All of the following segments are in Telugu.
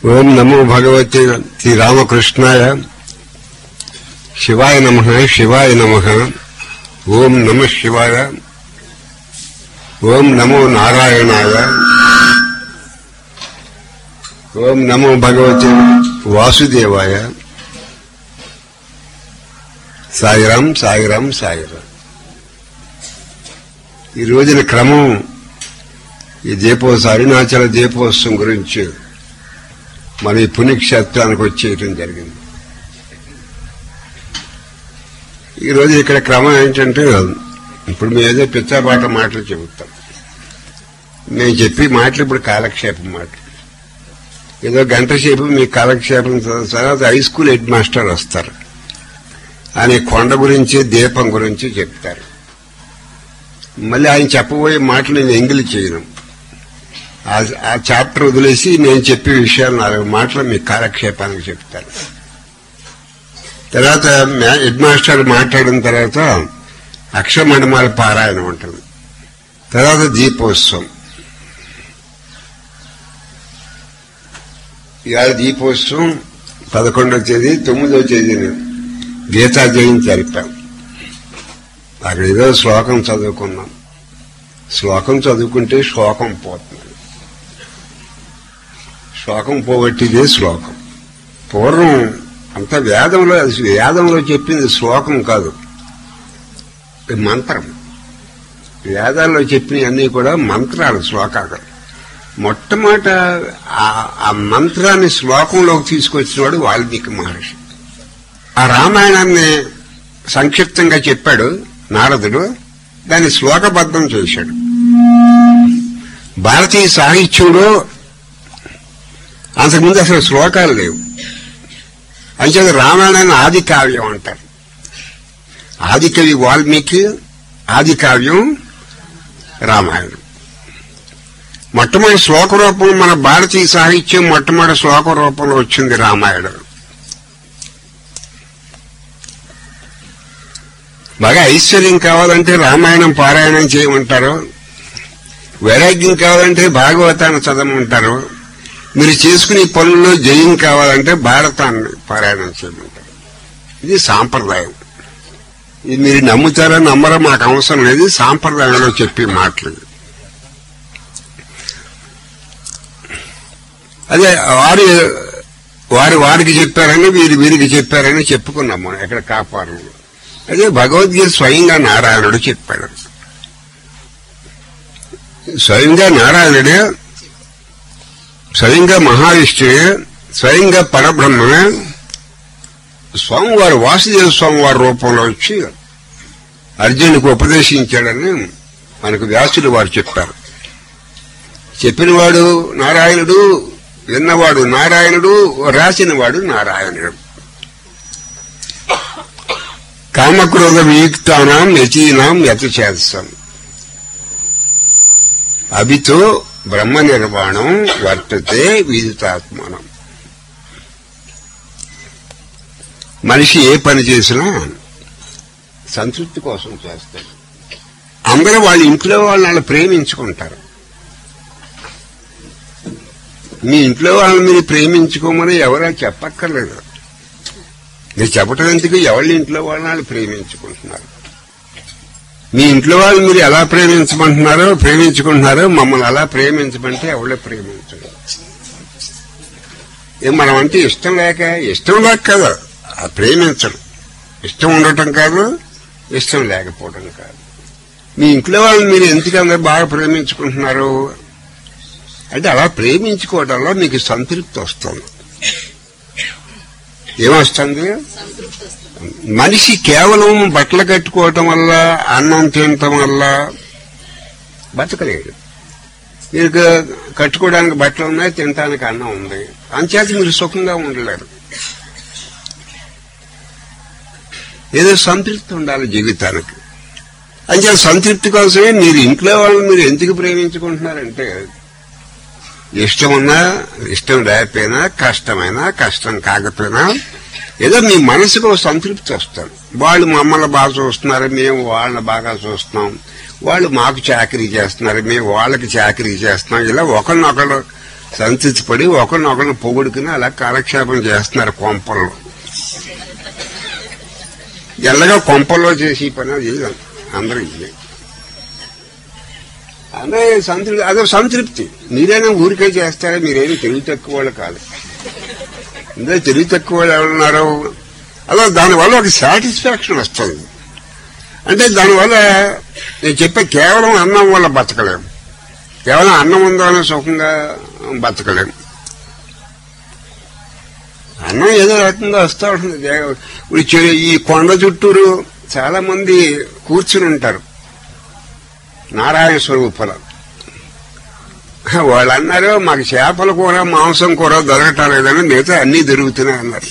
ఓం నమో భగవతి శ్రీ రామకృష్ణాయ శివాయ నమ శివాయ నమ ఓం నమ శివాయ ఓం నమో నారాయణాయ ఓం నమో భగవతి వాసుదేవాయ సాయిరాం సాయిరాం సాయిరాం ఈ రోజున క్రమం ఈ దీపోత్సవం అరుణాచల దీపోత్సవం గురించి మన ఈ పుణ్యక్షేత్రానికి వచ్చేయటం జరిగింది ఈ రోజు ఇక్కడ క్రమం ఏంటంటే ఇప్పుడు మేము ఏదో పిచ్చాపాట మాటలు చెబుతాం మేము చెప్పి మాటలు ఇప్పుడు కాలక్షేపం మాటలు ఏదో గంట సేపు మీ కాలక్షేపం తర్వాత హై స్కూల్ హెడ్ మాస్టర్ వస్తారు ఆయన కొండ గురించి దీపం గురించి చెప్తారు మళ్ళీ ఆయన చెప్పబోయే మాటలు నేను ఎంగిలి చేయను ఆ- ఆ చాప్టర్ వదిలేసి నేను చెప్పే విషయాలు నాలుగు మాటలు మీ కాలక్షేపానికి చెప్తాను తర్వాత మ్యా- హెడ్ మాస్టర్ మాట్లాడిన తర్వాత అక్షరమండమాల పారాయణం ఉంటుంది తర్వాత దీపోత్సవం ఇవాళ దీపోత్సవం పదకొండవ తేదీ తొమ్మిదవ తేదీని గీతా జయంతి జరిపాం అక్కడ ఏదో శ్లోకం చదువుకున్నాం శ్లోకం చదువుకుంటే శ్లోకం పోతుంది శ్లోకం పోగొట్టిదే శ్లోకం పూర్వం అంత వేదంలో అది వేదంలో చెప్పింది శ్లోకం కాదు ఇది మంత్రం వేదాల్లో చెప్పినవి అన్నీ కూడా మంత్రాలు శ్లోకాలు మొట్టమొదట ఆ- ఆ మంత్రాన్ని శ్లోకంలోకి తీసుకొచ్చినవాడు వాల్మీకి మహర్షి ఆ రామాయణాన్ని సంక్షిప్తంగా చెప్పాడు నారదుడు దాన్ని శ్లోకబద్ధం చేశాడు భారతీయ సాహిత్యంలో అంతకుముందు అసలు శ్లోకాలు లేవు అంచేది రామాయణాన్ని ఆది కావ్యం అంటారు ఆది కవి వాల్మీకి ఆది కావ్యం రామాయణం మొట్టమొదటి శ్లోక రూపం మన భారతీయ సాహిత్యం మొట్టమొదటి శ్లోక రూపంలో వచ్చింది రామాయణం బాగా ఐశ్వర్యం కావాలంటే రామాయణం పారాయణం చేయమంటారు వైరాగ్యం కావాలంటే భాగవతాన్ని చదవమంటారు మీరు చేసుకునే పనుల్లో జయం కావాలంటే భారతాన్ని పారాయణం చేయమంటారు ఇది సాంప్రదాయం ఇది మీరు నమ్ముతారో నమ్మరో మాకు అవసరం లేదు సాంప్రదాయంలో చెప్పే మాటలు ఇవి. అదే వారి వారి వారికి చెప్పారని వీరి వీరికి చెప్పారని చెప్పుకున్నాం మనం ఎక్కడ కాపాడు అదే భగవద్గీత స్వయంగా నారాయణుడు చెప్పాడు స్వయంగా నారాయణుడే స్వయంగా మహావిష్ణువే స్వయంగా పరబ్రహ్మమే స్వామివారు వాసుదేవ స్వామివారి రూపంలో వచ్చి అర్జునుడికి ఉపదేశించాడని మనకు వ్యాసులు వారు చెప్పారు చెప్పినవాడు నారాయణుడు విన్నవాడు నారాయణుడు రాసినవాడు నారాయణుడు కామక్రోధ వియుక్తానాం యతీనాం యతచేత్సం అభితో బ్రహ్మ నిర్వాణం వర్తతే విదితాత్మనం మనిషి ఏ పని చేసినా సంతృప్తి కోసం చేస్తాడు అందరూ వాళ్ళ ఇంట్లో వాళ్ళని వాళ్ళు ప్రేమించుకుంటారు మీ ఇంట్లో వాళ్ళని మీరు ప్రేమించుకోమని ఎవరా చెప్పక్కర్లేదు మీరు చెప్పటం ఎందుకు ఎవరి ఇంట్లో వాళ్ళని వాళ్ళు ప్రేమించుకుంటున్నారు మీ ఇంట్లో వాళ్ళు మీరు ఎలా ప్రేమించమంటున్నారో ప్రేమించుకుంటున్నారో మమ్మల్ని అలా ప్రేమించమంటే ఎవరే ప్రేమించరు ఏం మనం అంటే ఇష్టం లేక ఇష్టం లేక కదా ఆ ప్రేమించడం ఇష్టం ఉండటం కాదు ఇష్టం లేకపోవడం కాదు మీ ఇంట్లో వాళ్ళని మీరు ఎందుకు అందరు బాగా ప్రేమించుకుంటున్నారు అంటే అలా ప్రేమించుకోవడంలో మీకు సంతృప్తి వస్తుంది ఏమొస్తుంది మనిషి కేవలం బట్టలు కట్టుకోవటం వల్ల అన్నం తినటం వల్ల బతకలేడు మీరు కట్టుకోవడానికి బట్టలు ఉన్నాయి తినటానికి అన్నం ఉంది అంచేత మీరు సుఖంగా ఉండలేరు ఏదో సంతృప్తి ఉండాలి జీవితానికి అంచేత సంతృప్తి కోసమే మీరు ఇంట్లో వాళ్ళని మీరు ఎందుకు ప్రేమించుకుంటున్నారంటే ఇష్టం ఉన్నా ఇష్టం లేకపోయినా కష్టమైనా కష్టం కాకపోయినా ఏదో మీ మనసుకు ఒక సంతృప్తి వస్తారు వాళ్ళు మమ్మల్ని బాగా చూస్తున్నారు మేము వాళ్ళని బాగా చూస్తున్నాం వాళ్ళు మాకు చాకరీ చేస్తున్నారు మేము వాళ్ళకి చాకరీ చేస్తున్నాం ఇలా ఒకరినొకరు సంతృప్తిపడి ఒకరినొకరిని పొగుడుకుని అలా కాలక్షేపం చేస్తున్నారు కొంపల్లో ఎల్లగా కొంపల్లో చేసి ఈ పని అది చేయదు అందరూ ఇదే అదే సంతృప్తి అదే సంతృప్తి మీరైనా ఊరికే చేస్తారా మీరేమి తెలివి తక్కువ వాళ్ళు కాదు ఇందులో తెలివి తక్కువ వాళ్ళు ఎవరున్నారో అలా దానివల్ల ఒక సాటిస్ఫాక్షన్ వస్తుంది అంటే దానివల్ల నేను చెప్పే కేవలం అన్నం వల్ల బతకలేము కేవలం అన్నం ఉందానే సుఖంగా బతకలేము అన్నం ఏదో రకంగా వస్తూ ఉంటుంది దే- ఇప్పుడు చె- ఈ కొండ చుట్టూరు చాలా మంది కూర్చుని ఉంటారు నారాయణ స్వరూపాల వాళ్ళు అన్నారు మాకు చేపల కూర మాంసం కూర దొరకటం లేదని మిగతా అన్ని దొరుకుతున్నాయి అన్నారు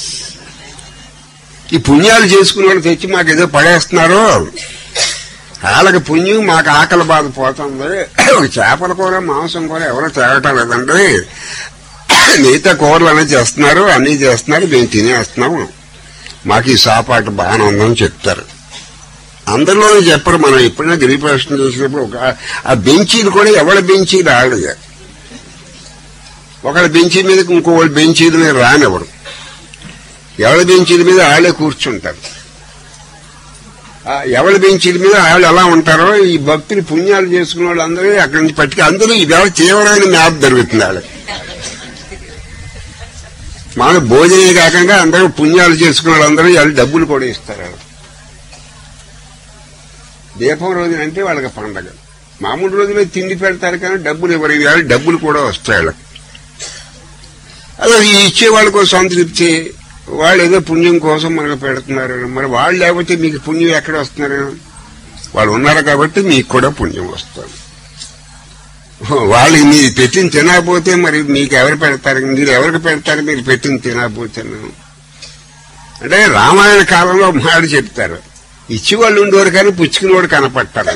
ఈ పుణ్యాలు చేసుకున్న వాళ్ళు తెచ్చి మాకు ఏదో పడేస్తున్నారు వాళ్ళకి పుణ్యం మాకు ఆకలి బాధ పోతుంది ఒక చేపల కూర మాంసం కూర ఎవరో తేగటం లేదండి మిగతా కూరలు అన్నీ చేస్తున్నారు అన్నీ చేస్తున్నారు మేము తినేస్తున్నాము మాకు ఈ సాపాటు బాగానే ఉందని చెప్తారు అందరిలోనే చెప్పరు మనం ఎప్పుడైనా గిరిప్రదర్శన చేసినప్పుడు ఒక ఆ బెంచీలు కూడా ఎవరి బెంచీలు ఆడదు ఒకళ్ళ బెంచీ మీద ఇంకోళ్ళ బెంచీల మీద రానివ్వరు ఎవరి బెంచీల మీద ఆళ్ళే కూర్చుంటారు ఆ ఎవరి బెంచీల మీద వాళ్ళు ఎలా ఉంటారో ఈ భక్తులు పుణ్యాలు చేసుకున్న వాళ్ళందరూ అక్కడి నుంచి పట్టుకు అందరూ ఇవాళ తీవ్రమైన మ్యాప్ జరుగుతుంది వాళ్ళకి మన భోజనే కాకుండా అందరూ పుణ్యాలు చేసుకున్న వాళ్ళందరూ వాళ్ళు డబ్బులు కూడా ఇస్తారు వాళ్ళకి. దీపం రోజున అంటే వాళ్ళకి పండగ మామూలు రోజులో తిండి పెడతారు కానీ డబ్బులు ఇవ్వరు ఇవాళ డబ్బులు కూడా వస్తాయి వాళ్ళకి అదే ఈ ఇచ్చే వాళ్ళకు సంతృప్తి వాళ్ళు ఏదో పుణ్యం కోసం మనకు పెడుతున్నారు మరి వాళ్ళు లేకపోతే మీకు పుణ్యం ఎక్కడ వస్తున్నారు వాళ్ళు ఉన్నారు కాబట్టి మీకు కూడా పుణ్యం వస్తుంది వాళ్ళకి మీరు పెట్టిన తినకపోతే మరి మీకు ఎవరు పెడతారు మీరు ఎవరికి పెడతారు మీరు పెట్టిన తినకపోతే అంటే రామాయణ కాలంలో మాట చెప్తారు ఇచ్చేవాళ్ళు ఉండేవారు కానీ పుచ్చుకునేవాడు కనపడతారు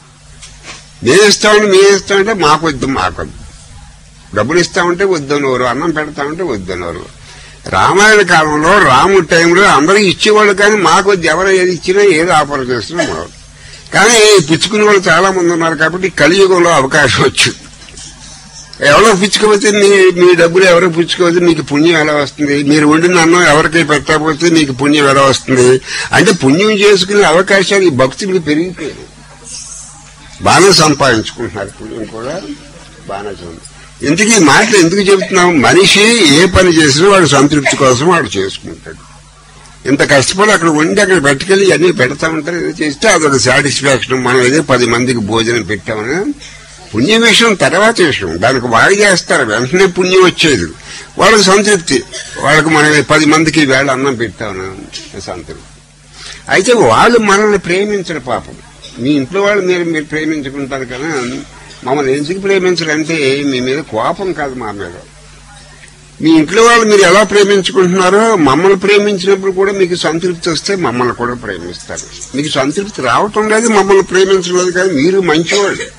మేము ఇస్తామంటే మేము ఇస్తామంటే మాకు వద్దు మాకు వద్దు డబ్బులు ఇస్తామంటే వద్దనవారు అన్నం పెడతామంటే వద్దనవారు రామాయణ కాలంలో రాముడి టైంలో అందరూ ఇచ్చేవాళ్ళు కానీ మాకు వద్దు ఎవరు ఏది ఇచ్చినా ఏది ఆఫర్ చేస్తున్నా మాకు కానీ పుచ్చుకునే వాళ్ళు చాలా మంది ఉన్నారు కాబట్టి కలియుగంలో అవకాశం వచ్చింది ఎవరో పుచ్చుకోపోతే మీ మీ డబ్బులు ఎవరో పుచ్చుకోవద్దు మీకు పుణ్యం ఎలా వస్తుంది మీరు వండిన అన్నం ఎవరికి పెట్టకపోతే మీకు పుణ్యం ఎలా వస్తుంది అంటే పుణ్యం చేసుకునే అవకాశాలు ఈ భక్తులకు పెరిగిపోయాయి బాగానే సంపాదించుకుంటున్నారు పుణ్యం కూడా బాగానే చదువు ఇంతకీ ఈ మాటలు ఎందుకు చెబుతున్నాం మనిషి ఏ పని చేసినా వాడు సంతృప్తి కోసం వాడు చేసుకుంటాడు ఇంత కష్టపడి అక్కడ వండి అక్కడ పట్టుకెళ్ళి అన్ని పెడతా ఉంటారు ఏదో చేస్తే అదొక సాటిస్ఫాక్షన్ మనం ఏదో పది మందికి భోజనం పెట్టామని పుణ్యం విషయం తర్వాత విషయం దానికి వాడు చేస్తారు వెంటనే పుణ్యం వచ్చేది వాళ్ళకి సంతృప్తి వాళ్ళకి మనం పది మందికి వేళ అన్నం పెట్టామని సంతృప్తి అయితే వాళ్ళు మనల్ని ప్రేమించరు పాపం మీ ఇంట్లో వాళ్ళు మీరు మీరు ప్రేమించుకుంటారు కదా మమ్మల్ని ఎందుకు ప్రేమించరంటే మీ మీద కోపం కాదు మా మీద మీ ఇంట్లో వాళ్ళు మీరు ఎలా ప్రేమించుకుంటున్నారో మమ్మల్ని ప్రేమించినప్పుడు కూడా మీకు సంతృప్తి వస్తే మమ్మల్ని కూడా ప్రేమిస్తారు మీకు సంతృప్తి రావటం లేదు మమ్మల్ని ప్రేమించడం లేదు కానీ మీరు మంచివాళ్ళు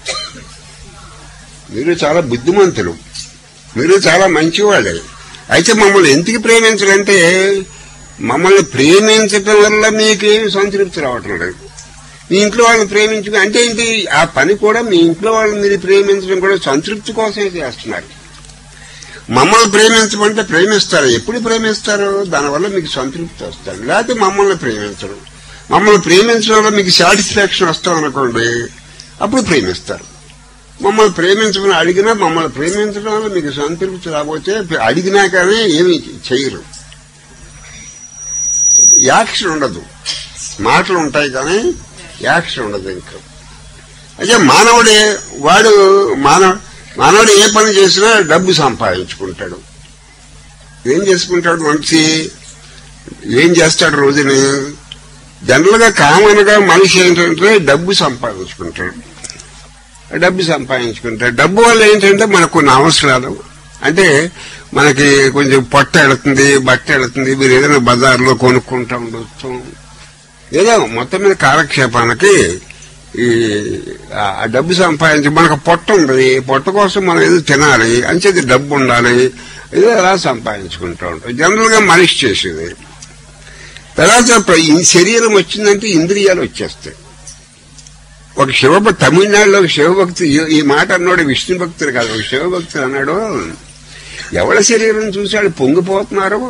మీరు చాలా బుద్ధిమంతులు మీరు చాలా మంచివాళ్ళే అయితే మమ్మల్ని ఎందుకు ప్రేమించాలంటే మమ్మల్ని ప్రేమించటం వల్ల మీకేం సంతృప్తి రావటం లేదు మీ ఇంట్లో వాళ్ళని ప్రేమించు అంటే ఏంటి ఆ పని కూడా మీ ఇంట్లో వాళ్ళని మీరు ప్రేమించడం కూడా సంతృప్తి కోసమే చేస్తున్నారు మమ్మల్ని ప్రేమించమంటే ప్రేమిస్తారు ఎప్పుడు ప్రేమిస్తారు దానివల్ల మీకు సంతృప్తి వస్తారు లేకపోతే మమ్మల్ని ప్రేమించరు మమ్మల్ని ప్రేమించడం వల్ల మీకు సాటిస్ఫాక్షన్ వస్తాం అనుకోండి అప్పుడు ప్రేమిస్తారు మమ్మల్ని ప్రేమించమని అడిగినా మమ్మల్ని ప్రేమించడం వల్ల మీకు సంతృప్తి రాకపోతే అడిగినా కానీ ఏమి చేయరు యాక్షన్ ఉండదు మాటలు ఉంటాయి కానీ యాక్షన్ ఉండదు ఇంకా అయితే మానవుడే వాడు మానవ మానవుడు ఏ పని చేసినా డబ్బు సంపాదించుకుంటాడు ఏం చేసుకుంటాడు మనిషి ఏం చేస్తాడు రోజుని జనరల్ గా కామన్ గా మనిషి ఏంటంటే డబ్బు సంపాదించుకుంటాడు డబ్బు సంపాదించుకుంటాడు డబ్బు వల్ల ఏంటంటే మనకు కొన్ని అవసరాలు అంటే మనకి కొంచెం పొట్ట వెళుతుంది బట్ట వెళుతుంది మీరు ఏదైనా బజార్లో కొనుక్కుంటా ఉండొచ్చు ఏదో మొత్తం మీద కాలక్షేపానికి ఈ ఆ డబ్బు సంపాదించి మనకు పొట్ట ఉంది పొట్ట కోసం మనం ఏదో తినాలి అంచేది డబ్బు ఉండాలి ఏదో అలా సంపాదించుకుంటూ ఉంటాం జనరల్ గా మనిషి చేసేది తర్వాత ఈ శరీరం వచ్చిందంటే ఇంద్రియాలు వచ్చేస్తాయి ఒక శివభక్తి తమిళనాడులో ఒక శివభక్తి ఈ- ఈ మాట అన్నాడు విష్ణు భక్తుడు కాదు ఒక శివభక్తుడు అన్నాడు ఎవరి శరీరం చూశాడు పొంగిపోతున్నారు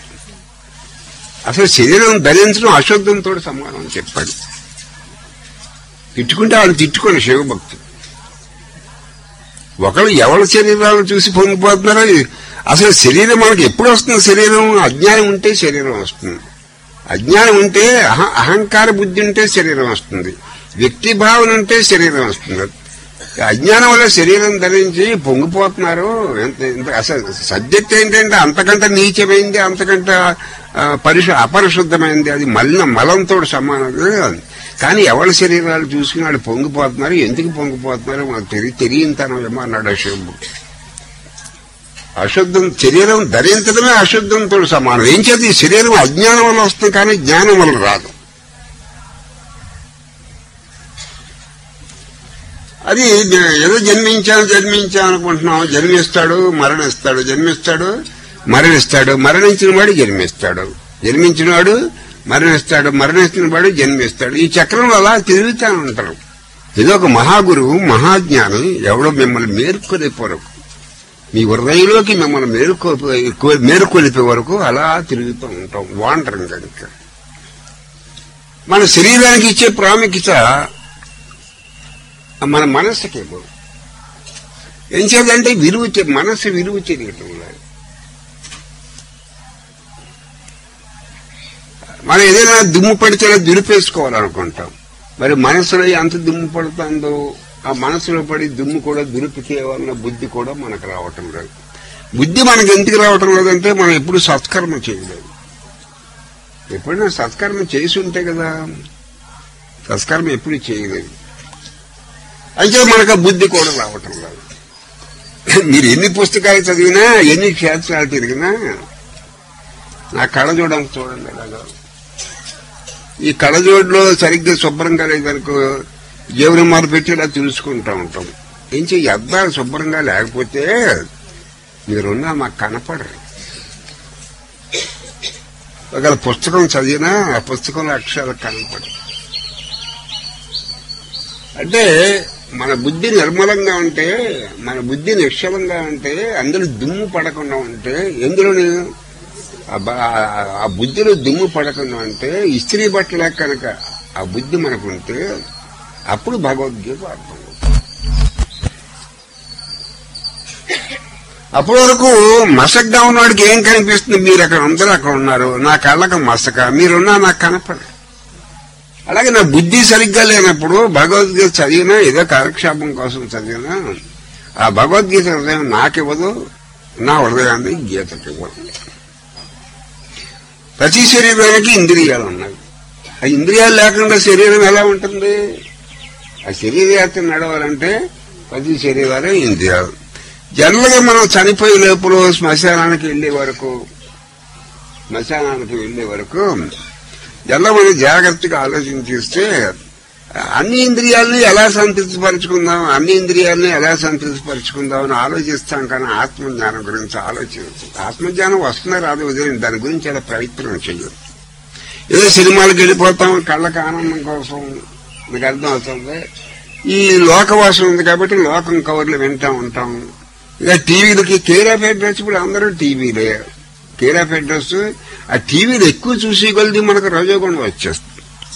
అసలు శరీరం ధరించడం అశుద్ధంతో సమానం అని చెప్పాడు తిట్టుకుంటే వాళ్ళు తిట్టుకోండి శివభక్తుడు ఒకళ్ళు ఎవరి శరీరాలు చూసి పొంగిపోతున్నారో అసలు శరీరం మనకి ఎప్పుడు వస్తుంది శరీరం అజ్ఞానం ఉంటే శరీరం వస్తుంది అజ్ఞానం ఉంటే అహ- అహంకార బుద్ధి ఉంటే శరీరం వస్తుంది వ్యక్తి భావన ఉంటే శరీరం వస్తుంది అజ్ఞానం వల్ల శరీరం ధరించి పొంగిపోతున్నారు ఎంత- ఎంత- అసలు సబ్జెక్ట్ ఏంటంటే అంతకంటే నీచమైంది అంతకంటే ఆ, పరిశు అపరిశుద్ధమైంది అది మలిన మలంతో సమానం కానీ ఎవరి శరీరాలు చూసుకుని వాళ్ళు పొంగిపోతున్నారు ఎందుకు పొంగిపోతున్నారు మాకు తెలియ తెలియనితనం ఏమో అన్నాడు అశుభం అశుద్ధం శరీరం ధరించడమే అశుద్ధంతో సమానం ఏం చేతి ఈ శరీరం అజ్ఞానం వల్ల వస్తుంది కానీ జ్ఞానం వల్ల రాదు అది ఏదో జన్మించాను జన్మించాను అనుకుంటున్నాం జన్మిస్తాడు మరణిస్తాడు జన్మిస్తాడు మరణిస్తాడు మరణించిన వాడు జన్మిస్తాడు జన్మించిన వాడు మరణిస్తాడు మరణించిన వాడు జన్మిస్తాడు ఈ చక్రంలో అలా తిరుగుతూ ఉంటారు ఏదో ఒక మహాగురువు మహాజ్ఞాని ఎవడో మిమ్మల్ని మేర్కొలిపోరు మీ హృదయంలోకి మిమ్మల్ని మేరుకో మేరుకొలిపే వరకు అలా తిరుగుతూ ఉంటాం వాంటరం కనుక మన శరీరానికి ఇచ్చే ప్రాముఖ్యత మన మనస్సుకి ఇవ్వదు ఏం చేయాలంటే విలువ తె- మనస్సు విలువ తెలియటం లేదు మనం ఏదైనా దుమ్ము పడితే దులిపేసుకోవాలనుకుంటాం మరి మనసులో ఎంత దుమ్ము పడుతుందో ఆ మనసులో పడి దుమ్ము కూడా దులిపితే వల్ల బుద్ధి కూడా మనకు రావటం లేదు బుద్ధి మనకు ఎందుకు రావటం లేదంటే మనం ఎప్పుడు సత్కర్మ చేయలేదు ఎప్పుడైనా సత్కర్మ చేసి ఉంటే కదా సత్కర్మ ఎప్పుడు చేయలేదు అయితే మనకు ఆ బుద్ధి కూడా రావటం లేదు మీరు ఎన్ని పుస్తకాలు చదివినా ఎన్ని క్షేత్రాలు తిరిగినా నా కళ్ళజోడం చూడండి అలాగా ఈ కళ్ళజోడులో సరిగ్గా శుభ్రంగా లేదనుకో జీవన మారు పెట్టి ఇలా తెలుసుకుంటా ఉంటాం ఏం చెయ్యి అద్దాలు శుభ్రంగా లేకపోతే మీరున్నా మాకు కనపడరు ఒకవేళ పుస్తకం చదివినా ఆ పుస్తకంలో అక్షరాలు కనపడరు అంటే మన బుద్ధి నిర్మలంగా ఉంటే మన బుద్ధి నిశ్చలంగా ఉంటే అందులో దుమ్ము పడకుండా ఉంటే ఎందులోని ఆ బ- ఆ- ఆ బుద్ధిలో దుమ్ము పడకుండా ఉంటే ఇస్త్రీ బట్టలే కనుక ఆ బుద్ధి మనకుంటే అప్పుడు భగవద్గీత అర్థం అవుతుంది. అప్పటి వరకు మసగ్గా ఉన్నవాడికి ఏం కనిపిస్తుంది మీరు అక్కడ అందరూ అక్కడ ఉన్నారు నా కళ్ళకు మసక మీరున్నా నాకు కనపడరు అలాగే నా బుద్ధి సరిగ్గా లేనప్పుడు భగవద్గీత చదివినా ఏదో కాలక్షేపం కోసం చదివినా ఆ భగవద్గీత హృదయం నాకివ్వదు నా హృదయాన్ని గీతకి ఇవ్వదు ప్రతి శరీరానికి ఇంద్రియాలు ఉన్నాయి ఆ ఇంద్రియాలు లేకుండా శరీరం ఎలా ఉంటుంది ఆ శరీరయాత్ర నడవాలంటే ప్రతి శరీరాలు ఇంద్రియాలు జనరల్గా మనం చనిపోయే లోపల శ్మశానానికి వెళ్లే వరకు శ్మశానానికి వెళ్లే వరకు ఎలా మనం జాగ్రత్తగా ఆలోచించిస్తే అన్ని ఇంద్రియాలని ఎలా సంతృప్తిపరుచుకుందాం అన్ని ఇంద్రియాలని ఎలా సంతృప్తిపరుచుకుందాం అని ఆలోచిస్తాం కానీ ఆత్మజ్ఞానం గురించి ఆలోచించు ఆత్మజ్ఞానం వస్తుందా రాదు ఉదయం దాని గురించి అలా ప్రయత్నం చెయ్యదు ఏదో సినిమాలకు వెళ్ళిపోతాం కళ్ళకి ఆనందం కోసం మీకు అర్థం అవుతుంది ఈ లోకవాసం ఉంది కాబట్టి లోకం కవర్లు వింటా ఉంటాం ఇక టీవీలకి కేర్ ఆఫ్ అడ్రస్ ఇప్పుడు అందరూ టీవీలే కేర్ ఆఫ్ అడ్రస్ ఆ టీవీలు ఎక్కువ చూసి కొలిది మనకు రజోగుణం వచ్చేస్తుంది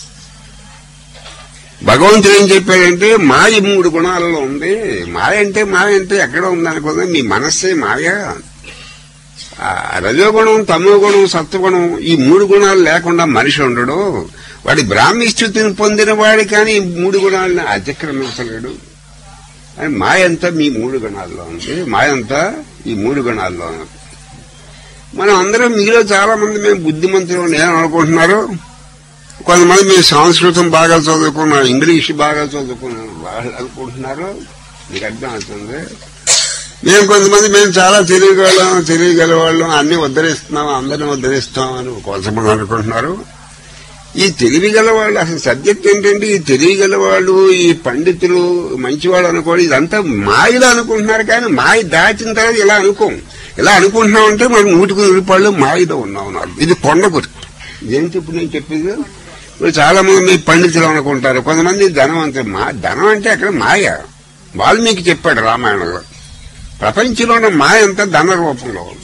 భగవంతుడు ఏం చెప్పాడంటే మాయ మూడు గుణాలలో ఉంది మాయ అంటే మాయ అంటే ఎక్కడ ఉందనుకుందా మీ మనస్సే మాయ ఆ రజోగుణం తమో గుణం సత్వగుణం ఈ మూడు గుణాలు లేకుండా మనిషి ఉండడు వాడి బ్రాహ్మీ స్థితిని పొందిన వాడి కానీ ఈ మూడు గుణాలను అతిక్రమించలేడు అని మాయంతా మీ మూడు గుణాల్లో ఉంది మాయంతా ఈ మూడు గుణాల్లో ఉంది మనం అందరం మీలో చాలా మంది మేము బుద్ధిమంతులు నేను అనుకుంటున్నారు కొంతమంది మేము సంస్కృతం బాగా చదువుకున్నాం ఇంగ్లీష్ బాగా చదువుకున్నాం వాళ్ళు అనుకుంటున్నారు మీకు అర్థం అవుతుంది మేము కొంతమంది మేము చాలా తెలియగలం తెలియగలవాళ్ళం అన్ని ఉద్ధరిస్తున్నాం అందరిని ఉద్ధరిస్తాం అని కొంతమంది అనుకుంటున్నారు ఈ తెలివిగల వాళ్ళు అసలు సబ్జెక్ట్ ఏంటంటే ఈ తెలివిగల వాళ్ళు ఈ పండితులు మంచివాళ్ళు అనుకోవడం ఇదంతా మాయలు అనుకుంటున్నారు కానీ మాయ దాచిన తర్వాత ఇలా అనుకోం ఇలా అనుకుంటున్నామంటే మనం నూటికి రూపాయలు మాయలో ఉన్నాం అన్నారు ఇది కొండ గుర్తు ఏంటి ఇప్పుడు నేను చెప్పేది ఇప్పుడు చాలా మంది పండితులు అనుకుంటారు కొంతమంది ధనవంతులు మా ధనం అంటే అక్కడ మాయ వాల్మీకి చెప్పాడు రామాయణంలో ప్రపంచంలో ఉన్న మాయ అంతా ధన రూపంలో ఉంది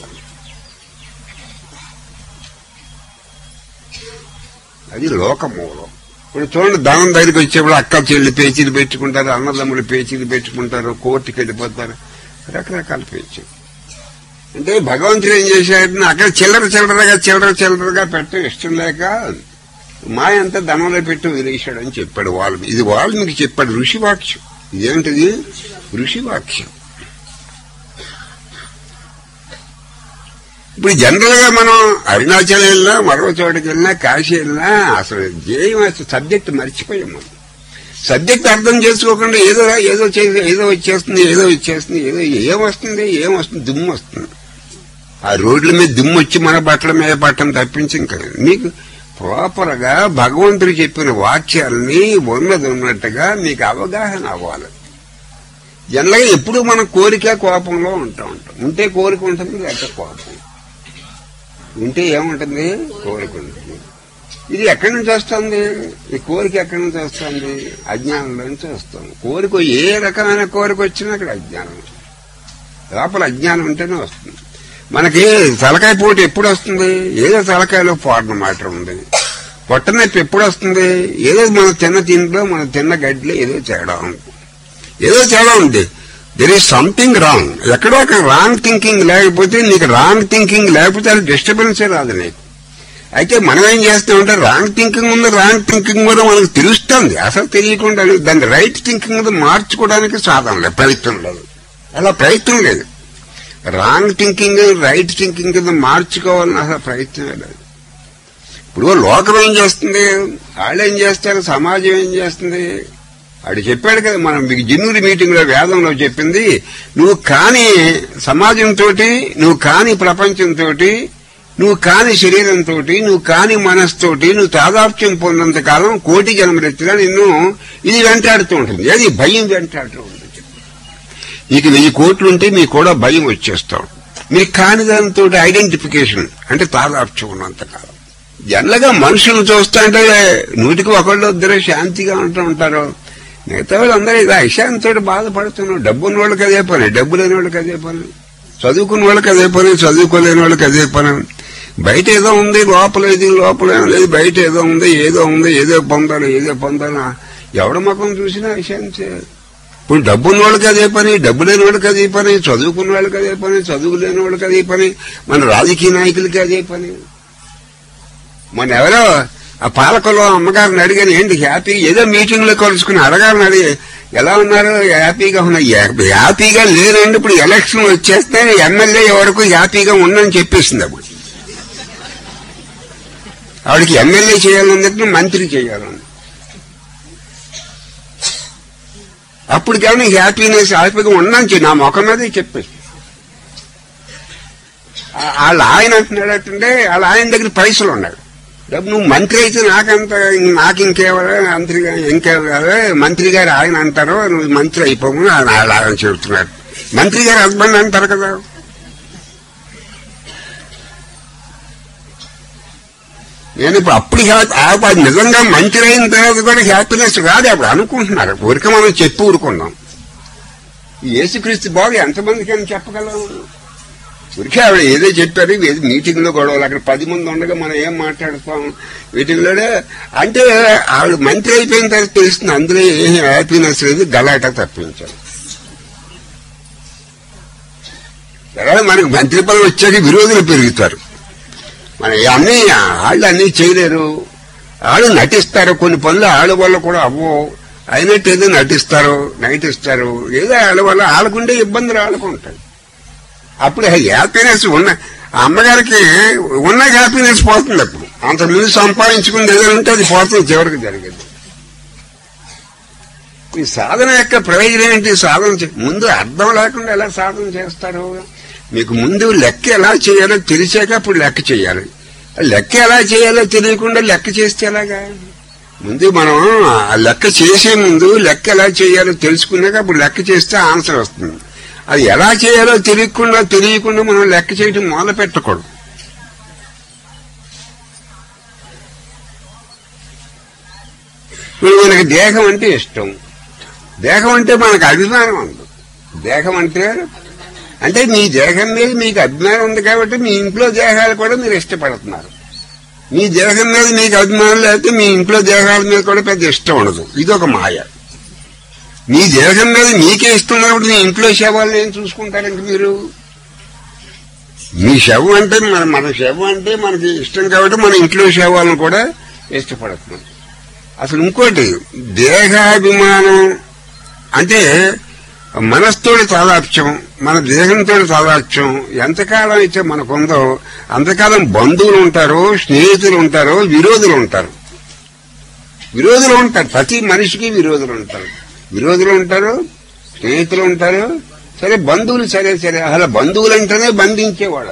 అది లోకమూలం ఇప్పుడు చూడండి ధనం దగ్గరికి వచ్చేప్పుడు అక్క చెల్లి పేచీలు పెట్టుకుంటారు అన్నదమ్ములు పేచీలు పెట్టుకుంటారు కోర్టుకి వెళ్ళిపోతారు రకరకాల పేచీలు అంటే భగవంతుడు ఏం చేశాడు అక్కడ చిల్లర చిల్లరగా చిల్లర చిల్లరగా పెట్టడం ఇష్టం లేక మాయ అంతా ధనంలో పెట్టి వదిలేశాడు అని చెప్పాడు వాళ్ళు ఇది వాళ్ళు మీకు చెప్పాడు ఋషివాక్యం ఇదేంటిది ఋషివాక్యం ఇప్పుడు జనరల్ గా మనం అరుణాచల్ వెళ్ళినా మరో చోటకి వెళ్ళినా కాశీ వెళ్ళినా అసలు ధ్యేయం అసలు సబ్జెక్ట్ మర్చిపోయాం మనం సబ్జెక్ట్ అర్థం చేసుకోకుండా ఏదో ఏదో చేసి ఏదో వచ్చేస్తుంది ఏదో వచ్చేస్తుంది ఏదో ఏం వస్తుంది ఏం వస్తుంది దుమ్ము వస్తుంది ఆ రోడ్ల మీద దుమ్ము వచ్చి మన బట్టల మీద పట్టడం తప్పించి ఇంకా లేదు. మీకు ప్రాపర్ గా భగవంతుడు చెప్పిన వాక్యాలని ఉన్నది ఉన్నట్టుగా మీకు అవగాహన అవ్వాలి జనరల్గా ఎప్పుడు మన కోరిక కోపంలో ఉంటా ఉంటాం ఉంటే కోరిక ఉంటుంది లేకపోతే కోపం ఉంటే ఏముంటుంది కోరిక ఉంటుంది ఇది ఎక్కడి నుంచి వస్తుంది ఈ కోరిక ఎక్కడి నుంచి వస్తుంది అజ్ఞానంలో నుంచి వస్తుంది కోరిక ఏ రకమైన కోరిక వచ్చినా అక్కడ అజ్ఞానం లోపల అజ్ఞానం ఉంటేనే వస్తుంది మనకి తలకాయ పోటు ఎప్పుడు వస్తుంది ఏదో తలకాయలో పోటన మాట ఉంది పొట్ట నొప్పి ఎప్పుడు వస్తుంది ఏదో మన తిన్న తిండిలో మన తిన్న గడ్డిలో ఏదో తేడా ఉంది ఏదో తేడా ఉంది దెర్ ఈస్ సంథింగ్ రాంగ్ ఎక్కడో ఒక రాంగ్ థింకింగ్ లేకపోతే నీకు రాంగ్ థింకింగ్ లేకపోతే అది డిస్టర్బెన్సే రాదు నీకు అయితే మనం ఏం చేస్తామంటే రాంగ్ థింకింగ్ ఉంది రాంగ్ థింకింగ్ కూడా మనకు తెలుస్తుంది అసలు తెలియకుండా దాన్ని రైట్ థింకింగ్ మీద మార్చుకోవడానికి సాధన లేదు ప్రయత్నం లేదు అలా ప్రయత్నం లేదు రాంగ్ థింకింగ్ రైట్ థింకింగ్ కింద మార్చుకోవాలని అసలు ప్రయత్నమే లేదు ఇప్పుడు లోకం ఏం చేస్తుంది వాళ్ళు ఏం చేస్తారు సమాజం ఏం చేస్తుంది ఆడు చెప్పాడు కదా మనం మీకు జిన్నూరి మీటింగ్ లో వేదంలో చెప్పింది నువ్వు కాని సమాజంతో నువ్వు కాని ప్రపంచంతో నువ్వు కాని శరీరంతో నువ్వు కాని మనస్తోటి నువ్వు తాదాప్యం పొందినంత కాలం కోటి జన్మలెత్తినా నిన్ను ఇది వెంటాడుతూ ఉంటుంది అది భయం వెంటాడుతూ ఉంటుంది నీకు వెయ్యి కోట్లు ఉంటే మీకు కూడా భయం వచ్చేస్తాం మీకు కాని దానితో ఐడెంటిఫికేషన్ అంటే తాదాప్యం ఉన్నంత కాలం జనరల్గా మనుషులను చూస్తా అంటే నూటికి ఒకళ్ళు ఇద్దరు శాంతిగా ఉంటూ ఉంటారు మిగతా వాళ్ళందరూ ఇది అశాంతితో బాధపడుతున్నారు డబ్బు ఉన్న వాళ్ళకి అదే పని డబ్బు లేని వాళ్ళకి అదే పని చదువుకున్న వాళ్ళకి అదే పని చదువుకోలేని వాళ్ళకి అదే పని బయట ఏదో ఉంది లోపల ఇది లోపల ఏం లేదు బయట ఏదో ఉంది ఏదో ఉంది ఏదో పొందాలి ఏదో పొందాలి ఎవడ ముఖం చూసినా అశాంతి ఇప్పుడు డబ్బు ఉన్న వాళ్ళకి అదే పని డబ్బు లేని వాళ్ళకి అదే పని చదువుకున్న వాళ్ళకి అదే పని చదువు లేని వాళ్ళకి అదే పని మన రాజకీయ నాయకులకి అదే పని మొన్న ఎవరో ఆ పాలకులు అమ్మగారిని అడిగాను ఏంటి హ్యాపీ ఏదో మీటింగ్ లో కలుసుకుని అడగాలని అడిగి ఎలా ఉన్నారు హ్యాపీగా ఉన్నాయి హ్యాపీగా లేరండి ఇప్పుడు ఎలక్షన్ వచ్చేస్తే ఎమ్మెల్యే వరకు హ్యాపీగా ఉండని చెప్పేసింది అప్పుడు ఆవిడకి ఎమ్మెల్యే చేయాలన్నట్టు మంత్రి చేయాలని అప్పుడు కానీ హ్యాపీనెస్ హ్యాపీగా ఉన్నాను నా ముఖం మీదే చెప్పేసి ఆ- వాళ్ళ ఆయన అంటున్నాడంటే వాళ్ళ ఆయన దగ్గర పైసలు ఉన్నాయి డబ్బు నువ్వు మంత్రి అయితే నాకంత నాకు ఇంకేవారు మంత్రి ఇంకేవారు మంత్రి గారు ఆయన అంటారు నువ్వు మంత్రి అయిపోము అని వాళ్ళ ఆయన చెబుతున్నాడు మంత్రి గారు హస్బెండ్ అంటారు కదా నేను ఇప్పుడు అప్పుడు హ్యాపీ ఆ- అది నిజంగా మంత్రి అయిన తర్వాత కూడా హ్యాపీనెస్ కాదు అప్పుడు అనుకుంటున్నారు ఊరికే మనం చెప్పి ఊరుకున్నాం ఈ యేసుక్రీస్తు బాగు ఎంతమందికి అని చెప్పగలం ఊరికే ఆవిడ ఏదో చెప్పారు ఏదో మీటింగ్ లో గొడవలు అక్కడ పది మంది ఉండగా మనం ఏం మాట్లాడుతాం మీటింగ్ లోనే అంటే ఆవిడ మంత్రి అయిపోయిన తర్వాత తెలుస్తుంది అందులో ఏం హ్యాపీనెస్ లేదు గలాట తప్పించారు తర్వాత మనకు మంత్రి పదవి వచ్చాక విరోధులు పెరుగుతారు మన అన్ని వాళ్ళు అన్ని చేయలేరు వాళ్ళు నటిస్తారు కొన్ని పనులు వాళ్ళ వల్ల కూడా అవ్వవు అయినట్టు ఏదో నటిస్తారు నటిస్తారు ఏదో వాళ్ళ వల్ల వాళ్ళకుండే ఇబ్బందులు వాళ్ళకు ఉంటాయి అప్పుడు హ్యాపీనెస్ ఉన్న ఆ అమ్మగారికి ఉన్న హ్యాపీనెస్ పోతుంది అప్పుడు అంతకుముందు సంపాదించుకుంది ఏదైనా ఉంటే అది పోతుంది చివరికి జరిగింది ఈ సాధన యొక్క ప్రయోజనం ఏంటి సాధన చే- ముందు అర్థం లేకుండా ఎలా సాధన చేస్తారు మీకు ముందు లెక్క ఎలా చేయాలో తెలిసాక అప్పుడు లెక్క చేయాలి లెక్క ఎలా చేయాలో తెలియకుండా లెక్క చేస్తే ఎలాగా ముందు మనం ఆ లెక్క చేసే ముందు లెక్క ఎలా చేయాలో తెలుసుకున్నాక అప్పుడు లెక్క చేస్తే ఆన్సర్ వస్తుంది అది ఎలా చేయాలో తెలియకుండా తెలియకుండా మనం లెక్క చేయడం మొదలు పెట్టకూడదు ఇప్పుడు మనకి దేహం అంటే ఇష్టం దేహం అంటే మనకు అభిమానం ఉంది దేహం అంటే అంటే మీ దేహం మీద మీకు అభిమానం ఉంది కాబట్టి మీ ఇంట్లో దేహాలు కూడా మీరు ఇష్టపడుతున్నారు మీ దేహం మీద మీకు అభిమానం లేకపోతే మీ ఇంట్లో దేహాల మీద కూడా పెద్ద ఇష్టం ఉండదు ఇది ఒక మాయ మీ దేహం మీద మీకే ఇష్టం ఉన్నప్పుడు మీ ఇంట్లో శవాలను ఏం చూసుకుంటారంటే మీరు మీ శవం అంటే మన మన శవం అంటే మనకి ఇష్టం కాబట్టి మన ఇంట్లో శవాలను కూడా ఇష్టపడుతున్నాం అసలు ఇంకోటి దేహాభిమానం అంటే మనస్తోటి తాదాత్యం మన దేహంతో తాదాత్యం ఎంతకాలం అయితే మనకుందో అంతకాలం బంధువులు ఉంటారు స్నేహితులు ఉంటారు విరోధులు ఉంటారు విరోధులు ఉంటారు ప్రతి మనిషికి విరోధులు ఉంటారు విరోధులు ఉంటారు స్నేహితులు ఉంటారు సరే బంధువులు సరే సరే అసలు బంధువులు అంటేనే బంధించేవాళ్ళు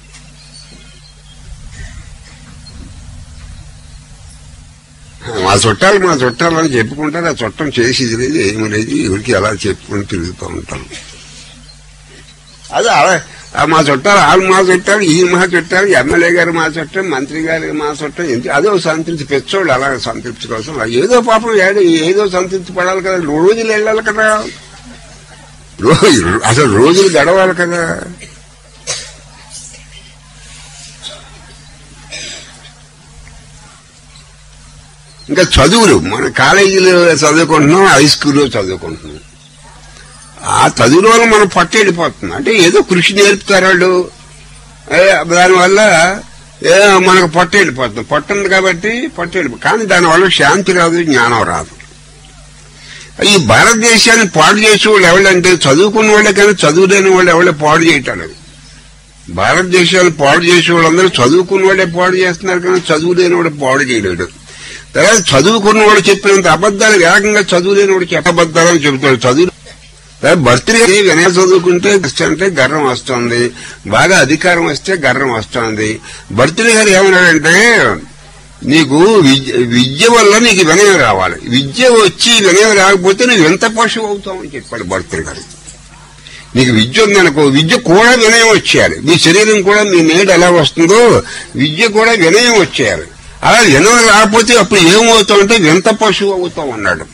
మా చుట్టాలు మా చుట్టాలు అని చెప్పుకుంటారు ఆ చుట్టం చేసేది లేదు ఏమి లేదు ఎవరికి అలా చెప్పుకొని తిరుగుతూ ఉంటాం అదే అలా ఆ మా చుట్టాలు వాళ్ళు మా చుట్టాలు ఈ మా చుట్టాలు ఎమ్మెల్యే గారు మా చుట్టం మంత్రి గారు మా చుట్టం ఎంత అదో సంతృప్తి పెచ్చోళ్ళు అలా సంతృప్తి కోసం ఏదో పాపం ఏదో ఏదో సంతృప్తి పడాలి కదా రోజులు వెళ్ళాలి కదా రోజు అసలు రోజులు గడవాలి కదా ఇంకా చదువులు మన కాలేజీలో చదువుకుంటున్నాం హై స్కూల్లో చదువుకుంటున్నాం ఆ చదువులో మనం పట్టెళ్ళిపోతున్నాం అంటే ఏదో కృషి నేర్పుతారు వాళ్ళు ఏ, దానివల్ల ఏ, మనకు పట్టు వెళ్ళిపోతుంది పట్టు ఉంది కాబట్టి పట్టు వెళ్ళిపో కానీ దానివల్ల శాంతి రాదు జ్ఞానం రాదు ఈ భారతదేశాన్ని పాడు చేసే వాళ్ళు ఎవరంటే చదువుకున్న వాళ్ళే కానీ చదువు లేని వాళ్ళు ఎవరే పాడు చేయటం లేదు భారతదేశాన్ని పాడు చేసే వాళ్ళందరూ చదువుకున్న వాళ్ళే పాడు చేస్తున్నారు కానీ చదువు లేని వాడు పాడు చేయలేడు తర్వాత చదువుకున్న వాడు చెప్పినంత అబద్ధాలు వేగంగా చదువు లేని వాడు చెప్పబద్దాలని చెబుతాడు చదువు భర్తీ వినయ చదువుకుంటే అంటే గర్వం వస్తుంది బాగా అధికారం వస్తే గర్వం వస్తుంది భర్తీ గారు ఏమన్నాడంటే నీకు విద్య విద్య వల్ల నీకు వినయం రావాలి విద్య వచ్చి వినయం రాకపోతే నువ్వు ఎంత పశువు అవుతావని చెప్పాడు భర్తీ గారు నీకు విద్య ఉందనుకో విద్య కూడా వినయం వచ్చేయాలి మీ శరీరం కూడా మీ నేడు ఎలా వస్తుందో విద్య కూడా వినయం వచ్చేయాలి అలా వినయం రాకపోతే అప్పుడు ఏమవుతావు అంటే వింత పశువు అవుతావు అన్నాడు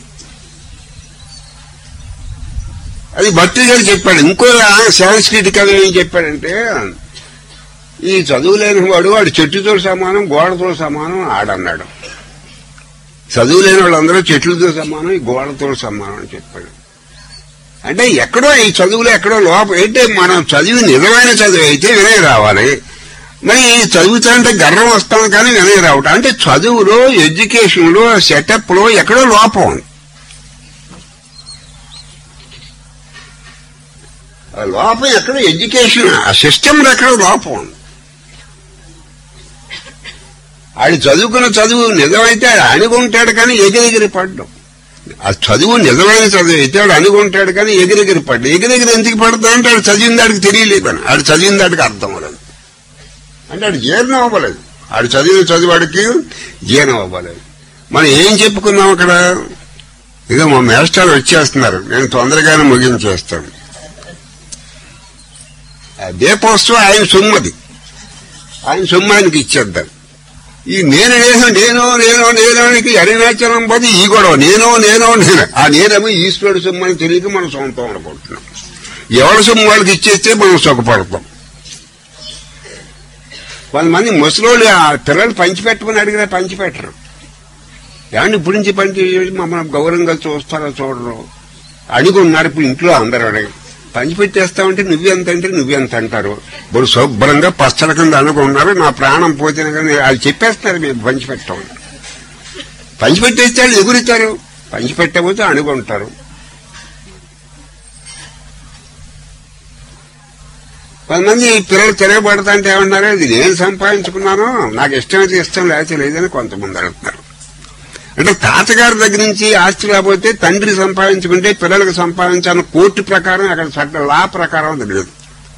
అది భర్తీ గారు చెప్పాడు ఇంకో సాంస్కృతిక కవి ఏం చెప్పాడంటే ఈ చదువు లేని వాడు వాడు చెట్టుతో సమానం గోడతో సమానం ఆడన్నాడు చదువు లేని వాళ్ళందరూ చెట్లతో సమానం ఈ గోడతో సమానం అని చెప్పాడు అంటే ఎక్కడో ఈ చదువులో ఎక్కడో లోపం ఏంటి మనం చదివి నిజమైన చదువు అయితే వినయ రావాలి మరి చదువుతాంటే గర్వం వస్తాం కానీ వినయ రావటం అంటే చదువులో ఎడ్యుకేషన్ లో సెటప్ లో ఎక్కడో లోపం ఉంది ఆ లోపం ఎక్కడ ఎడ్యుకేషన్ ఆ సిస్టమ్ ఎక్కడ లోపం ఉంది ఆడు చదువుకున్న చదువు నిజమైతే ఆడు అణుగుంటాడు కానీ ఎగిరెగిరి పడ్డం ఆ చదువు నిజమైన చదువు అయితే ఆడు అనుకుంటాడు కానీ ఎగిరెగిరి పడ్డు ఎగిరెగిరి ఎందుకు పడతా అంటే ఆడు చదివిన దాడికి తెలియలేదని ఆడు చదివిన దాడికి అర్థం అవ్వలేదు అంటే ఆడు జీర్ణం అవ్వలేదు ఆడు చదివిన చదివాడికి జీర్ణం అవ్వలేదు మనం ఏం చెప్పుకున్నాం అక్కడ ఇదో మా మేస్టార్ వచ్చేస్తున్నారు నేను తొందరగానే ముగించేస్తాను ఆ దీపోత్సవం ఆయన సొమ్మది ఆయన సొమ్ము ఆయనకి ఇచ్చేద్దాం ఈ నేను నేను నేను నేను నేనానికి అరుణాచలం పోతే ఈ గొడవ నేను నేను నేను ఆ నేనేమో ఈశ్వరుడు సొమ్ము అని తెలియక మనం సొంతం అనుకుంటున్నాం ఎవరి సొమ్ము వాళ్ళకి ఇచ్చేస్తే మనం సుఖపడతాం కొంతమంది ముసలోళ్ళు ఆ పిల్లలు పంచిపెట్టమని అడిగినా పంచిపెట్టరు ఏమంటే ఇప్పుడు నుంచి పంచి మమ్మల్ని గౌరవంగా చూస్తారో చూడరు అడిగి ఉన్నారు ఇప్పుడు ఇంట్లో అందరూ అడిగి పంచి పెట్టేస్తామంటే నువ్వెంత అంటే నువ్వెంత అంటారు ఇప్పుడు శుభ్రంగా పచ్చల కింద అనుకున్నారు నా ప్రాణం పోతేనే కానీ వాళ్ళు చెప్పేస్తున్నారు మేము పంచి పెట్టాం పంచి పెట్టేస్తే వాళ్ళు ఎగురుతారు పంచి పెట్టకపోతే అణుగుంటారు కొంతమంది పిల్లలు తిరగబడతా అంటే ఏమన్నారు ఇది నేను సంపాదించుకున్నాను నాకు ఇష్టమైతే ఇష్టం లేకపోతే లేదని కొంతమంది అడుగుతున్నారు అంటే తాతగారి దగ్గర నుంచి ఆస్తి లేకపోతే తండ్రి సంపాదించుకుంటే పిల్లలకు సంపాదించాలని కోర్టు ప్రకారం అక్కడ చట్ట లా ప్రకారం అది లేదు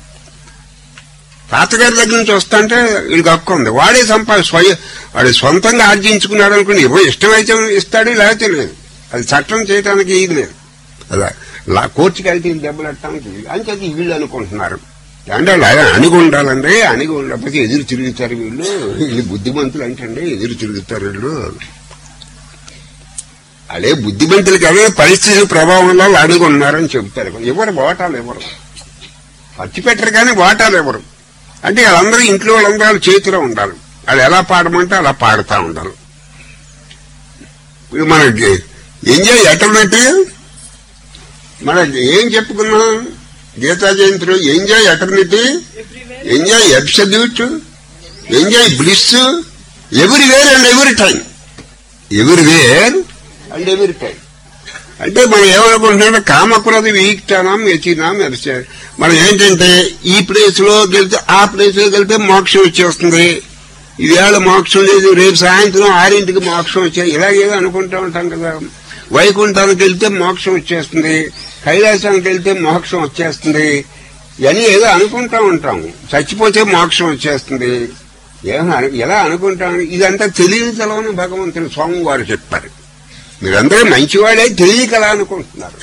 తాతగారి దగ్గర నుంచి వస్తాంటే వీడికి హక్కు ఉంది వాడే సంపాది స్వయ వాడు సొంతంగా ఆర్జించుకున్నాడు అనుకుని ఎవరు ఇష్టమైతే ఇస్తాడు లేకపోతే లేదు అది చట్టం చేయడానికి ఇది లేదు అలా లా కోర్టుకి వెళ్తే వీళ్ళు దెబ్బలట్టడానికి వీలు. అంచేది వీళ్ళు అనుకుంటున్నారు అంటే వాళ్ళు అలా అణిగి ఉండాలంటే అణిగి ఉండకపోతే ఎదురు తిరుగుతారు వీళ్ళు వీళ్ళు బుద్ధిమంతులు అంటే ఎదురు తిరుగుతారు వీళ్ళు అదే బుద్ధిమంతులు కదా పరిస్థితి ప్రభావంలో అడుగు ఉన్నారని చెబుతారు ఎవరు ఓటాలు ఎవరు ఖర్చు పెట్టరు కానీ ఓటాలు ఎవరు అంటే వాళ్ళందరూ ఇంట్లో వాళ్ళందరూ వాళ్ళ చేతిలో ఉండాలి వాళ్ళు ఎలా పాడమంటే అలా పాడుతూ ఉండాలి ఇప్పుడు మనకి ఎంజాయ్ ఎటర్నట్టు మనకి ఏం చెప్పుకున్నాం గీతా జయంతిలో enjoy eternity enjoy absolute enjoy bliss everywhere and every time everywhere and every time అంటే మనం ఏమనుకుంటున్నాం కామకులది వీక్తానాం ఎచినాం ఎరిచే మనం ఏంటంటే ఈ ప్లేస్ లో వెళ్తే ఆ ప్లేస్ లోకి వెళ్తే మోక్షం వచ్చేస్తుంది ఈవేళ మోక్షం లేదు రేపు సాయంత్రం ఆరింటికి మోక్షం వచ్చే ఇలాగేదో అనుకుంటూ ఉంటాం కదా వైకుంఠానికి వెళ్తే మోక్షం వచ్చేస్తుంది కైలాసానికి వెళ్తే మోక్షం వచ్చేస్తుంది ఇవన్నీ ఏదో అనుకుంటా ఉంటాం చచ్చిపోతే మోక్షం వచ్చేస్తుంది ఏమో అను- ఎలా అనుకుంటాం ఇదంతా తెలియని తెలవని భగవంతుని స్వామి వారు చెప్పారు మీరందరూ మంచివాడే తెలియకలా అనుకుంటున్నారు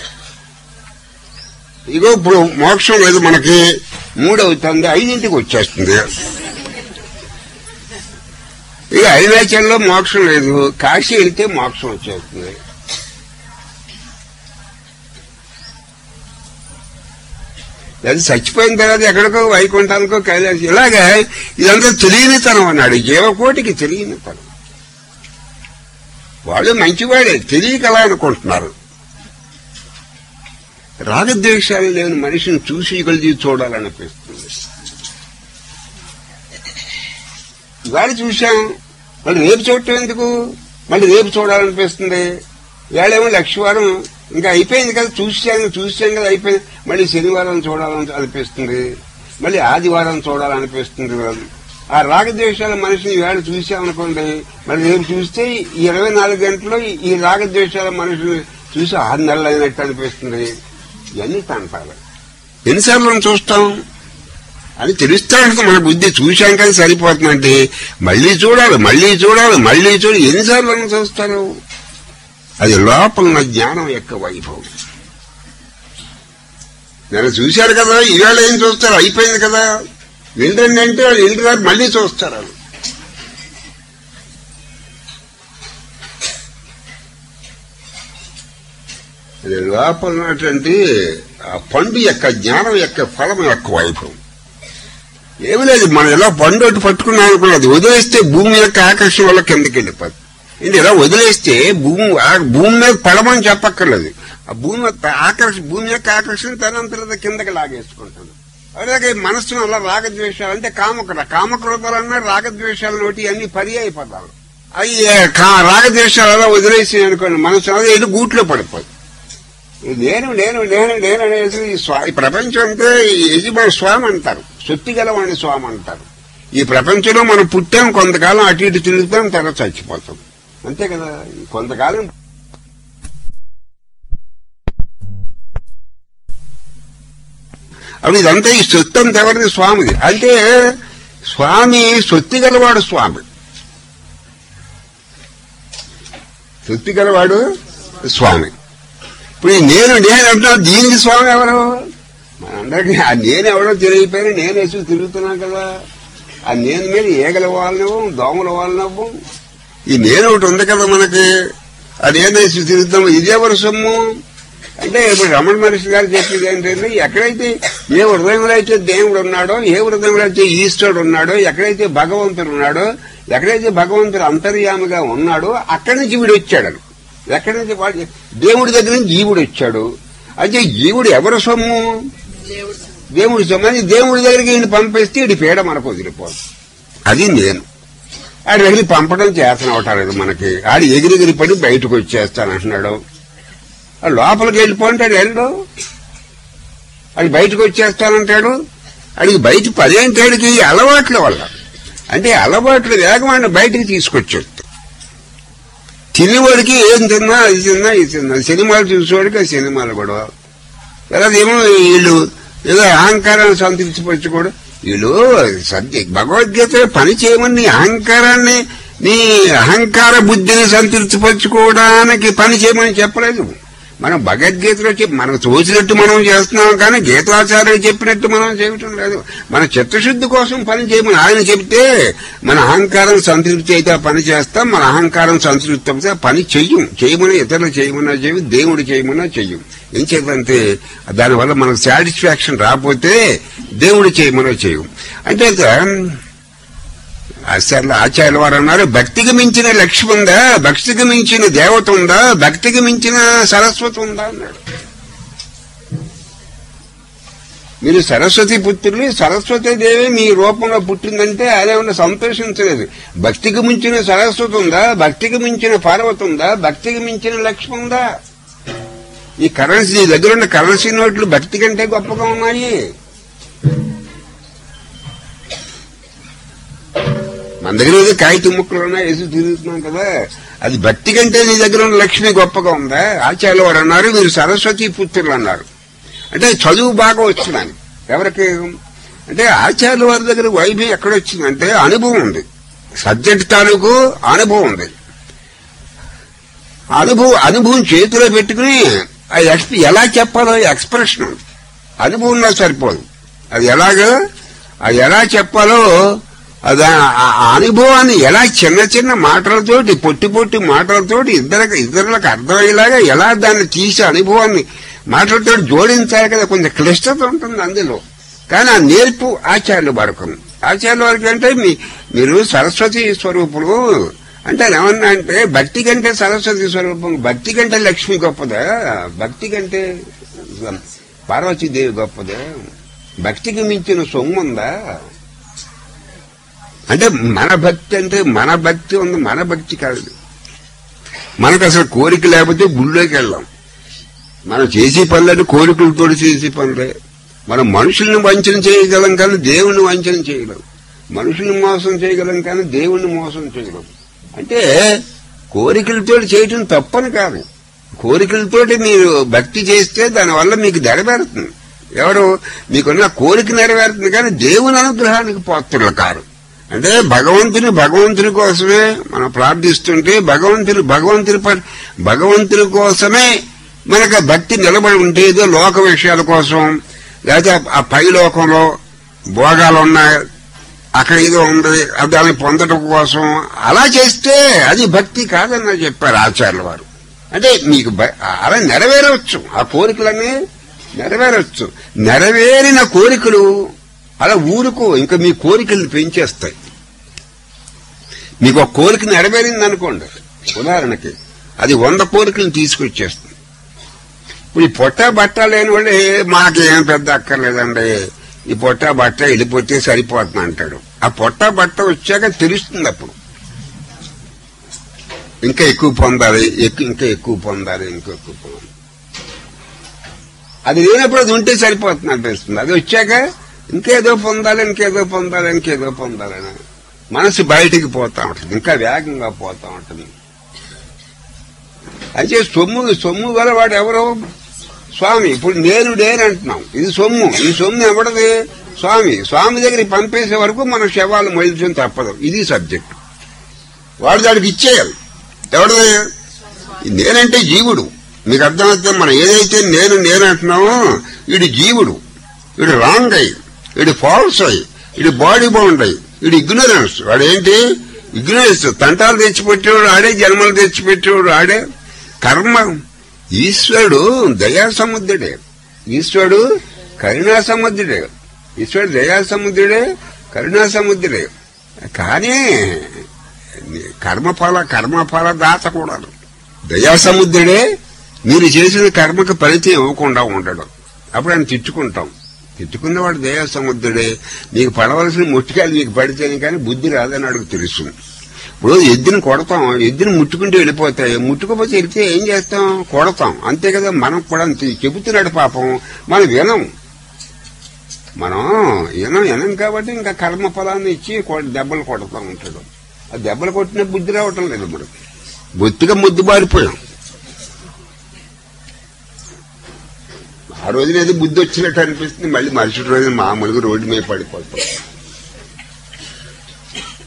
ఇగో ఇప్పుడు మోక్షం లేదు మనకి మూడవుతుంది ఐదింటికి వచ్చేస్తుంది ఇక అరుణాచల్లో మోక్షం లేదు కాశీ వెళ్తే మోక్షం వచ్చేస్తుంది అది చచ్చిపోయిన తర్వాత ఎక్కడికో వైకుంఠానికో కైలాసం ఇలాగా ఇదంతా తెలియనితనం అన్నాడు జీవకోటికి తెలియనితనం వాళ్ళు మంచివాడే తెలియకలా అనుకుంటున్నారు రాగద్వేషాలు లేని మనిషిని చూసి కొలిది చూడాలనిపిస్తుంది ఇవాళ చూశాం మళ్ళీ రేపు చూడటం ఎందుకు మళ్ళీ రేపు చూడాలనిపిస్తుంది ఇవాళేమో లక్షవారం ఇంకా అయిపోయింది కదా చూసాను చూసాం కదా అయిపోయింది మళ్ళీ శనివారం చూడాలని అనిపిస్తుంది మళ్ళీ ఆదివారం చూడాలనిపిస్తుంది ఆ రాగద్వేషాల మనిషిని ఈవేళ చూసామనుకోండి మరి రేపు చూస్తే ఈ ఇరవై నాలుగు గంటల్లో ఈ రాగద్వేషాల మనిషిని చూసి ఆరు నెలలు అయినట్టు అనిపిస్తుంది ఇవన్నీ తంటాలు ఎన్నిసార్లు మనం చూస్తాం అని తెలుస్తానికి మన బుద్ధి చూశాం కానీ సరిపోతుందంటే మళ్ళీ చూడాలి మళ్ళీ చూడాలి మళ్ళీ చూడాలి ఎన్నిసార్లు మనం చూస్తారు అది లోపల ఉన్న జ్ఞానం యొక్క వైభవం నేను చూశారు కదా ఈవేళ ఏం చూస్తారు అయిపోయింది కదా వెళ్ళండి అంటే వాళ్ళు వెళ్ళినారు మళ్ళీ చూస్తారు వాళ్ళు అది లోపల ఉన్నటువంటి ఆ పండు యొక్క జ్ఞానం యొక్క ఫలం యొక్క వైభవం ఏమి లేదు మనం ఎలా పండు అటు పట్టుకున్నాం అనుకున్నది వదిలేస్తే భూమి యొక్క ఆకర్షణ వల్ల కిందకి వెళ్ళిపోతుంది ఏంటి ఇలా వదిలేస్తే భూమి ఆ భూమి మీద పడమని చెప్పక్కర్లేదు ఆ భూమి యొక్క ఆకర్షణ భూమి యొక్క ఆకర్షణ తనంతರದ కిందకి లాగేసుకుంటుంది అలాగే మనస్సును అలా రాగద్వేషాలు అంటే కామకుల కామక్రోధాలన్నా రాగద్వేషాలు నోటి అన్ని పర్యాయ పదాలు అవి కా- రాగద్వేషాలు అలా వదిలేసి అనుకోండి మనసు అదే ఇది గూట్లో పడిపోతుంది ఈ నేను నేను నేను నేను అనేసి ఈ స్వా ఈ ప్రపంచం అంతా ఈ యజమాని స్వామి అంటారు సొత్తి గలవాణి స్వామి అంటారు ఈ ప్రపంచంలో మనం పుట్టాం కొంతకాలం అటు ఇటు తిరుగుతాం తర్వాత చచ్చిపోతాం అంతే కదా ఈ కొంతకాలం అప్పుడు ఇదంతా ఈ సొత్తు అంతా ఎవరిది స్వామిది అంటే స్వామి సొత్తి గలవాడు స్వామి సొత్తి గలవాడు స్వామి ఇప్పుడు ఈ నేను నేను అంటున్నా దీనికి స్వామి ఎవరు మనందరికీ ఆ నేను ఎవరో తెలియపోయినా నేను వేసి తిరుగుతున్నాం కదా ఆ నేను మీద ఏగల వాళ్ళనివ్వం దోమల వాళ్ళనివ్వం ఈ నేను ఒకటి ఉంది కదా మనకి ఆ నేను వేసి తిరుగుతాం ఇదెవరు సొమ్ము అంటే ఇప్పుడు రమణ మహర్షి గారు చెప్పేది ఏంటంటే ఎక్కడైతే ఏ హృదయంలో అయితే దేవుడు ఉన్నాడో ఏ హృదయంలో అయితే ఈశ్వరుడు ఉన్నాడో ఎక్కడైతే భగవంతుడు ఉన్నాడో ఎక్కడైతే భగవంతుడు అంతర్యామిగా ఉన్నాడో అక్కడి నుంచి వీడు వచ్చాడు ఎక్కడి నుంచి వాడు దేవుడి దగ్గర నుంచి జీవుడు వచ్చాడు అయితే జీవుడు ఎవరి సొమ్ము దేవుడి సొమ్ము అని దేవుడి దగ్గరికి ఈయన పంపిస్తే ఈడి పీడ మనకు వదిలిపోదు అది నేను ఆడు వెళ్ళి పంపడం చేతన అవటాలేదు మనకి ఆడు ఎగిరిగిరి పడి బయటకు వచ్చేస్తానంటున్నాడు ఆ లోపలికి వెళ్ళిపోంటాడు వెళ్ళు అది బయటకు వచ్చేస్తానంటాడు అడిగి బయట పదేంటాడికి ఈ అలవాట్ల వల్ల అంటే అలవాట్లు వేగమైన బయటికి తీసుకొచ్చేస్తాడు తినేవాడికి ఏం తిన్నా అది తిన్నా ఇది తిన్నా సినిమాలు చూసేవాడికి ఆ సినిమాలు కూడా ఏమో వీళ్ళు ఏదో అహంకారాన్ని సంతృప్తిపరచుకోడు వీళ్ళు సత్య భగవద్గీత పని చేయమని నీ అహంకారాన్ని నీ అహంకార బుద్ధిని సంతృప్తిపరచుకోవడానికి పని చేయమని చెప్పలేదు మనం భగవద్గీతలో చెప్పి మనకు తోచినట్టు మనం చేస్తున్నాం కానీ గీతాచార్యులు చెప్పినట్టు మనం చేయటం లేదు మన చిత్తశుద్ధి కోసం పని చేయమని ఆయన చెప్తే మన అహంకారం సంతృప్తి అయితే ఆ పని చేస్తాం మన అహంకారం సంతృప్తి అయితే ఆ పని చెయ్యం చేయమని ఇతరులు చేయమన్నా చెయ్యం దేవుడు చేయమన్నా చెయ్యం ఏం చేద్దంటే దానివల్ల మనకు సాటిస్ఫాక్షన్ రాకపోతే దేవుడు చేయమన్నా చెయ్యం అంటే ఆచార్యులు ఆచార్యుల వారు అన్నారు భక్తికి మించిన లక్ష్యం ఉందా భక్తికి మించిన దేవత ఉందా భక్తికి మించిన సరస్వతి ఉందా అన్నాడు మీరు సరస్వతి పుత్రులు సరస్వతి దేవి మీ రూపంలో పుట్టిందంటే అదేమన్నా సంతోషించలేదు భక్తికి మించిన సరస్వతి ఉందా భక్తికి మించిన పార్వతి ఉందా భక్తికి మించిన లక్ష్యం ఉందా ఈ కరెన్సీ నీ దగ్గర ఉన్న కరెన్సీ నోట్లు భక్తి కంటే గొప్పగా ఉన్నాయి మన దగ్గర ఏదో కాగితం ముక్కలు ఉన్నాయి వేసి తిరుగుతున్నాం కదా అది భక్తి కంటే నీ దగ్గర ఉన్న లక్ష్మి గొప్పగా ఉందా ఆచార్యులు వారు అన్నారు మీరు సరస్వతి పుత్రులు అన్నారు అంటే చదువు బాగా వచ్చిందని ఎవరికి అంటే ఆచార్యుల వారి దగ్గర వైభవం ఎక్కడొచ్చిందంటే అనుభవం ఉంది సబ్జెక్ట్ తాలూకు అనుభవం ఉంది అనుభవం అనుభవం చేతిలో పెట్టుకుని అది ఎక్స్ప- ఎలా చెప్పాలో ఎక్స్ప్రెషన్ ఉంది. అనుభవం ఉన్నా సరిపోదు అది ఎలాగో అది ఎలా చెప్పాలో అది ఆ- ఆ అనుభవాన్ని ఎలా చిన్న చిన్న మాటలతోటి పొట్టి పొట్టి మాటలతోటి ఇద్దరికి ఇద్దరులకు అర్థమయ్యేలాగా ఎలా దాన్ని తీసి అనుభవాన్ని మాటలతో జోడించాలి కదా కొంచెం క్లిష్టత ఉంటుంది అందులో కానీ ఆ నేర్పు ఆచార్యుల వరకు ఆచార్యుల వరకు అంటే మీ మీరు సరస్వతి స్వరూపులు అంటే ఏమన్నా అంటే భక్తి కంటే సరస్వతి స్వరూపం భక్తి కంటే లక్ష్మి గొప్పదా భక్తి కంటే పార్వతీదేవి గొప్పదా భక్తికి మించిన సొమ్ము ఉందా అంటే మన భక్తి అంటే మన భక్తి ఉంది మన భక్తి కాదు మనకు అసలు కోరిక లేకపోతే గుళ్ళోకి వెళ్ళాం మనం చేసే పనులని కోరికలతో చేసే పనులే మనం మనుషుల్ని వంచన చేయగలం కానీ దేవుణ్ణి వంచన చేయలేం మనుషుల్ని మోసం చేయగలం కానీ దేవుణ్ణి మోసం చేయలేం అంటే కోరికలతో చేయటం తప్పని కాదు కోరికలతోటి మీరు భక్తి చేస్తే దానివల్ల మీకు నెరవేరుతుంది ఎవరు మీకున్న కోరిక నెరవేరుతుంది కానీ దేవుని అనుగ్రహానికి పాత్రలు కారు అంటే భగవంతుని భగవంతుని కోసమే మనం ప్రార్థిస్తుంటే భగవంతుని భగవంతుని ప- భగవంతుని కోసమే మనకు ఆ భక్తి నిలబడి ఉంటే ఏదో లోక విషయాల కోసం లేకపోతే ఆ పై లోకంలో భోగాలు ఉన్నాయి అక్కడ ఏదో ఉంది అది దాన్ని పొందడం కోసం అలా చేస్తే అది భక్తి కాదని చెప్పారు ఆచార్యుల వారు అంటే మీకు భ- అలా నెరవేరవచ్చు ఆ కోరికలన్నీ నెరవేరవచ్చు నెరవేరిన కోరికలు అలా ఊరుకో ఇంకా మీ కోరికల్ని పెంచేస్తాయి మీకు ఒక కోరిక నెరవేరింది అనుకోండి ఉదాహరణకి అది వంద కోరికలను తీసుకొచ్చేస్తుంది ఇప్పుడు ఈ పొట్ట బట్ట లేని వాళ్ళు "ఏ, మాకేం పెద్ద అక్కర్లేదండి ఈ పొట్ట బట్ట వెళ్ళిపోతే సరిపోతుంది అంటాడు ఆ పొట్ట బట్ట వచ్చాక తెలుస్తుంది అప్పుడు ఇంకా ఎక్కువ పొందాలి ఎక్కు- ఇంకా ఎక్కువ పొందాలి ఇంకా ఎక్కువ పొందాలి అది లేనప్పుడు అది ఉంటే సరిపోతుంది అనిపిస్తుంది అది వచ్చాక ఇంకేదో పొందాలి ఇంకేదో పొందాలి ఇంకేదో పొందాలని మనసు బయటికి పోతా ఉంటుంది ఇంకా వేగంగా పోతా ఉంటుంది అయితే సొమ్ము సొమ్ము గలవాడు ఎవరు స్వామి ఇప్పుడు నేను నేను అంటున్నాం ఇది సొమ్ము ఈ సొమ్ము ఎవడది స్వామి స్వామి దగ్గరికి పంపేసే వరకు మన శవాలు మొయిల్చడం తప్పదు ఇది సబ్జెక్ట్ వాడు దానికి ఇచ్చేయాలి ఎవడది నేనంటే జీవుడు మీకు అర్థమవుతుంది మనం ఏదైతే నేను నేను అంటున్నామో వీడు జీవుడు వీడు రాంగ్ అయ్యి వీడు ఫాల్స్ అయ్యి వీడు బాడీ బౌండ్ అయ్యి వీడు ఇగ్నరెన్స్ వాడు ఏంటి ఇగ్నరెన్స్ తంటాలు తెచ్చిపెట్టేవాడు ఆడే జన్మలు తెచ్చిపెట్టేవాడు ఆడే కర్మ ఈశ్వరుడు దయా సముద్రుడే ఈశ్వరుడు కరుణా సముద్రుడే ఈశ్వరుడు దయా సముద్రుడే కరుణా సముద్రుడే కానీ కర్మఫల కర్మఫల దాత కూడా దయా సముద్రుడే మీరు చేసిన కర్మకు ఫలితం ఇవ్వకుండా ఉండడం అప్పుడు ఆయన తిట్టుకుంటాం తిట్టుకున్నవాడు దయా సముద్రుడే మీకు పడవలసిన ముట్టుకాయలు మీకు పడితేనే కానీ బుద్ధి రాదని అడుగు తెలుసు ఇప్పుడు ఎద్దుని కొడతాం ఎద్దుని ముట్టుకుంటూ వెళ్ళిపోతాయి ముట్టుకోపోతే వెళ్తే ఏం చేస్తాం కొడతాం అంతే కదా మనం కూడా అంతే చెబుతున్నాడు పాపం మనం వినం మనం వినం వినం కాబట్టి ఇంకా కర్మ ఫలాన్ని ఇచ్చి కొ- దెబ్బలు కొడతా ఉంటాడు ఆ దెబ్బలు కొట్టిన బుద్ధి రావటం లేదు మనకి బొత్తిగా ముద్దు బారిపోయాం ఆ రోజున ఏదో బుద్ధి వచ్చినట్టు అనిపిస్తుంది మళ్ళీ మరుసటి రోజున మామూలుగా రోడ్డు మీద పడిపోతాం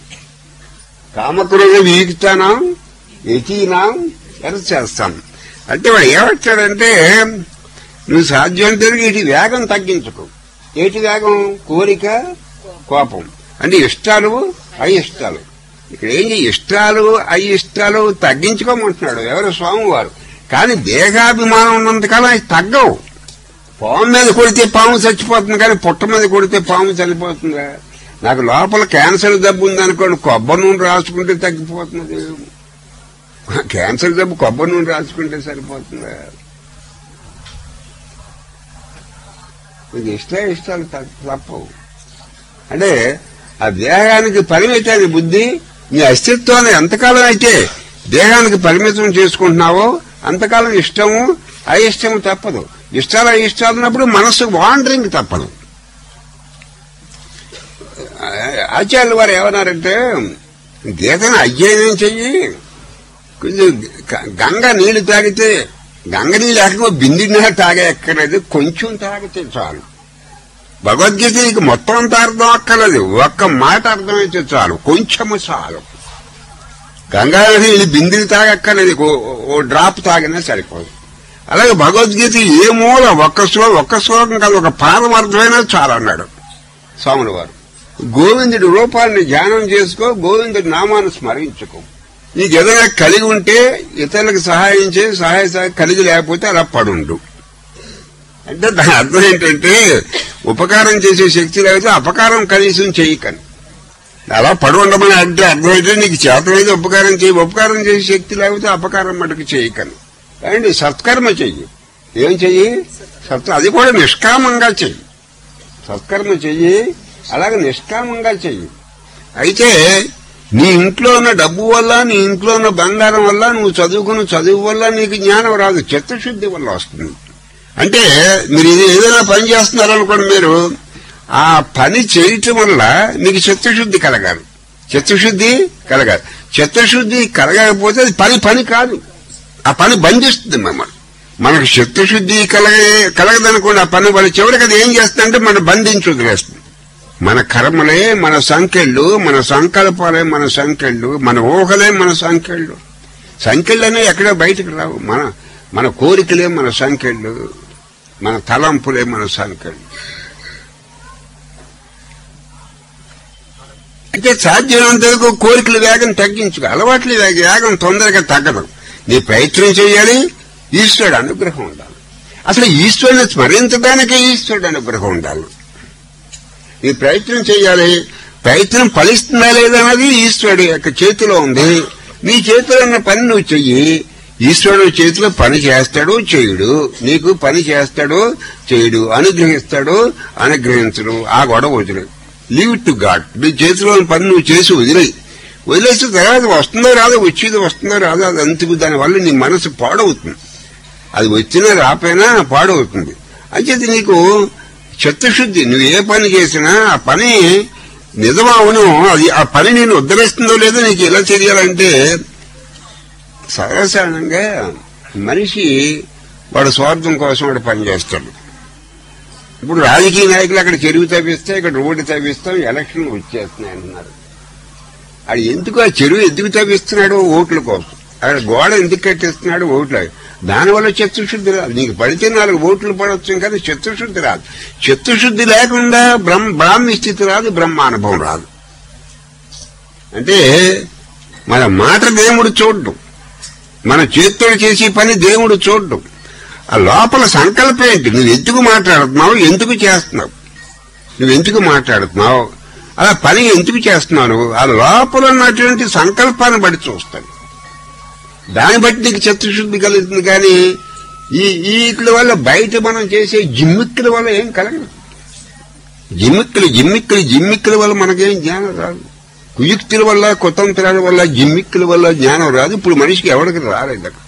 కామక్రోధ వీగుతానా ఎచీనా ఎర చేస్తాం అంటే వాడు ఏమంటాడంటే నువ్వు సాధ్యమంటే ఇటు వేగం తగ్గించుకో ఏటి వేగం కోరిక కోపం అంటే ఇష్టాలు అయిష్టాలు ఇక్కడ ఏంటి ఇష్టాలు అయిష్టాలు తగ్గించుకోమంటున్నాడు ఎవరు స్వామివారు కానీ దేహాభిమానం ఉన్నంతకాలం అవి తగ్గవు పాము మీద కొడితే పాము చచ్చిపోతుంది కానీ పుట్ట మీద కొడితే పాము చనిపోతుందా నాకు లోపల క్యాన్సర్ జబ్బు ఉందనుకోండి కొబ్బరి నూనె రాసుకుంటే తగ్గిపోతుంది క్యాన్సర్ జబ్బు కొబ్బరి నూనె రాసుకుంటే సరిపోతుందా మీకు ఇష్ట ఇష్టాలు తప్ప- తప్పవు అంటే ఆ దేహానికి పరిమితాన్ని బుద్ధి నీ అస్తిత్వాన్ని ఎంతకాలం అయితే దేహానికి పరిమితం చేసుకుంటున్నావో అంతకాలం ఇష్టము అయిష్టము తప్పదు ఇష్టాలు అయిష్టాలు ఉన్నప్పుడు మనస్సు వాండరింగ్ తప్పదు ఆ- ఆచార్యులు వారు ఏమన్నారంటే గీతను అధ్యయనం చెయ్యి కొంచెం గ- గంగ నీళ్లు తాగితే గంగ నీళ్ళు లేకపోతే బింది నీళ్ళు తాగే ఎక్కర్లేదు కొంచెం తాగితే చాలు భగవద్గీత నీకు మొత్తం అంత అర్థం అక్కర్లేదు ఒక్క మాట అర్థమైతే చాలు కొంచెము చాలు గంగా నీళ్ళు బిందిని తాగక్కర్లేదు ఓ- ఓ డ్రాప్ తాగినా సరిపోదు అలాగే భగవద్గీత ఏ మూల ఒక్క శ్లోకం ఒక్క శ్లోకం కాదు ఒక పాదం అర్థమైనా చాలు అన్నాడు స్వాముల వారు గోవిందుడి రూపాన్ని ధ్యానం చేసుకో గోవిందుడి నామాన్ని స్మరించుకో నీకు ఏదైనా కలిగి ఉంటే ఇతరులకు సహాయం చేసి సహాయ సహాయ కలిగి లేకపోతే అలా పడుండు అంటే దాని అర్థం ఏంటంటే ఉపకారం చేసే శక్తి లేకపోతే అపకారం కనీసం చేయకని అలా పడి ఉండమని అంటే అర్థమైతే నీకు చేతనైతే ఉపకారం చేయి ఉపకారం చేసే శక్తి లేకపోతే అపకారం మటుకు చేయకని అండి సత్కర్మ చెయ్యి ఏం చెయ్యి సత్ అది కూడా నిష్కామంగా చెయ్యి సత్కర్మ చెయ్యి అలాగే నిష్కామంగా చెయ్యి అయితే నీ ఇంట్లో ఉన్న డబ్బు వల్ల నీ ఇంట్లో ఉన్న బంగారం వల్ల నువ్వు చదువుకున్న చదువు వల్ల నీకు జ్ఞానం రాదు చిత్తశుద్ధి వల్ల వస్తుంది అంటే మీరు ఇది ఏదైనా పని చేస్తున్నారనుకోండి మీరు ఆ పని చేయటం వల్ల మీకు చిత్తశుద్ధి కలగాలి చిత్తశుద్ధి కలగాలి చిత్తశుద్ధి కలగకపోతే అది పని పని కాదు ఆ పని బంధిస్తుంది మమ్మల్ని మనకు చిత్తశుద్ధి కలగ కలగదనుకోండి ఆ పని వాళ్ళు చివరికి అది ఏం చేస్తుందంటే మనం బంధించి వదిలేస్తుంది మన కర్మలే మన సంఖ్యలు మన సంకల్పాలే మన సంఖ్యలు మన ఊహలే మన సంఖ్యలు సంఖ్యలనే ఎక్కడ బయటకు రావు మన మన కోరికలే మన సంఖ్యలు మన తలంపులే మన సంఖ్యలు అంటే సాధ్యమైనంత వరకు కోరికల వేగం తగ్గించుకో అలవాట్ల వేగ- వేగం తొందరగా తగ్గదు నీ ప్రయత్నం చేయాలి ఈశ్వరుడు అనుగ్రహం ఉండాలి అసలు ఈశ్వరుని స్మరించడానికే ఈశ్వరుడు అనుగ్రహం ఉండాలి నీ ప్రయత్నం చేయాలి ప్రయత్నం ఫలిస్తుందా లేదా అన్నది ఈశ్వరుడు యొక్క చేతిలో ఉంది నీ చేతిలో ఉన్న పని నువ్వు చెయ్యి ఈశ్వరుడు చేతిలో పని చేస్తాడు చేయుడు నీకు పని చేస్తాడు చేయుడు అనుగ్రహిస్తాడు అనుగ్రహించడు ఆ గొడవ వదిలే లీవ్ టు గాడ్ నీ చేతిలో ఉన్న పని నువ్వు చేసి వదిలేయి వదిలేసిన తర్వాత వస్తుందో రాదో వచ్చేది వస్తుందో రాదో అది అంతకు దానివల్ల నీ మనసు పాడవుతుంది అది వచ్చినా రాపోయినా పాడవుతుంది అంచేది నీకు చిత్తశుద్ధి నువ్వు ఏ పని చేసినా ఆ పని నిజమవును అది ఆ పని నేను ఉద్ధరిస్తుందో లేదో నీకు ఎలా తెలియాలంటే సర్వసాధారణంగా మనిషి వాడు స్వార్థం కోసం వాడు పని చేస్తాడు ఇప్పుడు రాజకీయ నాయకులు అక్కడ చెరువు తవ్విస్తే ఇక్కడ రోడ్డు తవ్విస్తాం ఎలక్షన్లు వచ్చేస్తున్నాయి అంటున్నారు అది ఎందుకు ఆ చెరువు ఎందుకు తవ్విస్తున్నాడు ఓట్ల కోసం అక్కడ గోడ ఎందుకు కట్టిస్తున్నాడు ఓట్లు దానివల్ల చిత్తశుద్ధి రాదు నీకు పడితే నాలుగు ఓట్లు పడవచ్చు కానీ చిత్తశుద్ధి రాదు చిత్తశుద్ధి లేకుండా బ్రహ్మ బ్రాహ్మి స్థితి రాదు బ్రహ్మానుభవం రాదు అంటే మన మాట దేవుడు చూడడం మన చేతితో చేసే పని దేవుడు చూడడం ఆ లోపల సంకల్పం ఏంటి నువ్వు ఎందుకు మాట్లాడుతున్నావు ఎందుకు చేస్తున్నావు నువ్వు ఎందుకు మాట్లాడుతున్నావు అలా పని ఎందుకు చేస్తున్నావు ఆ లోపల ఉన్నటువంటి సంకల్పాన్ని బట్టి చూస్తాను దాన్ని బట్టి నీకు చిత్తశుద్ధి కలుగుతుంది కానీ ఈ ఈ వీటి వల్ల బయట మనం చేసే జిమ్మిక్కుల వల్ల ఏం కలగదు జిమ్మిక్కులు జిమ్మిక్కులు జిమ్మిక్కుల వల్ల మనకేం జ్ఞానం రాదు కుయుక్తుల వల్ల కుతంత్రాల వల్ల జిమ్మిక్కుల వల్ల జ్ఞానం రాదు ఇప్పుడు మనిషికి ఎవరికి రాలేదు అక్కడ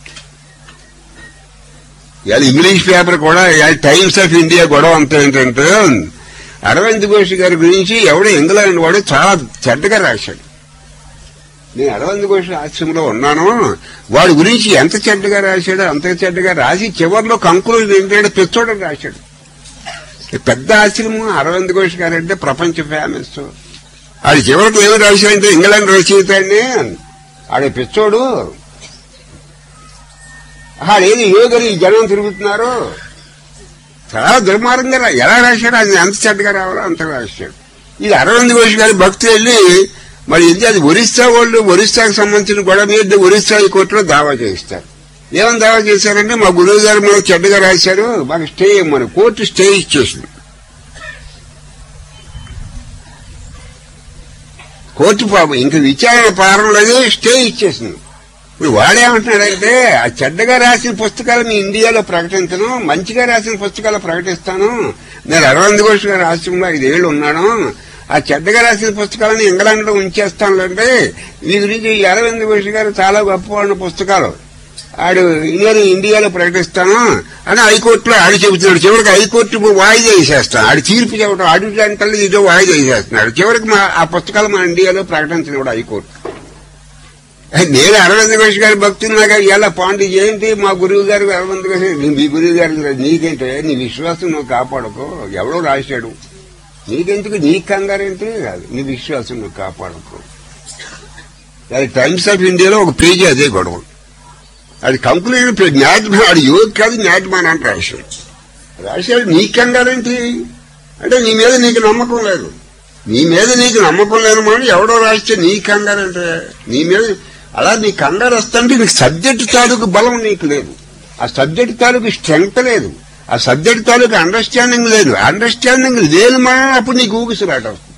ఇవాళ ఇంగ్లీష్ పేపర్ కూడా ఇవాళ టైమ్స్ ఆఫ్ ఇండియా గొడవ అంతా ఏంటంటే అరవింద్ ఘోష్ గారి గురించి ఎవడో ఇంగ్లాండ్ వాడు చాలా చెడ్డగా రాశాడు నేను అరవింద్ ఘోష్ ఆశ్రమంలో ఉన్నాను వాడి గురించి ఎంత చెడ్డగా రాశాడో అంత చెడ్డగా రాసి చివరిలో కంకులు ఏంటంటే పిచ్చోడని రాశాడు పెద్ద ఆశ్రమం అరవింద్ ఘోష్ గారు అంటే ప్రపంచ ఫేమస్ ఆడి చివరికి ఏమి రాశాడంటే ఇంగ్లాండ్ రచయిత అండి ఆడి పిచ్చోడు ఆహా లేదు యోగని ఈ జనం తిరుగుతున్నారు చాలా దుర్మార్గంగా రా- ఎలా రాశాడు అది ఎంత చెడ్డగా రావాలో అంత రాశాడు ఇది అరవింద్ ఘోష్ గారి భక్తులు వెళ్ళి మరి ఇది అది ఒరిస్సా వాళ్ళు ఒరిస్సాకు సంబంధించిన గొడవ మీద ఒరిస్సా ఈ కోర్టులో దావా చేయిస్తారు ఏమని దావా చేశారంటే మా గురువు గారు మీద చెడ్డగా రాశారు మాకు స్టే మన కోర్టు స్టే ఇచ్చేసింది కోర్టు పాపం ఇంక విచారణ ప్రారంభంలో స్టే ఇచ్చేసింది ఇప్పుడు వాడేమంటున్నాడంటే ఆ చెడ్డగా రాసిన పుస్తకాలు మీ ఇండియాలో ప్రకటించను మంచిగా రాసిన పుస్తకాలు ప్రకటిస్తాను నేను అరవింద్ ఘోష్ గారి ఆశ్రమంలో ఐదేళ్లు ఉన్నాను ఆ చెడ్డగా రాసిన పుస్తకాలను ఇంగ్లాండ్ లో ఉంచేస్తానులంటే మీ గురించి ఈ అరవింద్ ఘోష్ గారు చాలా గొప్పవాడిన పుస్తకాలు ఆడు నేను ఇండియాలో ప్రకటిస్తాను అని హైకోర్టులో ఆడు చెబుతున్నాడు చివరికి హైకోర్టు వాయిదా వేసేస్తాను ఆడు తీర్పు చెప్పడం అడుగు అంటే ఇదో వాయిదా వేసేస్తున్నాడు చివరికి మా ఆ పుస్తకాలు మన ఇండియాలో ప్రకటించిన కూడా హైకోర్టు నేను అరవింద్ ఘోష్ గారి భక్తులు నాకు ఇలా పాండి ఏంటి మా గురువు గారు అరవింద్ ఘోష్ నీ- మీ గురువు గారు నీకేంటే నీ విశ్వాసం నువ్వు కాపాడుకో ఎవడో రాశాడు నీకెందుకు నీ కంగారేంటి కాదు నీ విశ్వాసం నువ్వు కాపాడుకో అది టైమ్స్ ఆఫ్ ఇండియాలో ఒక పేజీ అదే గొడవ అది కంక్లూజన్ న్యాయమాన్ అది యోగి కాదు న్యాయమాన్ అని రాశాడు రాశాడు నీ కంగారేంటి అంటే నీ మీద నీకు నమ్మకం లేదు నీ మీద నీకు నమ్మకం లేదు మాట ఎవడో రాస్తే నీ కంగారంటే నీ మీద అలా నీ కంగారు వస్తుంటే నీకు సబ్జెక్ట్ తాలూకు బలం నీకు లేదు ఆ సబ్జెక్ట్ తాలూకు స్ట్రెంగ్త్ లేదు ఆ సబ్జెక్ట్ తాలూకు అండర్స్టాండింగ్ లేదు అండర్స్టాండింగ్ లేని మాట అప్పుడు నీకు ఊగిసలాట వస్తుంది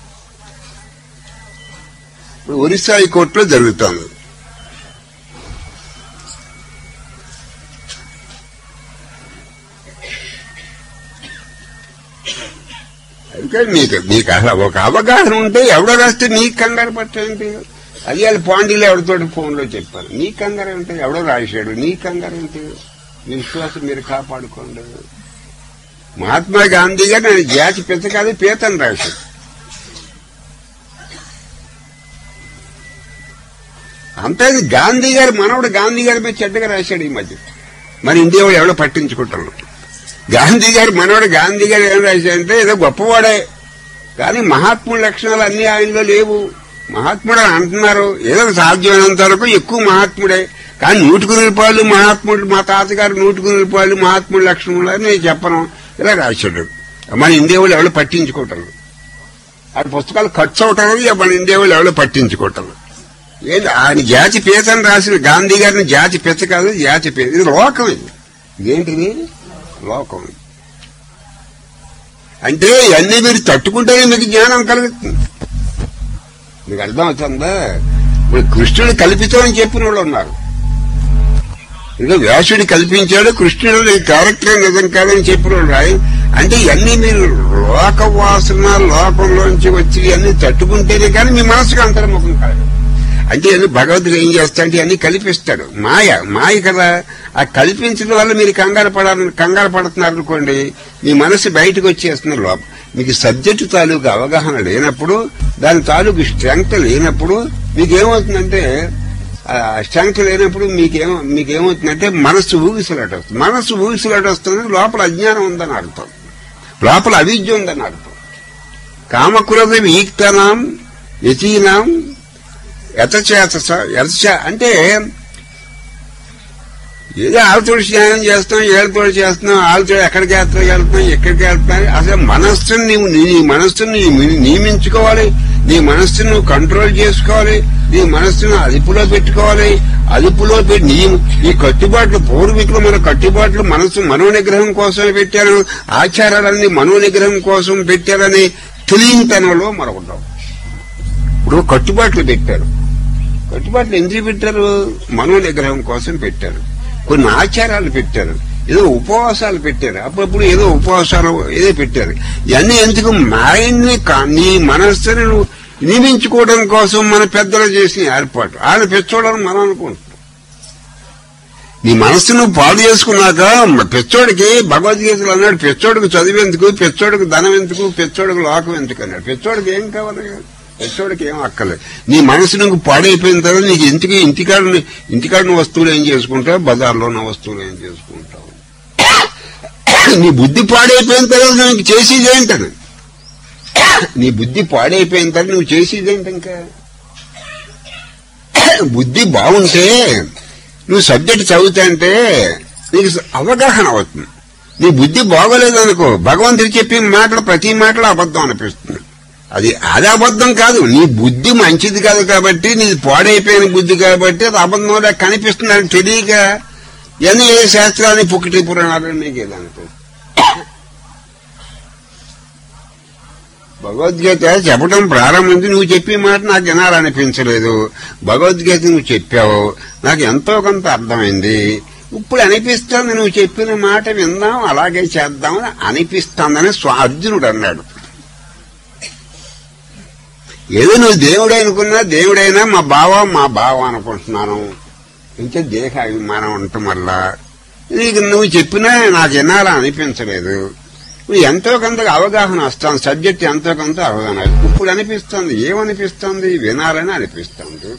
ఇప్పుడు ఒరిస్సా హైకోర్టులో జరుగుతుంది అయితే మీకు మీకు అసలు ఒక అవగాహన ఉంటే ఎవడో రాస్తే నీకు కంగారు పట్టేంటి అది వాళ్ళ పాండీలు ఎవరితో ఫోన్లో చెప్పారు నీ కంగారు అంటే ఎవడో రాశాడు నీ కంగారు ఏంటి మీ విశ్వాసం మీరు కాపాడుకోండి మహాత్మా గాంధీ గారు నేను జాతి పెద్ద కాదు పీతని రాశాడు అంతే గాంధీ గారు మనవడు గాంధీ గారి మీద చెడ్డగా రాశాడు ఈ మధ్య మన ఇండియా వాళ్ళు ఎవడో పట్టించుకుంటారు గాంధీ గారు మనవడు గాంధీ గారు ఏం రాశాడంటే ఏదో గొప్పవాడే కానీ మహాత్ముడి లక్షణాలు అన్ని ఆయనలో లేవు మహాత్ముడు అని అంటున్నారు ఏదో సాధ్యమైనంత వరకు ఎక్కువ మహాత్ముడే కానీ నూటికి రూపాయలు మహాత్ముడు మా తాతగారు నూటికి రూపాయలు మహాత్ముడి లక్షణములు అని నేను చెప్పను ఇలా రాశాడు మన ఇండియా వాళ్ళు ఎవరు పట్టించుకోవటం ఆ పుస్తకాలు ఖర్చు అవటం ఇక మన ఇండియా వాళ్ళు ఎవరు పట్టించుకోవటం ఏంది ఆయన జాతి పేతని రాసిన గాంధీ గారిని జాతి పెచ్చ కాదు జాతి పేద ఇది లోకం ఇది ఇదేంటిది లోకం అంటే ఇవన్నీ మీరు తట్టుకుంటేనే మీకు జ్ఞానం కలుగుతుంది మీకు అర్థం అవుతుందా ఇప్పుడు కృష్ణుడు కల్పితమని చెప్పిన వాళ్ళు ఉన్నారు ఇక వ్యాసుడు కల్పించాడు కృష్ణుడు క్యారెక్టర్ నిజం కాదని చెప్పిన వాళ్ళు రాయి అంటే ఇవన్నీ మీరు లోక వాసన లోకంలోంచి వచ్చి అన్ని తట్టుకుంటేనే కానీ మీ మనసుకు అంతర్ముఖం కాదు అంటే ఇవన్నీ భగవంతుడు ఏం చేస్తా అంటే అన్ని కల్పిస్తాడు మాయ మాయ కదా ఆ కల్పించడం వల్ల మీరు కంగారు పడాలని కంగారు పడుతున్నారు అనుకోండి మీ మనసు బయటకు వచ్చేస్తున్న లోపం మీకు సబ్జెక్టు తాలూకు అవగాహన లేనప్పుడు దాని తాలూకు స్ట్రెంగ్త్ లేనప్పుడు మీకు ఏమవుతుందంటే ఆ స్ట్రెంగ్త్ లేనప్పుడు మీకేమో మీకేమవుతుందంటే మనసు ఊగిసలాట వస్తుంది మనసు ఊగిసలాట వస్తుంది లోపల అజ్ఞానం ఉందని అర్థం లోపల అవిద్య ఉందని అర్థం కామక్రోధ వీక్తనాం యతీనాం యతచేత యతచ అంటే ఏదో ఆళ్ళతో స్నానం చేస్తాం ఏళ్ళతో చేస్తున్నాం వాళ్ళతో ఎక్కడికి యాత్ర వెళ్తున్నాం ఎక్కడికి వెళ్తున్నాం అసలు మనస్సుని నీవు నీ మనస్సుని నీ- నియమించుకోవాలి నీ మనస్సును నువ్వు కంట్రోల్ చేసుకోవాలి నీ మనస్సును అదుపులో పెట్టుకోవాలి అదుపులో పెట్టి నీ ఈ కట్టుబాట్లు పూర్వీకులు మన కట్టుబాట్లు మనస్సు మనోనిగ్రహం కోసమే పెట్టారు ఆచారాలన్నీ మనోనిగ్రహం కోసం పెట్టారని తెలియనితనంలో మరొకటాం ఇప్పుడు కట్టుబాట్లు పెట్టారు కట్టుబాట్లు ఎందుకు పెట్టారు మనో నిగ్రహం కోసం పెట్టారు కొన్ని ఆచారాలు పెట్టారు ఏదో ఉపవాసాలు పెట్టారు అప్పుడప్పుడు ఏదో ఉపవాసాలు ఏదో పెట్టారు ఇవన్నీ ఎందుకు మైండ్ ని కా- నీ మనస్సుని నువ్వు నియమించుకోవడం కోసం మన పెద్దలు చేసిన ఏర్పాటు ఆయన పెంచుకోవడానికి మనం అనుకుంటున్నాం నీ మనస్సు నువ్వు పాడు చేసుకున్నాక మ- పెచ్చోడికి భగవద్గీతలు అన్నాడు పెచ్చోడికి చదివేందుకు పెచ్చోడికి ధనం ఎందుకు పెచ్చోడికి లోకం ఎందుకు అన్నాడు పెచ్చోడికి ఏం కావాలి పెచ్చోడికి ఏం అక్కర్లేదు నీ మనసు నువ్వు పాడైపోయిన తర్వాత నీకు ఇంటికి ఇంటికాడ ఇంటికాడిన వస్తువులు ఏం చేసుకుంటావు బజార్లో ఉన్న వస్తువులు ఏం చేసుకుంటావు నీ బుద్ధి పాడైపోయిన తర్వాత నీకు చేసేది ఏంటని నీ బుద్ధి పాడైపోయిన తర్వాత నువ్వు చేసేది ఏంటి ఇంకా బుద్ధి బాగుంటే నువ్వు సబ్జెక్ట్ చదువుతుంటే నీకు అవగాహన అవుతుంది నీ బుద్ధి బాగోలేదనుకో భగవంతుడు చెప్పిన మాటలు ప్రతి మాటలు అబద్ధం అనిపిస్తుంది అది అది అబద్ధం కాదు నీ బుద్ధి మంచిది కాదు కాబట్టి నీది పాడైపోయిన బుద్ధి కాబట్టి అది అబద్ధంలా కనిపిస్తుంది అని తెలియక ఎన్ని ఏ శాస్త్రాన్ని పుక్కటి పురాణాలు నీకు ఏదనుకో భగవద్గీత చెప్పడం ప్రారంభించి నువ్వు చెప్పే మాట నాకు వినాలనిపించలేదు భగవద్గీత నువ్వు చెప్పావు నాకు ఎంతో కొంత అర్థమైంది ఇప్పుడు అనిపిస్తుంది నువ్వు చెప్పిన మాట విందాం అలాగే చేద్దామని అనిపిస్తుందని స్వా అర్జునుడు అన్నాడు ఏదో నువ్వు దేవుడు అనుకున్నా దేవుడైనా మా బావ మా బావ అనుకుంటున్నాను ఇంకా దేహ అభిమానం ఉండటం వల్ల నీకు నువ్వు చెప్పినా నాకు వినాలని అనిపించలేదు నువ్వు ఎంతో కొంత అవగాహన వస్తాను సబ్జెక్ట్ ఎంతో కొంత అవగాహన ఇప్పుడు అనిపిస్తుంది ఏమనిపిస్తుంది వినాలని అనిపిస్తుంది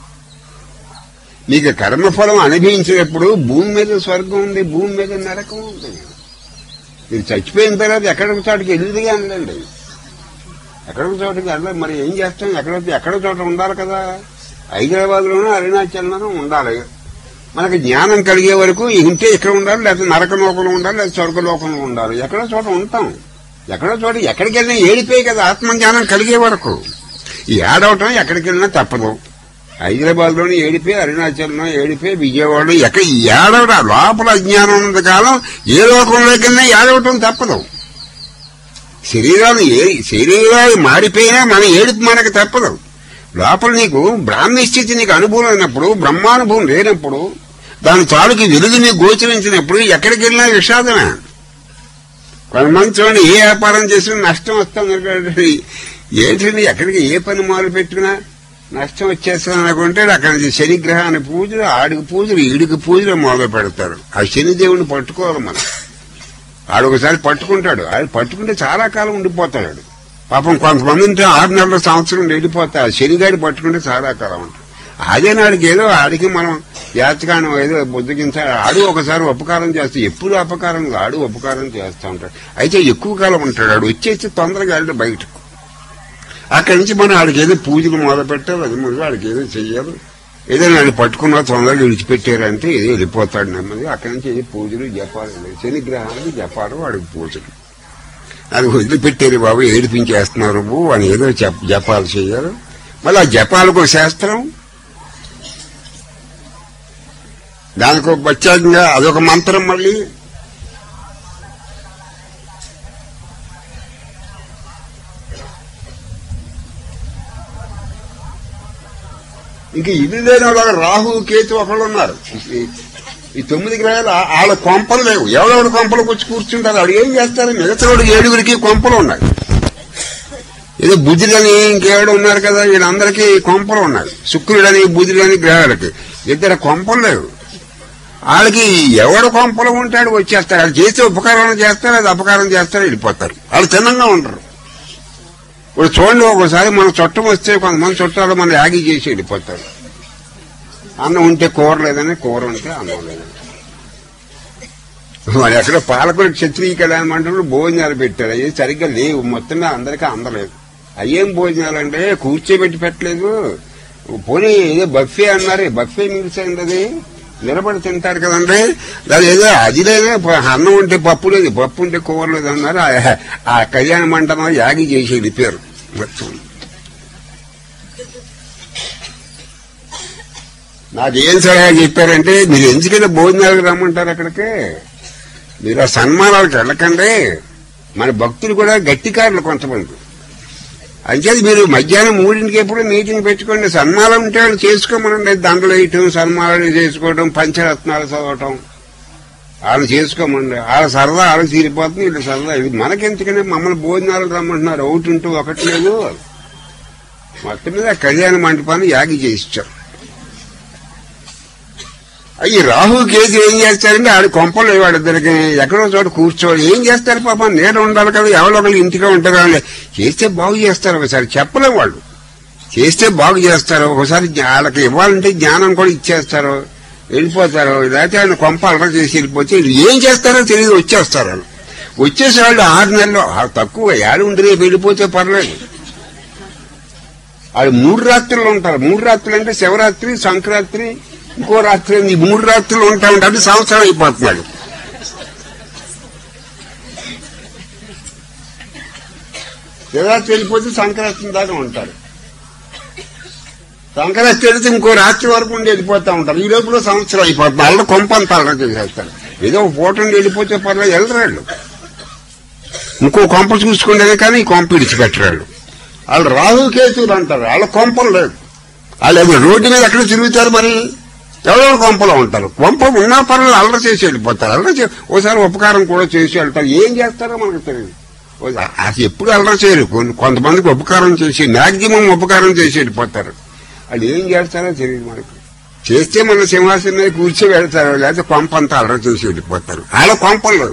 నీకు కర్మఫలం అనుభవించినప్పుడు భూమి మీద స్వర్గం ఉంది భూమి మీద నరకం ఉంది మీరు చచ్చిపోయిన తర్వాత ఎక్కడికి చోటకి వెళ్ళిది కానిలేండి ఎక్కడికి చోటకి వెళ్ళాలి మరి ఏం చేస్తాం ఎక్కడ ఎక్కడ చోట ఉండాలి కదా హైదరాబాద్ లోనూ అరుణాచల్లోనూ ఉండాలి మనకి జ్ఞానం కలిగే వరకు ఇంటే ఇక్కడ ఉండాలి లేకపోతే నరక లోకంలో ఉండాలి లేదా స్వర్గ లోకంలో ఉండాలి ఎక్కడో చోట ఉంటాం ఎక్కడో చోట ఎక్కడికి వెళ్ళినా ఏడిపోయి కదా ఆత్మజ్ఞానం కలిగే వరకు ఈ ఏడవటం ఎక్కడికి వెళ్ళినా తప్పదు హైదరాబాద్ లోని ఏడిపోయి అరుణాచల్లో ఏడిపోయి విజయవాడలో ఎక్కడ ఏడవడం లోపల అజ్ఞానం ఉన్నంత కాలం ఏ లోకంలోకైనా ఏడవటం తప్పదు శరీరాలు ఏ శరీరాలు మారిపోయినా మన ఏడుపు మనకు తప్పదు లోపల నీకు బ్రాహ్మీ స్థితి నీకు అనుభవం అయినప్పుడు బ్రహ్మానుభవం లేనప్పుడు దాని తాలూకు వెలుగు నీకు గోచరించినప్పుడు ఎక్కడికి వెళ్ళినా విషాదమే కొంతమంది చూడండి ఏ వ్యాపారం చేసినా నష్టం వస్తుంది అనుకోండి. ఏంటండి ఎక్కడికి ఏ పని మొదలు పెట్టినా నష్టం వచ్చేస్తుంది అనుకుంటే అక్కడ నుంచి శనిగ్రహాన్ని పూజలు ఆడికి పూజలు ఈడికి పూజలు మొదలు పెడతారు ఆ శని దేవుడిని పట్టుకోవాలి మనం ఆడు ఒకసారి పట్టుకుంటాడు ఆడు పట్టుకుంటే చాలా కాలం ఉండిపోతాడు పాపం కొంతమంది ఉంటే ఆరు నెలల సంవత్సరం వెళ్ళిపోతారు శనిగాడి పట్టుకుంటే చాలా కాలం ఉంటాడు అదే నాడికి ఏదో ఆడికి మనం యాచకాన్ని ఏదో బుద్ధగించాడు ఆడు ఒకసారి ఉపకారం చేస్తే ఎప్పుడు అపకారం కాదు, ఆడు ఉపకారం చేస్తూ ఉంటాడు అయితే ఎక్కువ కాలం ఉంటాడు ఆడు వచ్చేసి తొందరగా వెళ్ళి బయటకు అక్కడి నుంచి మనం ఆడికి ఏదో పూజలు మొదలు పెట్టాలి అది ముందు ఆడికి ఏదో చెయ్యాలి ఏదో నన్ను పట్టుకున్నా తొందరగా విడిచిపెట్టారంటే ఏదో వెళ్ళిపోతాడు నెమ్మది అక్కడి నుంచి ఏదో పూజలు జపాలు శనిగ్రహానికి జపాలు వాడికి పూజలు అది వదిలిపెట్టారు బాబు ఏడిపించేస్తున్నారు బాబు అని ఏదో జప- జపాలు చేయాలి మళ్ళీ ఆ జపాలకు ఒక శాస్త్రం దానికి ఒక ప్రత్యేకంగా అదొక మంత్రం మళ్ళీ ఇంక ఇది లేని వాళ్ళ రాహు కేతు ఒకళ్ళు ఉన్నారు ఈ- ఈ తొమ్మిది గ్రహాలు ఆ- వాళ్ళ కొంపలు లేవు ఎవరెవడు కొంపలకు వచ్చి కూర్చుంటారు వాడు ఏం చేస్తారు మిగతా వాడికి ఏడుగురికి కొంపలు ఉన్నాయి ఏదో బుధులని ఇంకేడు ఉన్నారు కదా వీళ్ళందరికీ కొంపలు ఉన్నాయి శుక్రుడని బుధుడని గ్రహాలకి ఇద్దరు కొంపలు లేవు వాళ్ళకి ఎవడు కొంపలు ఉంటాడు వచ్చేస్తారు వాళ్ళు చేస్తే ఉపకారం చేస్తారు అది అపకారం చేస్తారు వెళ్ళిపోతారు వాళ్ళు తిన్నంగా ఉంటారు ఇప్పుడు చూడండి ఒకసారి మన చుట్టం వస్తే కొంతమంది చుట్టాలు మన యాగి చేసి వెళ్ళిపోతారు అన్నం ఉంటే కూర లేదని కూర ఉంటే అన్నం లేదని మరి ఎక్కడ పాలకుడు క్షత్రియ కళ్యాణ మండలంలో భోజనాలు పెట్టారు అవి సరిగ్గా లేవు మొత్తం మీద అందరికీ అందలేదు అయ్యేం భోజనాలు అంటే కూర్చోబెట్టి పెట్టలేదు పోనీ ఏదో బఫే అన్నారు బఫే మీల్స్ అయింది అది నిలబడి తింటారు కదండి అది ఏదో అది లేదే ప- అన్నం ఉంటే పప్పు లేదు పప్పు ఉంటే కూర లేదు అన్నారు ఆ- ఆ కళ్యాణ మండపం యాగి చేసి వెళ్ళిపోయారు మొత్తం నాకేం సలహా చెప్పారంటే మీరు ఎందుకైనా భోజనాలకు రమ్మంటారు అక్కడికి మీరు ఆ సన్మానాలకు వెళ్ళకండి మన భక్తులు కూడా గట్టికారులు కొంతమంది అంచేది మీరు మధ్యాహ్నం మూడింటికి ఎప్పుడు మీటింగ్ పెట్టుకోండి సన్మానం ఉంటే వాళ్ళు చేసుకోమనండి దండలు వేయటం సన్మానాలు చేసుకోవడం పంచరత్నాలు చదవటం వాళ్ళు చేసుకోమండి వాళ్ళ సరదా వాళ్ళకి తీరిపోతుంది వీళ్ళు సరదా ఇది మనకెందుకనే మమ్మల్ని భోజనాలు రమ్మంటున్నారు ఒకటి ఉంటూ ఒకటి లేదు మొత్తం మీద కళ్యాణ మంటపాన్ని యాగి చేయించారు ఈ రాహు కేజీ ఏం చేస్తారంటే ఆడు కొంపలు వాడిద్దరికి ఎక్కడో చోట కూర్చోవాలి ఏం చేస్తారు పాపం నేను ఉండాలి కదా ఎవరో ఒకళ్ళు ఇంటిగా ఉంటారు వాళ్ళు చేస్తే బాగు చేస్తారు ఒకసారి చెప్పలేం వాళ్ళు చేస్తే బాగు చేస్తారు ఒకసారి జ్ఞా- వాళ్ళకి ఇవ్వాలంటే జ్ఞానం కూడా ఇచ్చేస్తారు వెళ్ళిపోతారు లేకపోతే ఆయన కొంప అలర చేసి వెళ్ళిపోతే వీళ్ళు ఏం చేస్తారో తెలియదు వచ్చేస్తారు వాళ్ళు వచ్చేసి వాళ్ళు ఆరు నెలలు ఆ తక్కువ ఏడు ఉండి రేపు వెళ్ళిపోతే పర్లేదు వాళ్ళు మూడు రాత్రులు ఉంటారు మూడు రాత్రులు అంటే శివరాత్రి సంక్రాంతి ఇంకో రాత్రి ఈ మూడు రాత్రులు ఉంటా ఉంటాడు సంవత్సరం అయిపోతున్నాడు శివరాత్రి వెళ్ళిపోతే సంక్రాంతి దాకా ఉంటారు సంక్రాంతి వెళితే ఇంకో రాత్రి వరకు ఉండి వెళ్ళిపోతా ఉంటారు ఈ లోపల సంవత్సరం అయిపోతుంది వాళ్ళ కొంపంత అల్లరి చేసేస్తారు ఏదో ఒక పూట ఉండి వెళ్ళిపోతే పర్లేదు వెళ్ళరాళ్ళు ఇంకో కొంప చూసుకుంటేనే కానీ ఈ కొంప ఇడిచిపెట్టరాళ్ళు వాళ్ళు రాహు కేతువులు అంటారు వాళ్ళ కొంపలు లేదు వాళ్ళు ఏదో రోడ్డు మీద ఎక్కడ తిరుగుతారు మరి ఎవరో కొంపలో ఉంటారు కొంప ఉన్నా పర్లేదు అల్లరి చేసి వెళ్ళిపోతారు అల్లరి చే ఓసారి ఉపకారం కూడా చేసి వెళ్తారు ఏం చేస్తారో మనకు తెలియదు ఓ- అది ఎప్పుడు అల్లరి చేయరు కొన్ని- కొంతమందికి ఉపకారం చేసి మాక్సిమం ఉపకారం చేసి వెళ్ళిపోతారు వాళ్ళు ఏం చేస్తారో తెలియదు మనకు చేస్తే మన సింహాసనం మీద కూర్చో వెళ్తారు లేకపోతే కొంప అంతా అల్లరి చేసి వెళ్ళిపోతారు వాళ్ళ కొంపలు లేవు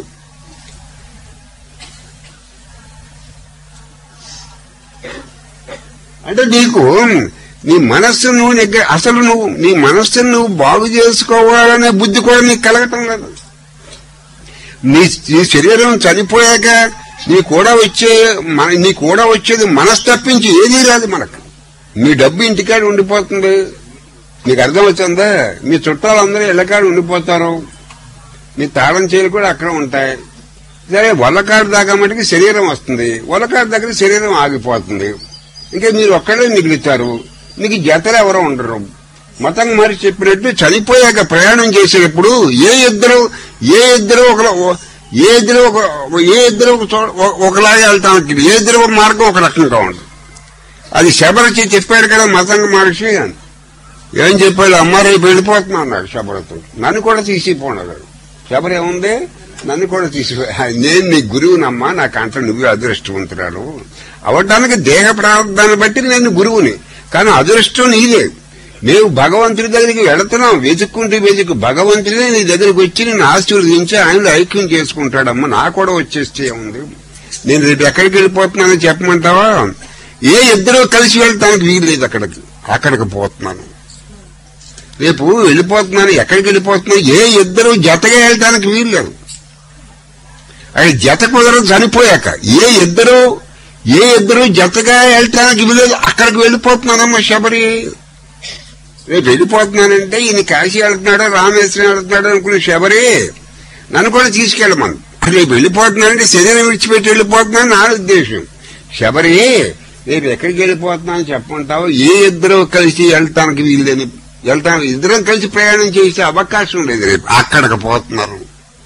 అంటే నీకు నీ మనస్సు నువ్వు నెగ్గ అసలు నువ్వు నీ మనస్సును నువ్వు బాగు చేసుకోవాలనే బుద్ధి కూడా నీకు కలగటం లేదు నీ నీ శరీరం చనిపోయాక నీ కూడా వచ్చే మన నీ కూడా వచ్చేది మనసు తప్పించి ఏదీ రాదు మనకు మీ డబ్బు ఇంటికాడ ఉండిపోతుంది నీకు అర్థం వచ్చిందా మీ చుట్టాలందరూ ఇళ్ళకాడ ఉండిపోతారు మీ తాళం చేలు కూడా అక్కడ ఉంటాయి సరే వల్లకాడు దాకా మటుకు శరీరం వస్తుంది వల్లకాడు దగ్గర శరీరం ఆగిపోతుంది ఇంకా మీరు ఒక్కడే మిగులుతారు మీకు జతలు ఎవరో ఉండరు మతం మరి చెప్పినట్టు చనిపోయాక ప్రయాణం చేసేటప్పుడు ఏ ఇద్దరు ఏ ఇద్దరు ఒక ఏ ఇద్దరు ఒక ఏ ఇద్దరు ఒక చో- ఒక- ఒకలాగే వెళ్తానికి ఏ ఇద్దరు ఒక మార్గం ఒక రకంగా ఉండదు అది శబరచి చెప్పాడు కదా మతంగ మహర్షి ఏం చెప్పాడు అమ్మ రేపు వెళ్ళిపోతున్నా అన్నాడు శబరతో నన్ను కూడా తీసిపోన్నాడు శబర ఏముంది నన్ను కూడా తీసిపో నేను నీ గురువునమ్మా నాకంట నువ్వు అదృష్టవంతురాలు అవడానికి దేహ ప్రారంభాన్ని బట్టి నేను గురువుని కానీ అదృష్టం నీదే మేము భగవంతుడి దగ్గరికి వెళుతున్నాం వెతుక్కుంటూ వెతుకు భగవంతుడే నీ దగ్గరికి వచ్చి నేను ఆశీర్వదించి ఆయన ఐక్యం చేసుకుంటాడమ్మా నా కూడా వచ్చేస్తే ఉంది నేను రేపు ఎక్కడికి వెళ్ళిపోతున్నానని చెప్పమంటావా ఏ ఇద్దరు కలిసి వెళ్తానికి వీలు లేదు అక్కడికి అక్కడికి పోతున్నాను రేపు వెళ్ళిపోతున్నాను ఎక్కడికి వెళ్ళిపోతున్నాను ఏ ఇద్దరు జతగా వెళ్ళటానికి వీలు లేదు అది జత కుదరదు చనిపోయాక ఏ ఇద్దరు ఏ ఇద్దరు జతగా వెళ్ళటానికి వీలు లేదు అక్కడికి వెళ్ళిపోతున్నానమ్మా శబరి రేపు వెళ్ళిపోతున్నానంటే ఈయన కాశీ వెళ్తున్నాడో రామేశ్వరం వెళ్తున్నాడో అనుకునే శబరి నన్ను కూడా తీసుకెళ్ళమను రేపు వెళ్ళిపోతున్నానంటే శరీరం విడిచిపెట్టి వెళ్ళిపోతున్నాను నా ఉద్దేశం శబరి రేపు ఎక్కడికి వెళ్ళిపోతున్నాను చెప్పమంటావు ఏ ఇద్దరు కలిసి వెళ్తానికి వీల్లేని వెళ్తాను ఇద్దరం కలిసి ప్రయాణం చేసే అవకాశం లేదు రేపు అక్కడికి పోతున్నారు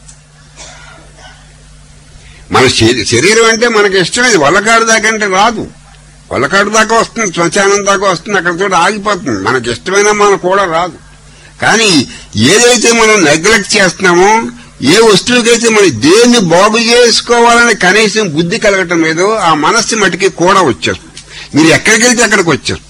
మన శరీ- శరీరం అంటే మనకి ఇష్టం వల్లకాడు దాకా అంటే రాదు వల్లకాడు దాకా వస్తుంది శ్మశానం దాకా వస్తుంది అక్కడ చోట ఆగిపోతుంది మనకి ఇష్టమైన మన కూడా రాదు కానీ ఏదైతే మనం నెగ్లెక్ట్ చేస్తున్నామో ఏ వస్తువుకైతే మనం దేన్ని బాగు చేసుకోవాలని కనీసం బుద్ధి కలగటం లేదో ఆ మనస్సు మటుకి కూడా వచ్చేస్తుంది మీరు ఎక్కడికి వెళ్తే అక్కడికి వచ్చేస్తుంది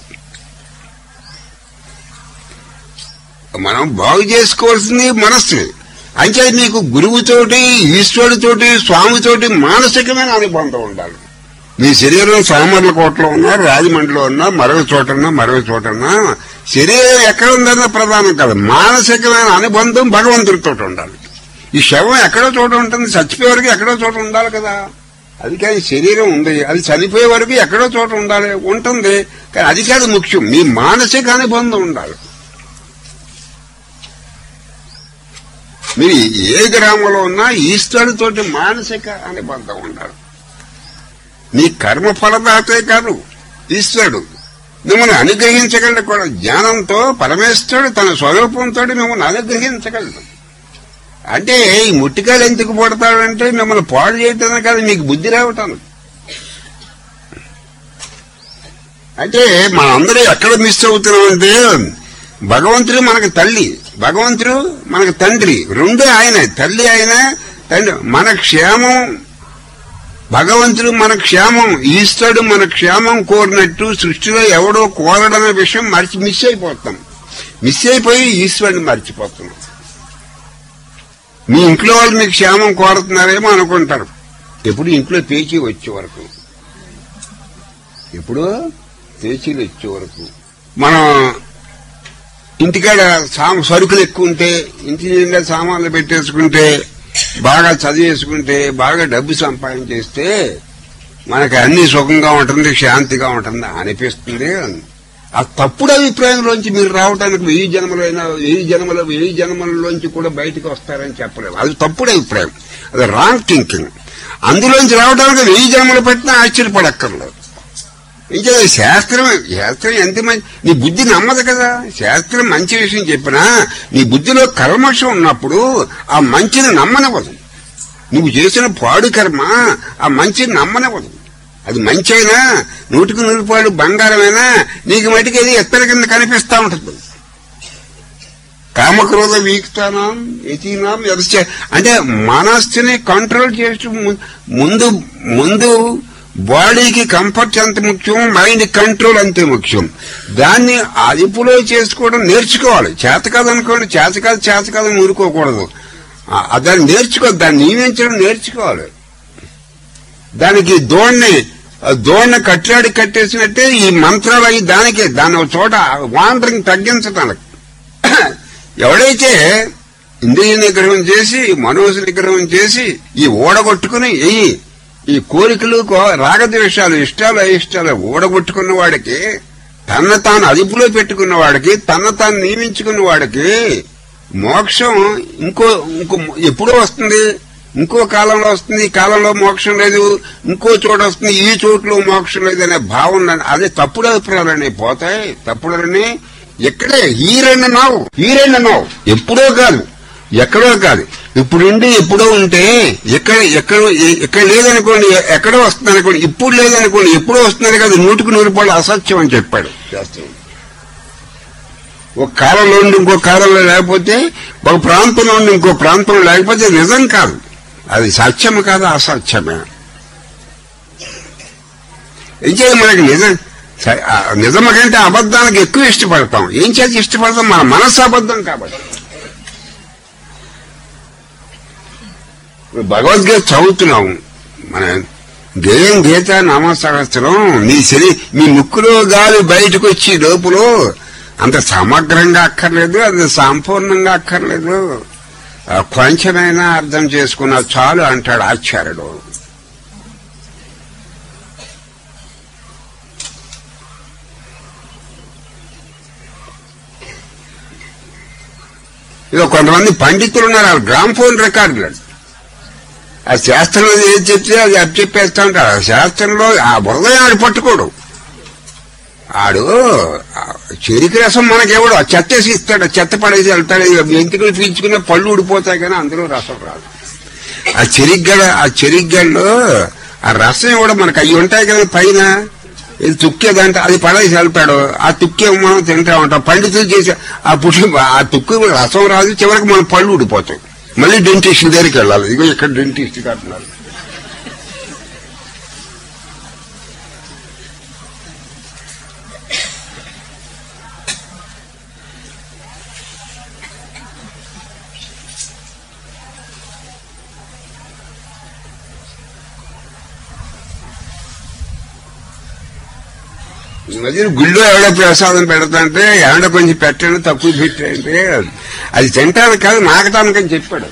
మనం బాగు చేసుకోవాల్సింది మనస్సు అంటే నీకు గురువుతోటి ఈశ్వరుడితోటి స్వామితోటి మానసికమైన అనుబంధం ఉండాలి మీ శరీరం సామర్ల కోటలో ఉన్నా రాజమండ్రిలో ఉన్నా మరొక చోట ఉన్నా మరొక చోట ఉన్నా శరీరం ఎక్కడ ఉందన్న ప్రధానం కాదు మానసికమైన అనుబంధం భగవంతుడితో ఉండాలి ఈ శవం ఎక్కడో చోట ఉంటుంది చచ్చిపోయే వరకు ఎక్కడో చోట ఉండాలి కదా అది కానీ శరీరం ఉంది అది చనిపోయే వరకు ఎక్కడో చోట ఉండాలి ఉంటుంది కానీ అది కాదు ముఖ్యం మీ మానసిక అనుబంధం ఉండాలి మీరు ఏ గ్రామంలో ఉన్నా ఈశ్వరుడితోటి మానసిక అనుబంధం ఉండాలి నీ కర్మ ఫలదాతే కాదు ఈశ్వరుడు మిమ్మల్ని అనుగ్రహించగలడు కూడా జ్ఞానంతో పరమేశ్వరుడు తన స్వరూపంతో మిమ్మల్ని అనుగ్రహించగలడు అంటే ఈ ముట్టికాయలు ఎందుకు పడతాడంటే మిమ్మల్ని పాడు చేయటం కాదు మీకు బుద్ధి రావటం అంటే మనందరూ ఎక్కడ మిస్ అవుతున్నామంటే భగవంతుడు మనకు తల్లి భగవంతుడు మనకు తండ్రి రెండు ఆయన తల్లి ఆయన తండ్రి మన క్షేమం భగవంతుడు మన క్షేమం ఈశ్వరుడు మన క్షేమం కోరినట్టు సృష్టిలో ఎవడో కోరడనే విషయం మర్చి మిస్ అయిపోతాం మిస్ అయిపోయి ఈశ్వరుని మర్చిపోతున్నాం మీ ఇంట్లో వాళ్ళు మీకు క్షేమం కోరుతున్నారేమో అనుకుంటారు ఎప్పుడు ఇంట్లో పేచీ వచ్చే వరకు ఎప్పుడు పేచీలు వచ్చే వరకు మనం ఇంటికాడ సామ సరుకులు ఎక్కువ ఉంటే ఇంటి నిండా సామాన్లు పెట్టేసుకుంటే బాగా చదివేసుకుంటే బాగా డబ్బు సంపాదించేస్తే మనకి అన్ని సుఖంగా ఉంటుంది శాంతిగా ఉంటుంది అనిపిస్తుంది ఆ తప్పుడు అభిప్రాయంలోంచి మీరు రావడానికి వెయ్యి జన్మలైనా వెయ్యి జన్మల వెయ్యి జన్మలలోంచి కూడా బయటకు వస్తారని చెప్పలేము అది తప్పుడు అభిప్రాయం అది రాంగ్ థింకింగ్ అందులోంచి రావడానికి వెయ్యి జన్మలు పెట్టినా ఆశ్చర్యపడక్కర్లేదు ఇంకా శాస్త్రం శాస్త్రం ఎంత మంచి నీ బుద్ధి నమ్మదు కదా శాస్త్రం మంచి విషయం చెప్పినా నీ బుద్ధిలో కల్మషం ఉన్నప్పుడు ఆ మంచిని నమ్మనవదు నువ్వు చేసిన పాడు కర్మ ఆ మంచిని నమ్మనవదు అది మంచి అయినా నూటికి నూరు రూపాయలు బంగారమైనా నీకు మటుకు అది ఎత్తర కింద కనిపిస్తా ఉంటుంది కామక్రోధ వీక్తానం యతీనాం యదశ్చ అంటే మనస్సుని కంట్రోల్ చేస్తూ ము- ముందు ముందు బాడీకి కంఫర్ట్ ఎంత ముఖ్యం మైండ్ కంట్రోల్ అంతే ముఖ్యం దాన్ని అదుపులో చేసుకోవడం నేర్చుకోవాలి చేత కాదనుకోండి చేత కాదు చేత కాదని ఊరుకోకూడదు ఆ, దాన్ని నేర్చుకో దాన్ని నియమించడం నేర్చుకోవాలి దానికి దోణ్ణి ఆ దోణ్ణి కట్లాడి కట్టేసినట్టే ఈ మంత్రాలు అవి దానికే దాని ఒక చోట వాండరింగ్ తగ్గించటానికి ఎవడైతే ఇంద్రియ నిగ్రహం చేసి మనోజు నిగ్రహం చేసి ఈ ఓడగొట్టుకుని ఈ ఈ కోరికలు కో- రాగద్వేషాలు ఇష్టాలు అయిష్టాలు ఓడగొట్టుకున్న వాడికి తన తాను అదుపులో పెట్టుకున్న వాడికి తన తాను నియమించుకున్న వాడికి మోక్షం ఇంకో ఇంకో ఎప్పుడో వస్తుంది ఇంకో కాలంలో వస్తుంది ఈ కాలంలో మోక్షం లేదు ఇంకో చోట వస్తుంది ఈ చోట్లో మోక్షం లేదు అనే భావన అదే తప్పుడు అభిప్రాయాలన్నీ పోతాయి తప్పుడని ఎక్కడే హీరెండ్ నావు హీరెండ్ నావు ఎప్పుడో కాదు ఎక్కడో కాదు ఇప్పుడుండి ఎప్పుడో ఉంటే ఎక్కడ ఎక్కడ ఎక్కడ లేదనుకోండి ఎక్కడో వస్తుంది అనుకోండి ఇప్పుడు లేదనుకోండి ఎప్పుడో వస్తున్నది కాదు నూటికి నూరు రూపాయలు అసత్యం అని చెప్పాడు శాస్త్రం ఒక కాలంలో ఉండి ఇంకో కాలంలో లేకపోతే ఒక ప్రాంతంలో ఉండి ఇంకో ప్రాంతంలో లేకపోతే నిజం కాదు అది సత్యం కాదు అసత్యమే ఏం చేయాలి మనకి నిజం స- ఆ నిజం కంటే అబద్ధానికి ఎక్కువ ఇష్టపడతాం ఏం చేసి ఇష్టపడతాం మన మనస్సు అబద్ధం కాబట్టి ఇప్పుడు భగవద్గీత చదువుతున్నాం మన గేయం గీత నామసహస్రం నీ శరీ మీ ముక్కులో గాలి బయటకు వచ్చి లోపల అంత సమగ్రంగా అక్కర్లేదు అది సంపూర్ణంగా అక్కర్లేదు ఆ కొంచెమైనా అర్థం చేసుకున్నా చాలు అంటాడు ఆచార్యుడు ఇక కొంతమంది పండితులు ఉన్నారు వాళ్ళు గ్రామ్ ఫోన్ రికార్డులు ఆ శాస్త్రంలో ఏది చెప్తే అది అప్ చెప్పేస్తా ఉంటాడు ఆ శాస్త్రంలో ఆ హృదయం ఆడు పట్టుకోడు ఆడు ఆ చెరికి రసం మనకేవాడు ఆ చెత్త వేసి ఇస్తాడు ఆ చెత్త పడేసి వెళ్తాడు ఇక ఎంటికలు పీల్చుకున్న పళ్ళు ఊడిపోతాయి కానీ అందులో రసం రాదు ఆ చెరిగ్గడ ఆ చెరిగ్గడలో ఆ రసం కూడా మనకు అవి ఉంటాయి కదా పైన ఇది తుక్కేదంటే అది పడేసి వెళ్తాడు ఆ తుక్కే మనం తింటా ఉంటాం పండితులు చేసి ఆ పుష్టి ఆ తుక్కు రసం రాదు చివరికి మన పళ్ళు ఊడిపోతాయి మళ్ళీ డెంటిస్ట్ దగ్గరికి వెళ్ళాలి ఇగో ఇక్కడ డెంటిస్ట్ కట్టినారు ఈ మధ్యన గుళ్ళో ఎవడో ప్రసాదం పెడతాంటే ఎవడో కొంచెం పెట్టండి తక్కువ పెట్టంటే అది తింటానికి కాదు నాకటానికని చెప్పాడు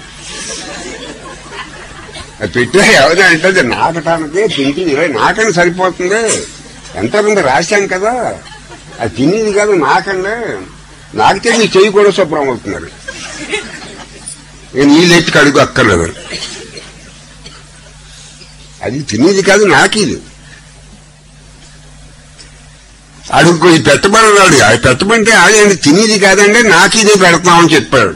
అది పెట్టా ఎవరు అంటే అది నాకటానికి తింటుంది నాకని సరిపోతుంది ఎంతమంది రాశాం కదా అది తినేది కాదు నాకండి నాకితే నీ చెయ్యి కూడా శుభ్రం అవుతున్నారు నేను ఈ లెట్టు కడుగు అక్కర్లేదు అది తినేది కాదు నాకిది అడుగు ఇది పెట్టమన్నాడు అది పెట్టమంటే అదేంటి తినేది కాదండి నాకు ఇదే పెడతామని చెప్పాడు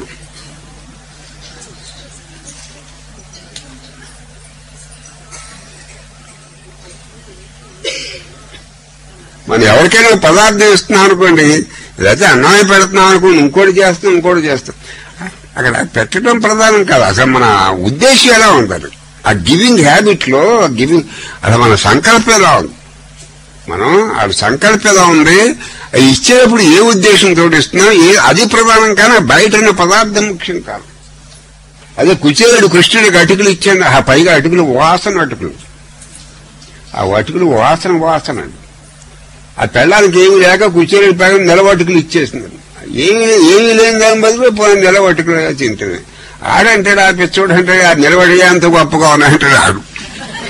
మనం ఎవరికైనా ఒక పదార్థం ఇస్తున్నాం అనుకోండి లేకపోతే అన్నమే పెడుతున్నాం అనుకోండి ఇంకోటి చేస్తాం ఇంకోటి చేస్తాం అక్కడ పెట్టడం ప్రధానం కాదు అసలు మన ఉద్దేశం ఎలా ఉండాలి ఆ గివింగ్ హ్యాబిట్ లో గివింగ్ అసలు మన సంకల్పం ఎలా ఉంది మనం ఆ సంకల్పం ఎలా ఉంది అది ఇచ్చేటప్పుడు ఏ ఉద్దేశంతో ఇస్తున్నాం ఏ అది ప్రధానం కానీ బయట ఉన్న పదార్థం ముఖ్యం కాదు అదే కుచేరుడు కృష్ణుడికి అటుకులు ఇచ్చాడు ఆ పైగా అటుకులు వాసన అటుకులు ఆ అటుకులు వాసన వాసన అండి ఆ పెళ్ళానికి ఏమి లేక కుచేరుడి పైన నిలవటుకులు ఇచ్చేసింది ఏమి ఏమీ లేని దాని బదులు పోయిన నిలవటుకులు తింటుంది ఆడంటాడు ఆ పిచ్చోడు అంటాడు ఆ నిలబడి అంత గొప్పగా ఉన్నాయంటాడు ఆడు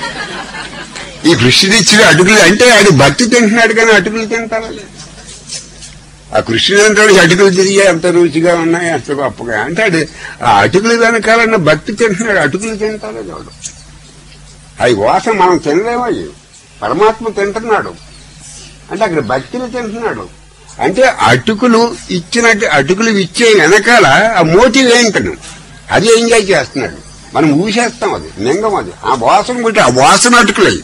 ఈ కృష్ణుడు ఇచ్చిన అటుకులు అంటే ఆడు భక్తి తింటున్నాడు కానీ అటుకులు తింటారా ఆ కృష్ణుడు అంటాడు అటుకులు తిరిగి ఎంత రుచిగా ఉన్నాయి అంత గొప్పగా అంటాడు ఆ అటుకులు వెనకాలన్న భక్తి తింటున్నాడు అటుకులు తింటాడు చూడు అవి వాసన మనం తినలేము అవి పరమాత్మ తింటున్నాడు అంటే అక్కడ భక్తిని తింటున్నాడు అంటే అటుకులు ఇచ్చినట్టు అటుకులు ఇచ్చే వెనకాల ఆ మోటివ్ ఏంటను అది ఎంజాయ్ చేస్తున్నాడు మనం ఊసేస్తాం అది లింగం అది ఆ వాసన బట్టి ఆ వాసన అటుకులై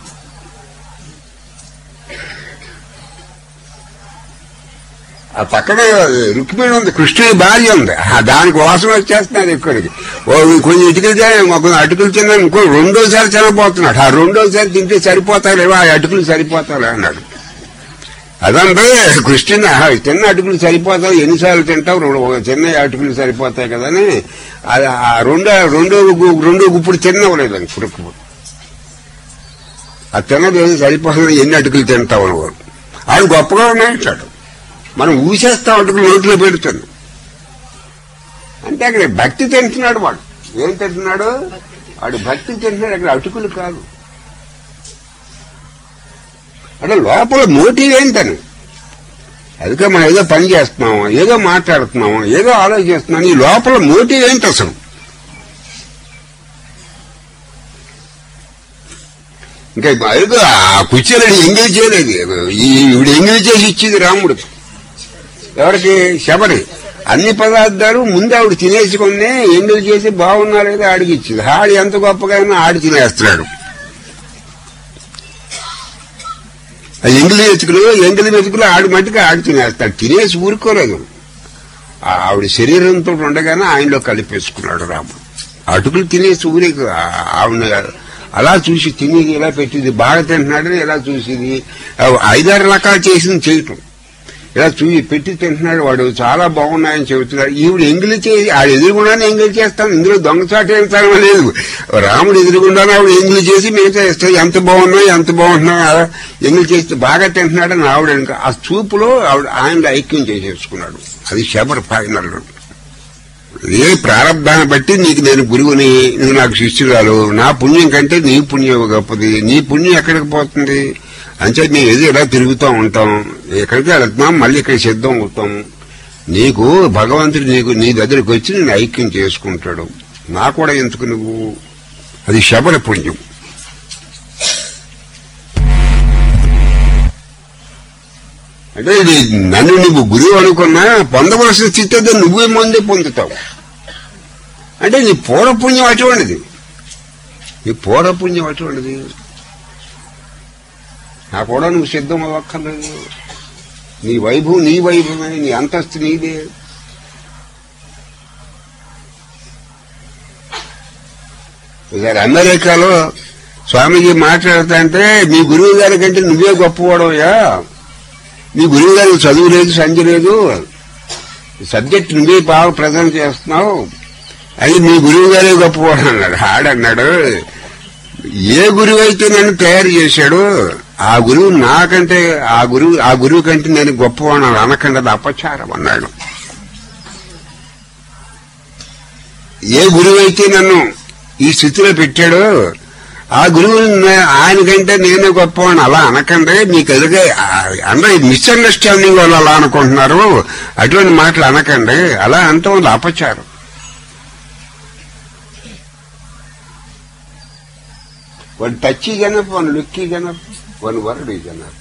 ఆ పక్కనే రుక్మిణి ఉంది కృష్ణుడి భార్య ఉంది ఆ దానికి వాసన వచ్చేస్తున్నాడు ఇక్కడికి ఓ కొంచెం ఇటుకలు తిన- ఒక అటుకులు తిన్నా ఇంకో రెండోసారి తినబోతున్నాడు ఆ రెండోసారి తింటే సరిపోతారేమో ఆ అటుకులు సరిపోతారు అన్నాడు అదంటే కృష్ణుని ఆహా, తిన్న అటుకులు సరిపోతాయి ఎన్నిసార్లు తింటావు రెండు- ఒక చిన్న అటుకులు సరిపోతాయి కదా అని అది ఆ రెండో రెండో గు- రెండో గుప్పుడు తినవలేదు ఇప్పుడు ఆ తిన్నది ఏది సరిపోతుంది ఎన్ని అటుకులు తింటావు అని ఆయన గొప్పగా ఉన్నాయంటాడు మనం ఊసేస్తాం అటుకులు నోట్లో పెడుతుంది అంటే అక్కడ భక్తి తింటున్నాడు వాడు ఏం తింటున్నాడు వాడు భక్తి తింటున్నాడు అక్కడ అటుకులు కాదు అంటే లోపల మోటివ్ ఏంటని అందుకే మనం ఏదో పని చేస్తున్నాము ఏదో మాట్లాడుతున్నాము ఏదో ఆలోచిస్తున్నాం ఈ లోపల మోటివ్ ఏంటి అసలు ఇంకా ఏదో ఆ కుర్చీలో ఎంగేజ్ చేయలేదు ఈ ఈవిడ ఎంగేజ్ చేసి ఇచ్చింది రాముడు ఎవరికి శబరి అన్ని పదార్థాలు ముందు ఆవిడ తినేసుకుని ఎంగిల్ చేసి బాగున్నా లేదా ఆడికి ఇచ్చింది ఆడి ఎంత గొప్పగా అయినా ఆడి తినేస్తున్నాడు ఆ ఎంగిలి వెతుకులు ఎంగిలి వెతుకులు ఆడి మట్టుకు ఆడి తినేస్తాడు తినేసి ఊరుకోలేదు ఆ ఆవిడ శరీరంతో ఉండగానే ఆయనలో కలిపేసుకున్నాడు రాముడు అటుకులు తినేసి ఊరే ఆవిడ అలా చూసి తిని ఇలా పెట్టింది బాగా తింటున్నాడని ఇలా చూసింది ఆ ఐదారు రకాలు చేసింది చేయటం ఇలా చూసి పెట్టి తింటున్నాడు వాడు చాలా బాగున్నాయని చెబుతున్నాడు ఈవిడ ఎంగిలి చేసి ఆడు ఎదురుగుండానే ఎంగిలి చేస్తాను ఇందులో దొంగచాటు ఏం తరం లేదు రాముడు ఎదురుగుండానే ఆవిడ ఎంగిలి చేసి మిగతా ఇస్తాయి ఎంత బాగున్నాయి ఎంత బాగుంటున్నాయి అలా ఎంగిలి చేస్తే బాగా తింటున్నాడని ఆవిడ ఇంకా ఆ చూపులో ఆవిడ ఆయన ఐక్యం చేసేసుకున్నాడు అది శబర్ ఫైనల్ ఏ ప్రారంభాన్ని బట్టి నీకు నేను గురువుని నువ్వు నాకు శిష్యురాలు నా పుణ్యం కంటే నీ పుణ్యం గొప్పది నీ పుణ్యం ఎక్కడికి పోతుంది అంతే మేము ఏదో ఇలా తిరుగుతూ ఉంటాం ఎక్కడికి వెళ్తున్నాం మళ్ళీ ఇక్కడ సిద్ధం అవుతాం నీకు భగవంతుడు నీకు నీ దగ్గరికి వచ్చి నేను ఐక్యం చేసుకుంటాడు నా కూడా ఎందుకు నువ్వు అది శబర పుణ్యం అంటే ఇది నన్ను నువ్వు గురువు అనుకున్నా పొందవలసిన స్థితి అయితే నువ్వే ముందే పొందుతావు అంటే నీ పూర్వపుణ్యం అటువంటిది నీ పూర్వపుణ్యం అటువంటిది నా కూడా నువ్వు సిద్ధం అవ్వక్కర్లేదు నీ వైభవం నీ వైభవమే నీ అంతస్తు నీదే ఒకసారి అమెరికాలో స్వామీజీ మాట్లాడుతా అంటే మీ గురువు గారి కంటే నువ్వే గొప్పవాడవయ్యా నీ గురువు గారికి చదువు లేదు సంధ్య లేదు సబ్జెక్ట్ నువ్వే బాగా ప్రజెంట్ చేస్తున్నావు అది మీ గురువు గారే గొప్పవాడు అన్నాడు ఆడన్నాడు ఏ గురువు అయితే నన్ను తయారు చేశాడు ఆ గురువు నాకంటే ఆ గురువు ఆ గురువు కంటే నేను గొప్పవాడు అనకండి అది అపచారం అన్నాడు ఏ గురువు అయితే నన్ను ఈ స్థితిలో పెట్టాడో ఆ గురువు ఆయన కంటే నేనే గొప్పవాడిని అలా అనకండి మీకు ఎదురుగా అందరూ మిస్అండర్స్టాండింగ్ వాళ్ళు అలా అనుకుంటున్నారు అటువంటి మాటలు అనకండి అలా అంటాం అది అపచారం వన్ టచ్ జనప్ వన్ లుక్ జనప్ వన్ వర్డ్ జనప్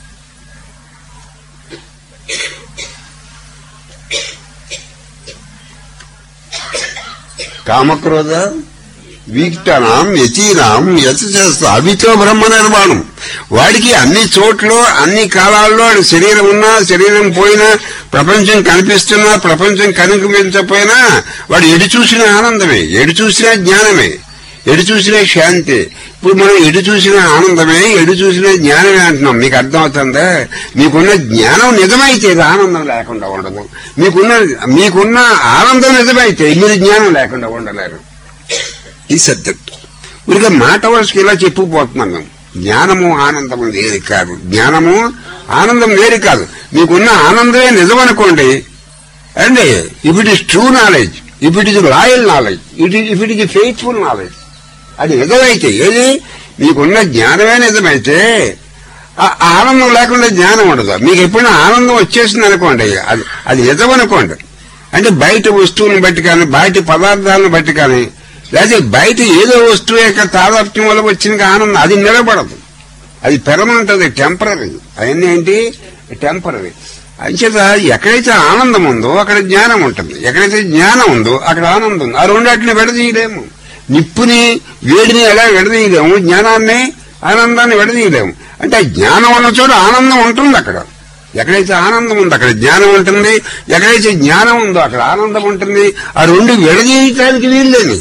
కామక్రోధ వీక్తనాం యతీనాం యతచేస్త అవితో బ్రహ్మ నిర్మాణం వాడికి అన్ని చోట్ల అన్ని కాలాల్లో వాడి శరీరం ఉన్నా శరీరం పోయినా ప్రపంచం కనిపిస్తున్నా ప్రపంచం కనిపించకపోయినా వాడు ఎడు చూసిన ఆనందమే ఎడు చూసినా జ్ఞానమే ఎడు చూసినా శాంతి ఇప్పుడు మనం ఎడు చూసిన ఆనందమే ఎడు చూసిన జ్ఞానమే అంటున్నాం మీకు అర్థమవుతుందా మీకున్న జ్ఞానం నిజమైతే ఇది ఆనందం లేకుండా ఉండదు మీకున్న మీకున్న ఆనందం నిజమైతే మీరు జ్ఞానం లేకుండా ఉండలేరు ఈ సబ్జెక్ట్ ఊరిగా మాట వరుసకి ఇలా చెప్పుకుపోతున్నాం మేము జ్ఞానము ఆనందము వేరు కాదు జ్ఞానము ఆనందం వేరు కాదు మీకున్న ఆనందమే నిజమనుకోండి అండి if it is true knowledge if it is loyal knowledge it if it is faithful knowledge అది నిజమైతే ఏది మీకున్న జ్ఞానమే నిజమైతే ఆ ఆనందం లేకుండా జ్ఞానం ఉండదు మీకు ఎప్పుడైనా ఆనందం వచ్చేసింది అనుకోండి అది అది నిజం అనుకోండి అంటే బయట వస్తువులను బట్టి కానీ బయట పదార్థాలను బట్టి కానీ లేకపోతే బయట ఏదో వస్తువు యొక్క తాదాత్మ్యం వల్ల వచ్చిన ఆనందం అది నిలబడదు అది పెరమనెంట్ అది టెంపరీ అవన్నీ ఏంటి టెంపరీ అంచేత ఎక్కడైతే ఆనందం ఉందో అక్కడ జ్ఞానం ఉంటుంది ఎక్కడైతే జ్ఞానం ఉందో అక్కడ ఆనందం ఉంది ఆ రెండాటిని విడదీయలేము నిప్పుని వేడిని ఎలా విడదీయలేము జ్ఞానాన్ని ఆనందాన్ని విడదీయలేము అంటే ఆ జ్ఞానం ఉన్న చోట ఆనందం ఉంటుంది అక్కడ ఎక్కడైతే ఆనందం ఉందో అక్కడ జ్ఞానం ఉంటుంది ఎక్కడైతే జ్ఞానం ఉందో అక్కడ ఆనందం ఉంటుంది ఆ రెండు విడదీయటానికి వీల్లేని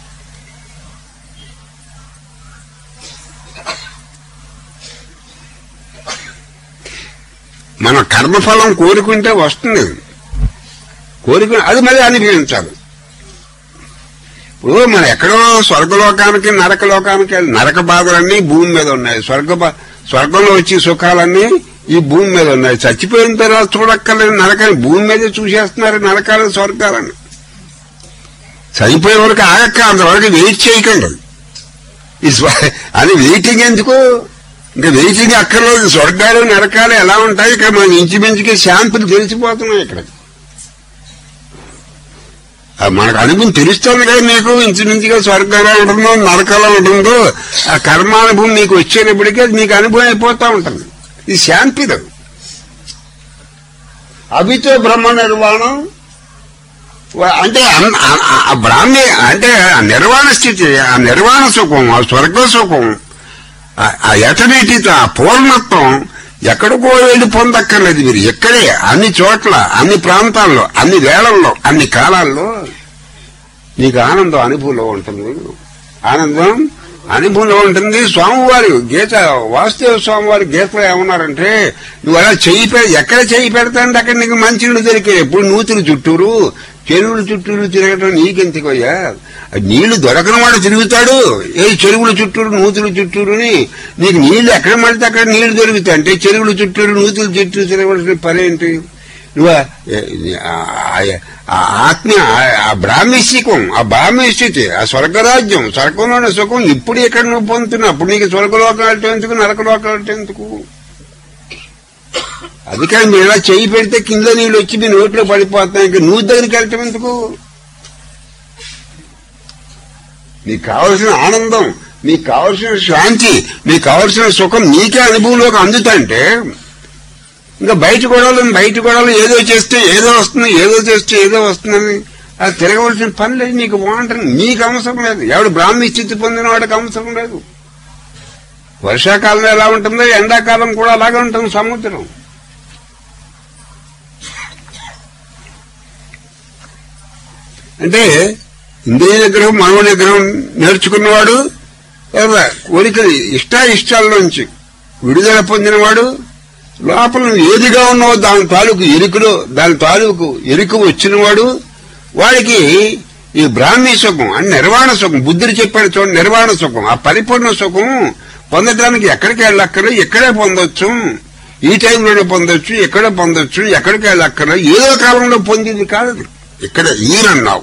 మన కర్మఫలం కోరుకుంటే వస్తుంది కోరుకుని అది మళ్ళీ అనుభవించాలి ఇప్పుడు మనం ఎక్కడో స్వర్గలోకానికి నరకలోకానికి వెళ్ళి నరక బాధలన్నీ భూమి మీద ఉన్నాయి స్వర్గ బా- స్వర్గంలో వచ్చి సుఖాలన్నీ ఈ భూమి మీద ఉన్నాయి చచ్చిపోయిన తర్వాత చూడక్కర్లేదు నరకాన్ని భూమి మీదే చూసేస్తున్నారు నరకాలు స్వర్గాలని చనిపోయే వరకు ఆగక్క అంతవరకు వెయిట్ చేయకండి ఈ స్వ- అది వెయిటింగ్ ఎందుకు ఇంకా వెయిటింగ్ అక్కర్లేదు స్వర్గాలు నరకాలు ఎలా ఉంటాయి ఇక్కడ మన ఇంచుమించుకి శాంపులు తెలిసిపోతున్నాయి ఇక్కడ ఆ మనకు అనుభవం తెలుస్తుంది కదా మీకు ఇంచుమించుగా స్వర్గాలు ఉంటుందో నరకాలు ఉంటుందో ఆ కర్మానుభవం మీకు వచ్చేటప్పటికీ అది మీకు అనుభవం అయిపోతా ఉంటుంది ఇది శాంతిది అభితో బ్రహ్మ నిర్వాణం వా- అంటే అన్- ఆ- ఆ- ఆ బ్రాహ్మీ అంటే ఆ నిర్వాణ స్థితి ఆ నిర్వాణ సుఖం ఆ స్వర్గ సుఖం ఆ- ఆ ఎటర్నిటీతో ఆ పూర్ణత్వం ఎక్కడికో వెళ్ళి పొందక్కర్లేదు మీరు ఎక్కడే అన్ని చోట్ల అన్ని ప్రాంతాల్లో అన్ని వేళల్లో అన్ని కాలాల్లో నీకు ఆనందం అనుభవంలో ఉంటుంది ఆనందం అనుభవంలో ఉంటుంది స్వామివారు గీత వాసుదేవ స్వామివారి గీతలో ఏమన్నారంటే నువ్వు అలా చెయ్యి పె ఎక్కడ చెయ్యి పెడతాంటే అక్కడ నీకు మంచినీళ్ళు దొరికాయి ఎప్పుడు నూతులు చుట్టూరు చెరువుల చుట్టూరు తిరగటం నీకెందుకోయ్యా నీళ్లు దొరకని వాడు తిరుగుతాడు ఏ చెరువుల చుట్టూరు నూతుల చుట్టూరుని నీకు నీళ్లు ఎక్కడ పడితే అక్కడ నీళ్లు దొరుకుతాయి అంటే చెరువుల చుట్టూరు నూతుల చుట్టూరు తిరగవలసిన పని ఏంటి నువ్వు ఆ- ఆ- ఆ ఆత్మీయ ఆ- ఆ బ్రాహ్మీ సుఖం ఆ బ్రాహ్మీ స్థితి ఆ స్వర్గరాజ్యం స్వర్గంలోని సుఖం ఇప్పుడు ఇక్కడ నువ్వు పొందుతున్నావు అప్పుడు నీకు స్వర్గలోకం వెళ్ళటం ఎందుకు నరకలోకం వెళ్ళటం ఎందుకు అది కానీ మీరు ఇలా చెయ్యి పెడితే కింద నీళ్ళు వచ్చి మీ నోట్లో పడిపోతాయి ఇంకా నువ్వు దగ్గరికి వెళ్ళటం ఎందుకు నీకు కావలసిన ఆనందం నీకు కావలసిన శాంతి నీకు కావలసిన సుఖం నీకే అనుభవంలోకి అందుతంటే ఇంకా బయట గొడవలు బయట గొడవలు ఏదో చేస్తే ఏదో వస్తుంది ఏదో చేస్తే ఏదో వస్తుందని అది తిరగవలసిన పని లేదు నీకు బాగుంటుంది నీకు అవసరం లేదు ఎవడు బ్రాహ్మీ స్థితి పొందిన వాడికి అవసరం లేదు వర్షాకాలం ఎలా ఉంటుందో ఎండాకాలం కూడా అలాగే ఉంటుంది సముద్రం అంటే ఇంద్రియ నిగ్రహం మనో నిగ్రహం నేర్చుకున్నవాడు లేదా కోరికలు ఇష్టాయిష్టాల్లోంచి విడుదల పొందినవాడు లోపల నువ్వు ఏదిగా ఉన్నావో దాని తాలూకు ఎరుకులో దాని తాలూకు ఎరుకు వచ్చినవాడు వాడికి ఈ బ్రాహ్మీ సుఖం అని నిర్వాణ సుఖం బుద్ధుడు చెప్పాడు చూడండి నిర్వాణ సుఖం ఆ పరిపూర్ణ సుఖం పొందడానికి ఎక్కడికి వెళ్ళక్కర్లేదు ఇక్కడే పొందొచ్చు ఈ టైంలోనే పొందొచ్చు ఎక్కడే పొందొచ్చు ఎక్కడికి వెళ్ళక్కర్లేదు ఏదో కాలంలో పొందింది కాదు అది. ఇక్కడ ఈయనన్నావు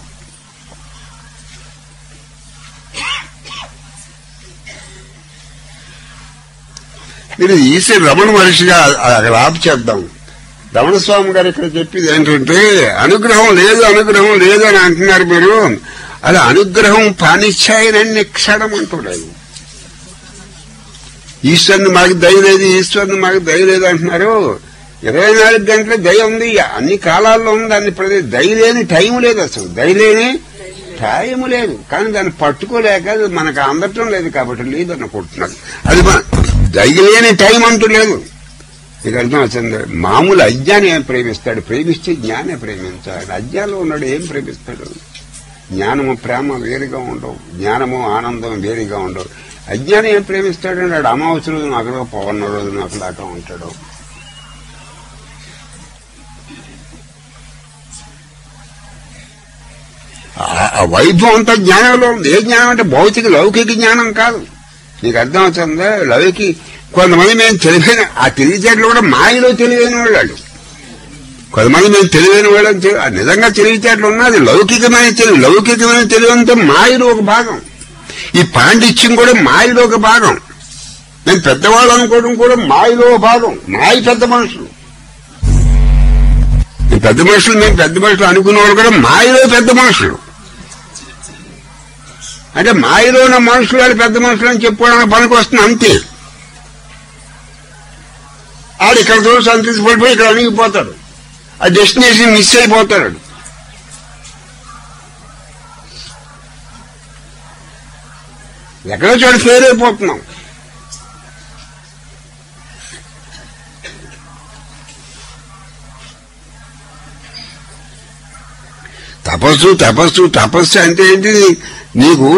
మీరు ఈశ్వర రమణ మహర్షిగా అక్కడ ఆపు చేద్దాం రమణ స్వామి గారు ఇక్కడ చెప్పేది ఏంటంటే అనుగ్రహం లేదు అనుగ్రహం లేదు అని అంటున్నారు మీరు అది అనుగ్రహం పానిచ్చాయనని క్షణం అంటున్నారు ఈశ్వరుని మాకు దయ లేదు ఈశ్వరుని మాకు దయ లేదు అంటున్నారు ఇరవై నాలుగు గంటల దయ ఉంది అన్ని కాలాల్లో ఉంది అన్ని ప్రదే దయ లేని టైం లేదు అసలు దయ లేని టైం లేదు కానీ దాన్ని పట్టుకోలేక అది మనకు అందటం లేదు కాబట్టి లేదు అనుకుంటున్నారు అది మన దయ లేని టైం అంటూ లేదు నీకు అర్థం వచ్చింది మామూలు అజ్ఞాని ఏం ప్రేమిస్తాడు ప్రేమిస్తే జ్ఞానే ప్రేమించాడు అజ్ఞానంలో ఉన్నాడు ఏం ప్రేమిస్తాడు జ్ఞానము ప్రేమ వేరుగా ఉండవు జ్ఞానము ఆనందం వేరుగా ఉండవు అజ్ఞానం ఏం ప్రేమిస్తాడు అన్నాడు అమావాస్య రోజున అక్కడ పవన్ రోజున అక్కడ ఉంటాడు ఆ- ఆ వైభవం అంతా జ్ఞానంలో ఉంది ఏ జ్ఞానం అంటే భౌతిక లౌకిక జ్ఞానం కాదు నీకు అర్థం అవుతుందా లౌకి కొంతమంది మేము తెలివైన ఆ తెలివితేటలు కూడా మాయలో తెలివైన వాళ్ళు కొంతమంది మేము తెలివైన వాళ్ళని తెలి- ఆ నిజంగా తెలివితేటలు ఉన్నది లౌకికమైన తెలివి లౌకికమైన తెలివి అంతా మాయలో ఒక భాగం ఈ పాండిత్యం కూడా మాయలో ఒక భాగం నేను పెద్దవాళ్ళు అనుకోవడం కూడా మాయలో భాగం మాయ పెద్ద మనుషులు ఈ పెద్ద మనుషులు మేము పెద్ద మనుషులు అనుకున్న వాళ్ళు కూడా మాయలో పెద్ద మనుషులు అంటే మాయలో ఉన్న మనుషులు వాళ్ళు పెద్ద మనుషులు అని చెప్పుకోవడానికి పనికి వస్తుంది అంతే ఆడు ఇక్కడ చూసి సంతృప్తిపడిపోయి ఇక్కడ అణిగిపోతాడు ఆ డెస్టినేషన్ మిస్ అయిపోతాడు ఎక్కడో చోట ఫెయిల్ అయిపోతున్నాం తపస్సు తపస్సు తపస్సు అంటే ఏంటి నీకు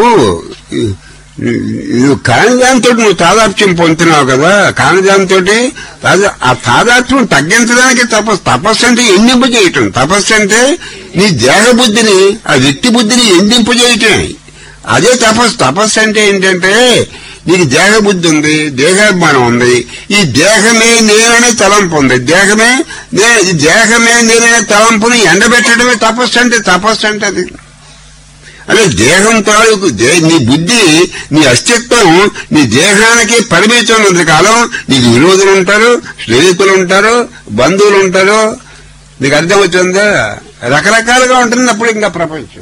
ఇది కాని దాంతో నువ్వు తాదాత్మ్యం పొందుతున్నావు కదా కాని దాంతో ఆ తాదాత్మ్యం తగ్గించడానికి తపస్సు తపస్సు అంటే ఎండింపు చేయటం తపస్సు అంటే నీ దేహ బుద్ధిని ఆ వ్యక్తి బుద్ధిని ఎండింపు చేయటం అదే తపస్సు తపస్సు అంటే ఏంటంటే నీకు దేహ బుద్ధి ఉంది దేహాభిమానం ఉంది ఈ దేహమే నేననే తలంపు ఉంది దేహమే నే ఈ దేహమే నేననే తలంపుని ఎండబెట్టడమే తపస్సు అంటే తపస్సు అంటే అది అదే దేహం తాలూకు దే- నీ బుద్ధి నీ అస్తిత్వం నీ దేహానికి పరిమితం ఉన్నంత కాలం నీకు విరోధులు ఉంటారు స్నేహితులు ఉంటారు బంధువులు ఉంటారు నీకు అర్థమవుతుందా రకరకాలుగా ఉంటుంది అప్పుడు ఇంకా ప్రపంచం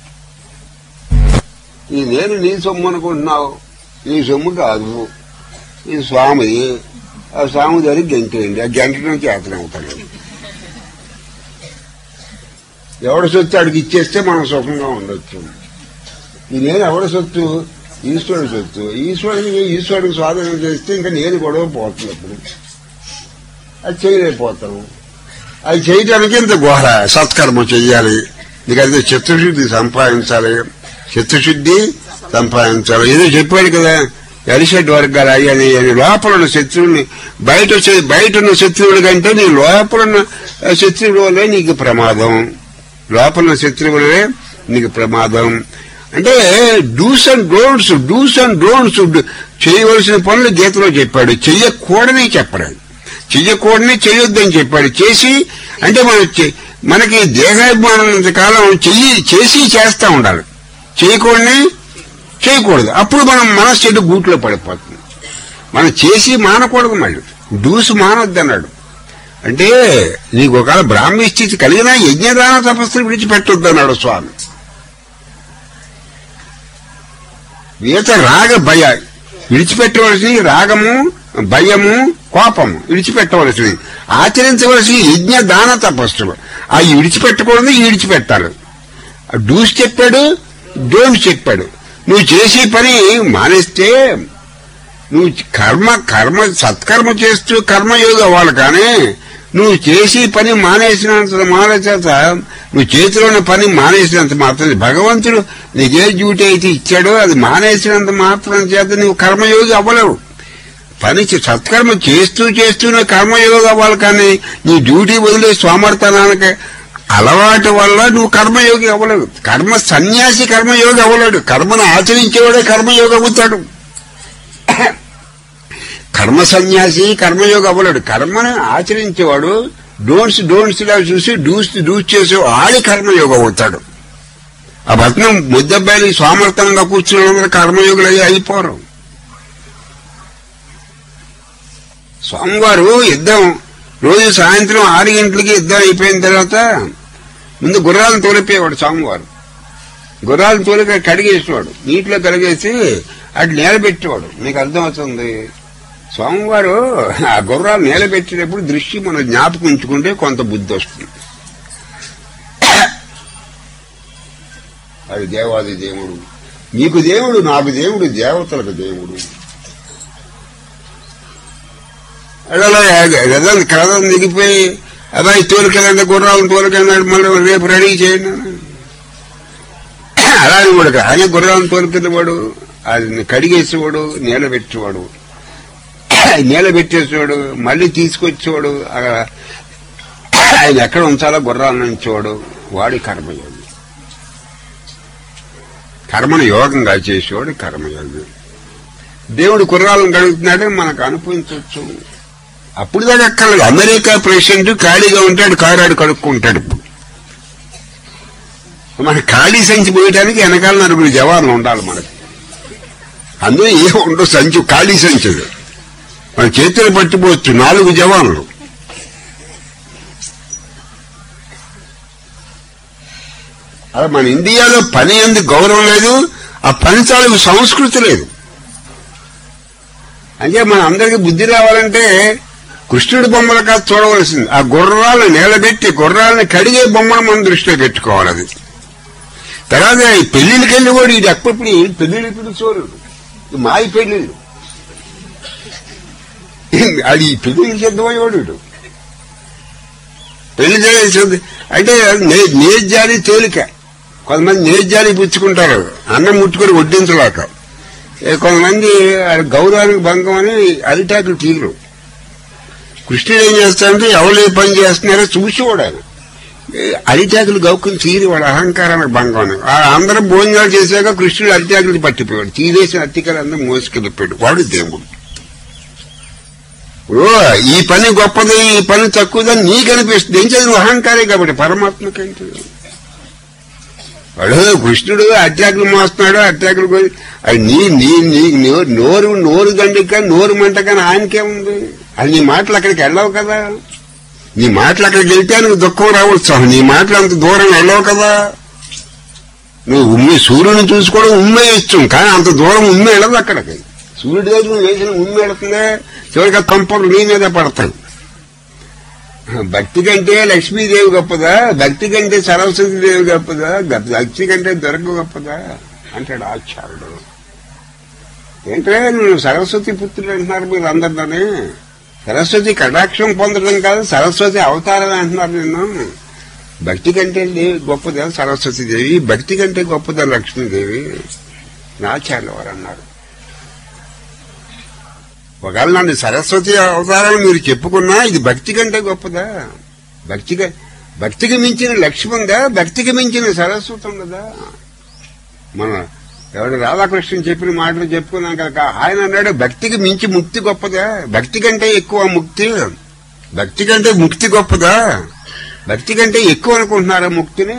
ఈ నేను నీ సొమ్ము అనుకుంటున్నావు నీ సొమ్ము కాదు ఈ స్వామిది ఆ స్వామి దగ్గర గెంటేయండి ఆ గెంటడం చేతనం అవుతాడు ఎవడ సొత్తు అడిగి ఇచ్చేస్తే మనం సుఖంగా ఉండొచ్చు ఈ నేను ఎవడ సొత్తు ఈశ్వరుడు సొత్తు ఈశ్వరుడికి ఈశ్వరుడికి స్వాధీనం చేస్తే ఇంకా నేను గొడవ పోతుంది అప్పుడు అది చేయలేకపోతాను అది చేయడానికి ఇంత ఘోర సత్కర్మ చెయ్యాలి నీకైతే చిత్తశుద్ధి సంపాదించాలి చిత్తశుద్ధి సంపాదించాలి ఏదో చెప్పాడు కదా ఎలిషెడ్ వర్గాలు అయ్యని అని లోపల ఉన్న శత్రువుని బయట వచ్చే బయట ఉన్న శత్రువుల కంటే నీ లోపల ఉన్న శత్రువుల వల్లే నీకు ప్రమాదం లోపల ఉన్న శత్రువులే నీకు ప్రమాదం అంటే do's and don'ts do's and don'ts చేయవలసిన పనులు గీతలో చెప్పాడు చెయ్యకూడని చెప్పాడు చెయ్యకూడని చేయొద్దని చెప్పాడు చేసి అంటే మనం చె- మనకి దేహాభిమానం ఉన్నంత కాలం చెయ్యి చేసి చేస్తా ఉండాలి చేయకూడని చేయకూడదు అప్పుడు మనం మనసు చెడు గూట్లో పడిపోతుంది మనం చేసి మానకూడదు మళ్ళీ డూసు మానొద్దు అన్నాడు అంటే నీకు ఒకవేళ బ్రాహ్మీ స్థితి కలిగినా యజ్ఞదాన తపస్సులు విడిచిపెట్టొద్దు అన్నాడు స్వామి ఈత రాగ భయ విడిచిపెట్టవలసింది రాగము భయము కోపము విడిచిపెట్టవలసింది ఆచరించవలసిన యజ్ఞ దాన తపస్సులు ఆ విడిచిపెట్టకూడదు ఈ విడిచిపెట్టాలి డూస్ చెప్పాడు డోంట్ చెప్పాడు నువ్వు చేసే పని మానేస్తే నువ్వు కర్మ కర్మ సత్కర్మ చేస్తూ కర్మయోగి అవ్వాలి కానీ నువ్వు చేసి పని మానేసినంత మానేసేత నువ్వు చేతిలో ఉన్న పని మానేసినంత మాత్రం భగవంతుడు నీకే డ్యూటీ అయితే ఇచ్చాడో అది మానేసినంత మాత్రం చేత నువ్వు కర్మయోగి అవ్వలేవు పని చే- సత్కర్మ చేస్తూ చేస్తూ నువ్వు కర్మయోగి అవ్వాలి కానీ నీ డ్యూటీ వదిలే సోమర్తనానికి అలవాటు వల్ల నువ్వు కర్మయోగి అవ్వలేవు కర్మ సన్యాసి కర్మయోగి అవ్వలేడు కర్మను ఆచరించేవాడే కర్మయోగి అవుతాడు కర్మ సన్యాసి కర్మయోగి అవ్వలేడు కర్మను ఆచరించేవాడు డోంట్స్ డోంట్స్ లా చూసి డూస్ డూస్ చేసే ఆడి కర్మయోగి అవుతాడు ఆ భట్నం ముద్దబ్బాయిని సోమర్థనంగా కూర్చున్న కర్మయోగులు అయ్యి అయిపోరు స్వామివారు యుద్ధం రోజు సాయంత్రం ఆరు గంటలకి యుద్ధం అయిపోయిన తర్వాత ముందు గుర్రాలను తోలిపోయేవాడు స్వామివారు గుర్రాలను తోలిక కడిగేసేవాడు నీటిలో కడిగేసి అటు నేలబెట్టేవాడు నీకు అర్థమవుతుంది స్వామివారు ఆ గుర్రాలు నేలబెట్టేటప్పుడు దృష్టి మనం జ్ఞాపకం ఉంచుకుంటే కొంత బుద్ధి వస్తుంది అది దేవాది దేవుడు నీకు దేవుడు నాకు దేవుడు దేవతలకు దేవుడు అలా కథం దిగిపోయి అబ్బాయి తోలికెళ్ళండి గుర్రాలను తోలికెళ్ళాడు మళ్ళీ రేపు రెడీ చేయండి అన్నాడు. అలా అని కూడా కాదు. ఆయన గుర్రాలను తోలికెళ్ళేవాడు అది కడిగేసేవాడు నీళ్ళ పెట్టేవాడు నీళ్ళ పెట్టేసేవాడు మళ్ళీ తీసుకొచ్చేవాడు ఆ- ఆయన ఎక్కడ ఉంచాలో గుర్రాలను ఉంచేవాడు వాడి కర్మయోగి కర్మను యోగంగా చేసేవాడు కర్మయోగి దేవుడు కుర్రాలను కడుగుతున్నాడు మనకు అనుభవించవచ్చు అప్పుడు దాకా అక్కర్లేదు అమెరికా ప్రెసిడెంట్ ఖాళీగా ఉంటాడు కారాడు కడుక్కుంటాడు ఇప్పుడు మన ఖాళీ సంచి పోయడానికి వెనకాల నలుగురు జవాన్లు ఉండాలి మనకి అందులో ఏ ఉండవు సంచి ఖాళీ సంచులు మన చేతులు పట్టిపోవచ్చు నాలుగు జవాన్లు అలా మన ఇండియాలో పని ఎందుకు గౌరవం లేదు ఆ పని తాలూకు సంస్కృతి లేదు అంటే మన అందరికి బుద్ధి రావాలంటే కృష్ణుడి బొమ్మలు కాదు చూడవలసింది ఆ గుర్రాలను నిలబెట్టి గుర్రాలను కడిగే బొమ్మను మనం దృష్టిలో పెట్టుకోవాలి అది తర్వాత ఈ పెళ్లిళ్ళకి వెళ్ళి కూడా ఇది ఎప్పుడు పెళ్లిళ్ళు ఇప్పుడు చూడు ఇది మాయి పెళ్లిళ్ళు అది ఈ పెళ్లికి సిద్ధమయ్యేవాడు వీడు పెళ్లి చేసేది అంటే నే- నేజ్జాలి తేలిక కొంతమంది నేజ్జాలి పుచ్చుకుంటారు అన్నం ముట్టుకొని వడ్డించలేక ఏ కొంతమంది ఆ గౌరవానికి భంగం అని అరిటాకులు తీరు కృష్ణుడు ఏం చేస్తాడంటే ఎవరు ఏ పని చేస్తున్నారో చూసి కూడా ఆయన. ఏ అరిటాకులు గౌక్కుని తీరి వాడు అహంకారానికి భంగం అని ఆ అందరం భోజనాలు చేశాక కృష్ణుడు అరిటాకులు పట్టిపోయాడు తీరేసిన అత్తికలు అందరూ మోసుకెళ్ళిపోయాడు వాడు దేవుడు ఇప్పుడు ఈ పని గొప్పది ఈ పని తక్కువదని నీకు అనిపిస్తుంది ఏం చదువు అహంకారే కాబట్టి పరమాత్మకేంటి వాడు కృష్ణుడు అత్యాకులు మోస్తున్నాడు అత్యాకులు పోయి అది నీ నీ నీ నోరు నోరు నోరు దండిక నోరు మంట కానీ ఆయనకేముంది అది నీ మాటలు అక్కడికి వెళ్ళవు కదా నీ మాటలు అక్కడికి వెళ్తే నువ్వు దుఃఖం రావచ్చు నీ మాటలు అంత దూరం వెళ్ళవు కదా నువ్వు ఉమ్మి సూర్యుని చూసుకోవడం ఉమ్మే ఇష్టం కానీ అంత దూరం ఉమ్మే వెళ్ళదు అక్కడికి సూర్యుడి దగ్గర నువ్వు వేసిన ఉమ్మి వెళుతుందే చివరిగా కంపలు నీ మీద పడతాయి భక్తి కంటే లక్ష్మీదేవి గొప్పదా భక్తి కంటే సరస్వతి దేవి గొప్పదా గ- భక్తి కంటే దుర్గ గొప్పదా అంటాడు ఆచార్యుడు ఏంటంటే నువ్వు సరస్వతి పుత్రుడు అంటున్నారు మీరు అందరిలోనే సరస్వతి కటాక్షం పొందడం కాదు సరస్వతి అవతారం అంటున్నారు నిన్ను భక్తి కంటే దేవి గొప్పదా సరస్వతి దేవి భక్తి కంటే గొప్పదా లక్ష్మీదేవి నాచార్యులు వారు అన్నారు ఒకవేళ నన్ను సరస్వతి అవతారం మీరు చెప్పుకున్నా ఇది భక్తి కంటే గొప్పదా భక్తిగా భక్తికి మించిన లక్ష్యం ఉందా భక్తికి మించిన సరస్వతి ఉండదా మన ఎవడు రాధాకృష్ణ చెప్పిన మాటలు చెప్పుకున్నాం కదా ఆయన అన్నాడు భక్తికి మించి ముక్తి గొప్పదా భక్తి కంటే ఎక్కువ ముక్తి భక్తి కంటే ముక్తి గొప్పదా భక్తి కంటే ఎక్కువ అనుకుంటున్నారా ముక్తిని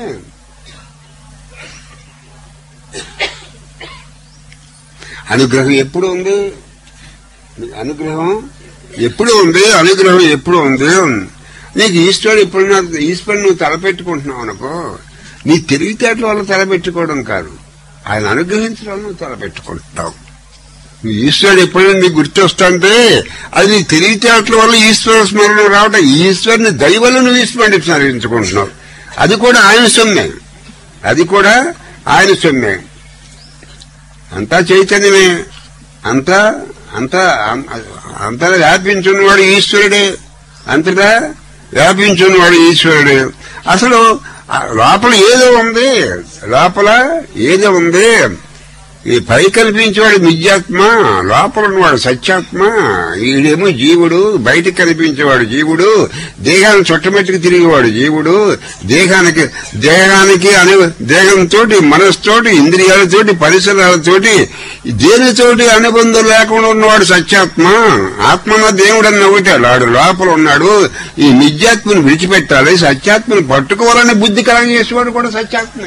అనుగ్రహం ఎప్పుడు ఉంది అనుగ్రహం ఎప్పుడు ఉంది అనుగ్రహం ఎప్పుడు ఉంది నీకు ఈశ్వరుడు ఇప్పుడు నా- ఈశ్వరుడు నువ్వు తలపెట్టుకుంటున్నావు అనుకో నీ తెలివితేటల వల్ల తలపెట్టుకోవడం కాదు ఆయన అనుగ్రహించడం వల్ల నువ్వు తలపెట్టుకుంటున్నావు నువ్వు ఈశ్వరుడు ఎప్పుడైనా నీకు గుర్తొస్తుంటే అది నీ తెలివితేటల వల్ల ఈశ్వర స్మరణ రావటం ఈశ్వరుని దైవలు నువ్వు ఈశ్వరుని స్మరించుకుంటున్నావు అది కూడా ఆయన సొమ్మే అది కూడా ఆయన సొమ్మే అంతా చైతన్యమే అంతా అంతా అం- అంతా వ్యాపించున్నవాడు ఈశ్వరుడే అంతటా వ్యాపించున్నవాడు ఈశ్వరుడే అసలు ఆ లోపల ఏదో ఉంది లోపల ఏదో ఉంది ఈ పై కనిపించేవాడు నిత్యాత్మ లోపల ఉన్నవాడు సత్యాత్మ ఈడేమో జీవుడు బయట కనిపించేవాడు జీవుడు దేహాన్ని చుట్టమెట్టుకు తిరిగేవాడు జీవుడు దేహానికి దేహానికి అను దేహంతో మనసుతోటి ఇంద్రియాలతోటి పరిసరాలతోటి దేనితోటి అనుబంధం లేకుండా ఉన్నవాడు సత్యాత్మ ఆత్మన్న దేవుడు అన్న ఒకటి వాడు లోపల ఉన్నాడు ఈ నిత్యాత్మను విడిచిపెట్టాలి సత్యాత్మను పట్టుకోవాలని బుద్ధి కలం చేసేవాడు కూడా సత్యాత్మే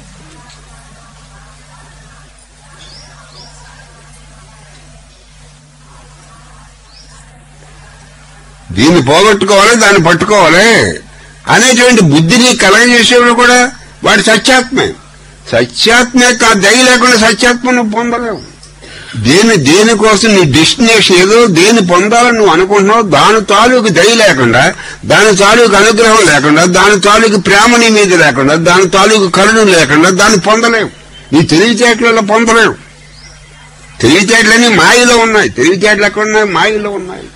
దీన్ని పోగొట్టుకోవాలి దాన్ని పట్టుకోవాలి అనేటువంటి బుద్ధిని కలగజేసేవాడు కూడా వాడు సత్యాత్మే సత్యాత్మ యొక్క దయ లేకుండా సత్యాత్మను పొందలేవు దేని దేనికోసం నీ డెస్టినేషన్ ఏదో దేని పొందాలని నువ్వు అనుకుంటున్నావు దాని తాలూకు దయ లేకుండా దాని తాలూకు అనుగ్రహం లేకుండా దాని తాలూకు ప్రేమ నీ మీద లేకుండా దాని తాలూకు కరుణ లేకుండా దాన్ని పొందలేవు నీ తెలివితేటలలో పొందలేవు తెలివితేటలన్నీ మాయలో ఉన్నాయి తెలివితేటలు ఎక్కడ ఉన్నాయి మాయలో ఉన్నాయి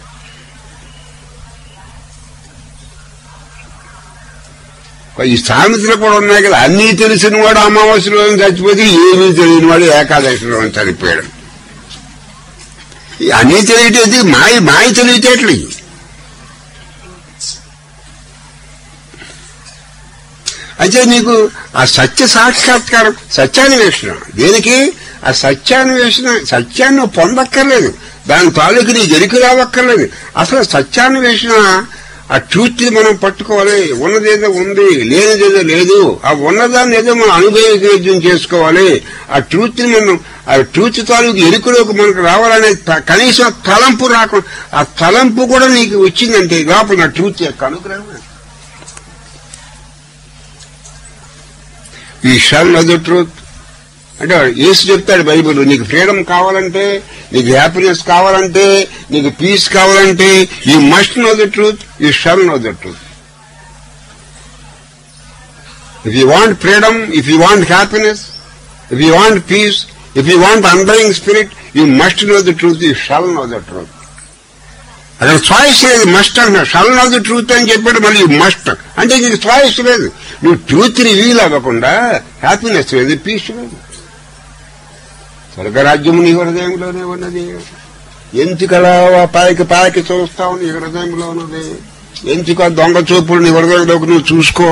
ఈ సామెతలు కూడా ఉన్నాయి కదా అన్నీ తెలిసిన వాడు అమావాస్యలో చచ్చిపోతే ఏమీ తెలియని వాడు ఏకాదశిలో చనిపోయాడు ఈ అన్నీ తెలియటేది మాయ మాయ తెలివితేటలు ఇవి. అయితే నీకు ఆ సత్య సాక్షాత్కారం సత్యాన్వేషణ దేనికి ఆ సత్యాన్వేషణ సత్యాన్ని నువ్వు పొందక్కర్లేదు దాని తాలూకు నీ ఎరికి రావక్కర్లేదు అసలు సత్యాన్వేషణ ఆ ట్రూత్ మనం పట్టుకోవాలి ఉన్నదేదో ఉంది లేనిదేదో లేదు ఆ ఉన్నదాన్ని ఏదో మనం అనుభవం చేసుకోవాలి ఆ ట్రూత్ ని మనం ఆ ట్రూత్ తాలూకు ఎరుకలోకి మనకు రావాలనే త- కనీసం తలంపు రాకుండా ఆ తలంపు కూడా నీకు వచ్చిందంటే లోపల నా ట్రూత్ యొక్క అనుగ్రహం he shall know the truth అంటే యేసు చెప్తాడు బైబిల్ నీకు ఫ్రీడమ్ కావాలంటే నీకు హ్యాపీనెస్ కావాలంటే నీకు పీస్ కావాలంటే you must know the truth you shall know the truth If you want freedom, if you want happiness, if you want peace, if you want undying spirit, you must know the truth, you shall know the truth. అక్కడ చాయిస్ లేదు మస్ట్ అన్నా షల్ నో ది ట్రూత్ అని చెప్పాడు మళ్ళీ మస్ట్ అంటే నీకు చాయిస్ లేదు నువ్వు ట్రూత్ రివీల్ అవ్వకుండా హ్యాపీనెస్ లేదు పీస్ లేదు స్వర్గరాజ్యము నీ హృదయంలోనే ఉన్నది ఎందుకలా పాయకి పాయకి చూస్తావు నీ హృదయంలో ఉన్నది ఎందుకు ఆ దొంగ చూపులు నీ హృదయంలోకి నువ్వు చూసుకో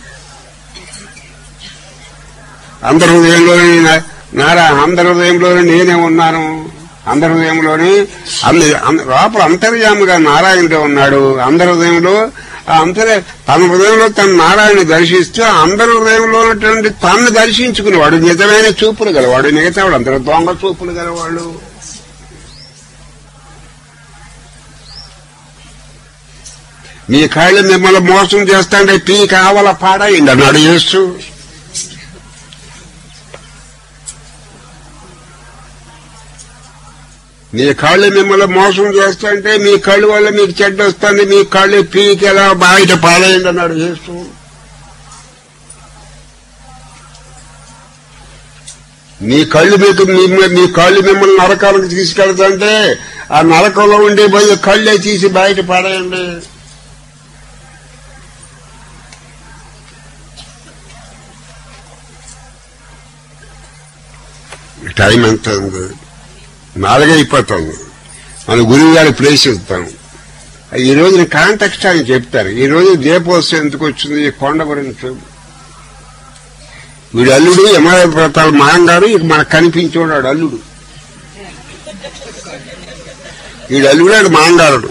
అందరి హృదయంలోనే నా- నారా అందరి హృదయంలోనే నేనే ఉన్నాను అందరి హృదయంలోనే అంద- అంద- లోపల అంతర్యామిగా నారాయణుడే ఉన్నాడు అందరి హృదయంలో ఆ అంతర తన హృదయంలో తన నారాయణ దర్శిస్తూ అందరి హృదయంలో ఉన్నటువంటి తనను దర్శించుకునేవాడు నిజమైన చూపులు గలవాడు మిగతావాడు అందరూ దొంగ చూపులు గలవాడు మీ కాళ్ళు మిమ్మల్ని మోసం చేస్తాంటే పీ కావాల పాడాయింది అన్నాడు యేసు మీ కాళ్ళు మిమ్మల్ని మోసం చేస్తుంటే మీ కళ్ళు వల్ల మీకు చెడ్డ వస్తుంది మీ కళ్ళు పీకి ఎలా బయట పాడైంది అన్నాడు యేసు మీ కళ్ళు మీకు మీ- మీ కళ్ళు మిమ్మల్ని నరకాలకు తీసుకెళ్తుంటే ఆ నరకంలో ఉండే పోయి కళ్ళే తీసి బయట పాడేయండి టైం ఎంత ఉంది నాలుగైపోతుంది మన గురువు గారి ప్లేస్ ఇస్తాం ఈ రోజున కాంటెక్స్ట్ అని చెప్తారు ఈ రోజు దీపోత్సవం ఎందుకు వచ్చింది ఈ కొండ గురించి వీడు అల్లుడు యమరాజ ప్రతాప్ మాంగారు ఇక మనకు కనిపించేవాడు అల్లుడు వీడు అల్లుడు ఆడు మాంగారుడు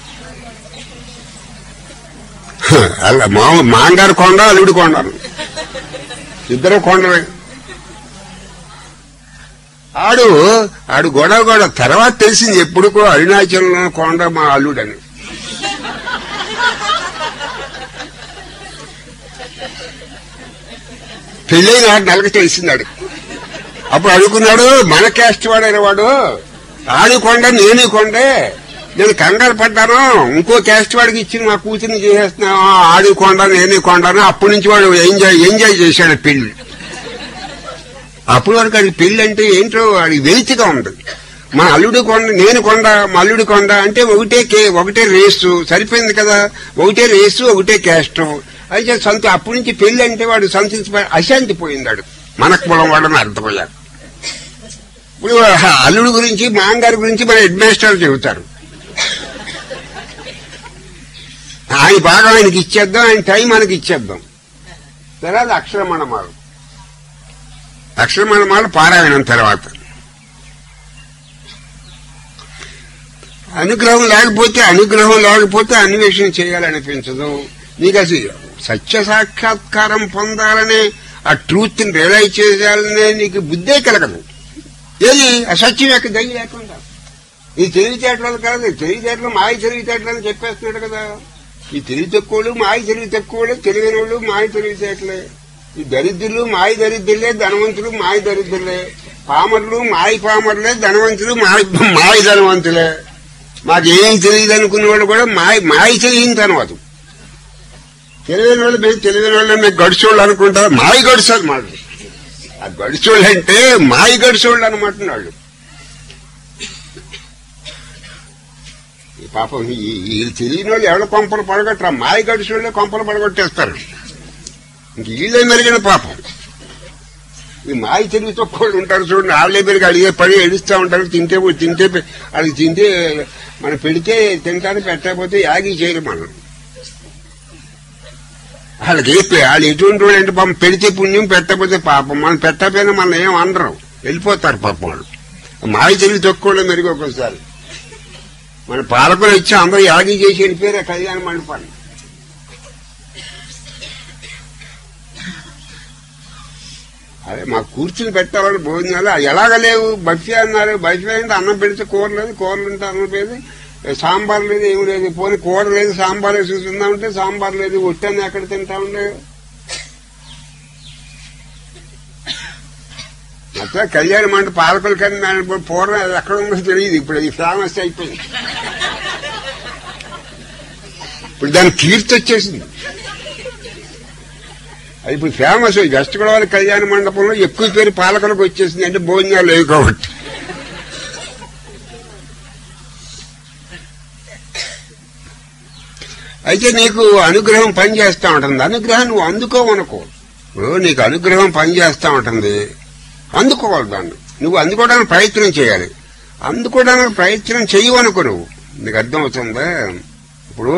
అలా మామ మాంగారు కొండ అల్లుడు కొండను ఇద్దరు కొండలే ఆడు ఆడు గొడవ గొడవ తర్వాత తెలిసింది ఎప్పుడు కూడా అరుణాచలంలో కొండ మా అల్లుడని పెళ్ళైన ఆడు నెలకు తెలిసిందాడు అప్పుడు అడుగుకున్నాడు మన క్యాస్ట్ వాడైన వాడు ఆడి కొండ నేను కొండే నేను కంగారు పడ్డాను ఇంకో క్యాస్ట్ వాడికి ఇచ్చి మా కూతుర్ని చేసేస్తున్నాను ఆడి కొండ నేను కొండను అప్పటి నుంచి వాడు ఎంజాయ్ ఎంజాయ్ చేశాడు పెళ్లి అప్పుడు వరకు అది పెళ్లి అంటే ఏంటో అది వెలితిగా ఉంది మా అల్లుడు కొండ నేను కొండ మా అల్లుడు కొండ అంటే ఒకటే కే ఒకటే రేసు సరిపోయింది కదా ఒకటే రేసు ఒకటే క్యాస్ట్ అయితే సంత అప్పటి నుంచి పెళ్లి అంటే వాడు సంతృప్తి అశాంతి పోయిందాడు మనకు పొలం వాడని అర్థమయ్యాడు ఇప్పుడు ఆ అల్లుడు గురించి మాంగారి గురించి మన హెడ్ మాస్టర్ చెబుతారు ఆయన భాగం ఆయనకి ఇచ్చేద్దాం ఆయన టైం మనకి ఇచ్చేద్దాం తర్వాత అక్షరమణమాలు అక్షరమణమాలు పారాయణం తర్వాత అనుగ్రహం లేకపోతే అనుగ్రహం లేకపోతే అన్వేషణ చేయాలనిపించదు నీకు అసలు సత్య సాక్షాత్కారం పొందాలనే ఆ ట్రూత్ ని రియలైజ్ చేయాలనే నీకు బుద్ధే కలగదు ఏది అసత్యం యొక్క దయ లేకుండా ఈ తెలివితేటలు కాదు తెలివితేటలు మాయ తెలివితేటలు అని చెప్పేస్తున్నాడు కదా ఈ తెలివి తక్కువలు మాయ తెలివి తక్కువలే తెలివైన వాళ్ళు మాయ తెలివితేటలే ఈ దరిద్రులు మాయ దరిద్రులే ధనవంతులు మాయ దరిద్రులే పామర్లు మాయ పామర్లే ధనవంతులు మాయ మాయ ధనవంతులే మాకేం తెలియదు అనుకున్న వాళ్ళు కూడా మాయ మాయ తెలియని తర్వాత తెలివైన వాళ్ళు మేము తెలివైన వాళ్ళు మేము గడిచోళ్ళు అనుకుంటారు మాయ గడిచోళ్ళు మాట ఆ గడిచోళ్ళు అంటే మాయ గడిచోళ్ళు అనమాట వాళ్ళు ఈ పాపం ఈ- వీళ్ళు తెలియని వాళ్ళు ఎవరు కొంపలు పడగొట్టరా మాయ గడిచోళ్ళే కొంపలు పడగొట్టేస్తారు ఇంక వీళ్ళే మెరిగిన పాపం ఈ మాయ తెలివి తక్కువ ఉంటారు చూడండి వాళ్ళే పెరిగి అడిగే పడి ఏడుస్తూ ఉంటారు తింటే తింటే అది తింటే మనం పెడితే తింటాను పెట్టకపోతే యాగి చేయరు మనం వాళ్ళకి ఏ- వాళ్ళు ఎటువంటి వాళ్ళు అంటే పాపం పెడితే పుణ్యం పెట్టకపోతే పాపం మనం పెట్టకపోయినా మనం ఏం అనరు వెళ్ళిపోతారు పాపం వాళ్ళు మాయ తెలివి తక్కువ మెరుగు ఒక్కోసారి మన పాలకులు ఇచ్చి అందరూ యాగి చేసి వెళ్ళిపోయారు కళ్యాణ మండపాన్ని అదే మాకు కూర్చుని పెట్టాలని భోజనాలు అది ఎలాగ లేవు బఫే అన్నారు బఫే అంటే అన్నం పెడితే కూర లేదు కూరలు ఉంటే అన్నం లేదు సాంబార్ లేదు ఏమి లేదు పోనీ కూర లేదు సాంబార్ వేసి తిందామంటే సాంబార్ లేదు ఒట్టాన్ని ఎక్కడ తింటా ఉండే అట్లా కళ్యాణం అంటే పాలకుల కన్నా పూర్వం అది ఎక్కడ ఉందో తెలియదు ఇప్పుడు అది ఫేమస్ అయిపోయింది ఇప్పుడు దాని కీర్తి వచ్చేసింది అది ఇప్పుడు ఫేమస్ వెస్ట్ గోదావరి కళ్యాణ మండపంలో ఎక్కువ పేరు పాలకులకు వచ్చేసింది అంటే భోజనాలు లేవు కాబట్టి అయితే నీకు అనుగ్రహం పనిచేస్తా ఉంటుంది అనుగ్రహం నువ్వు అందుకోవనుకో ఇప్పుడు నీకు అనుగ్రహం పనిచేస్తా ఉంటుంది అందుకోవాలి దాన్ని నువ్వు అందుకోవడానికి ప్రయత్నం చేయాలి అందుకోవడానికి ప్రయత్నం చేయవనుకో నువ్వు నీకు అర్థమవుతుందా ఇప్పుడు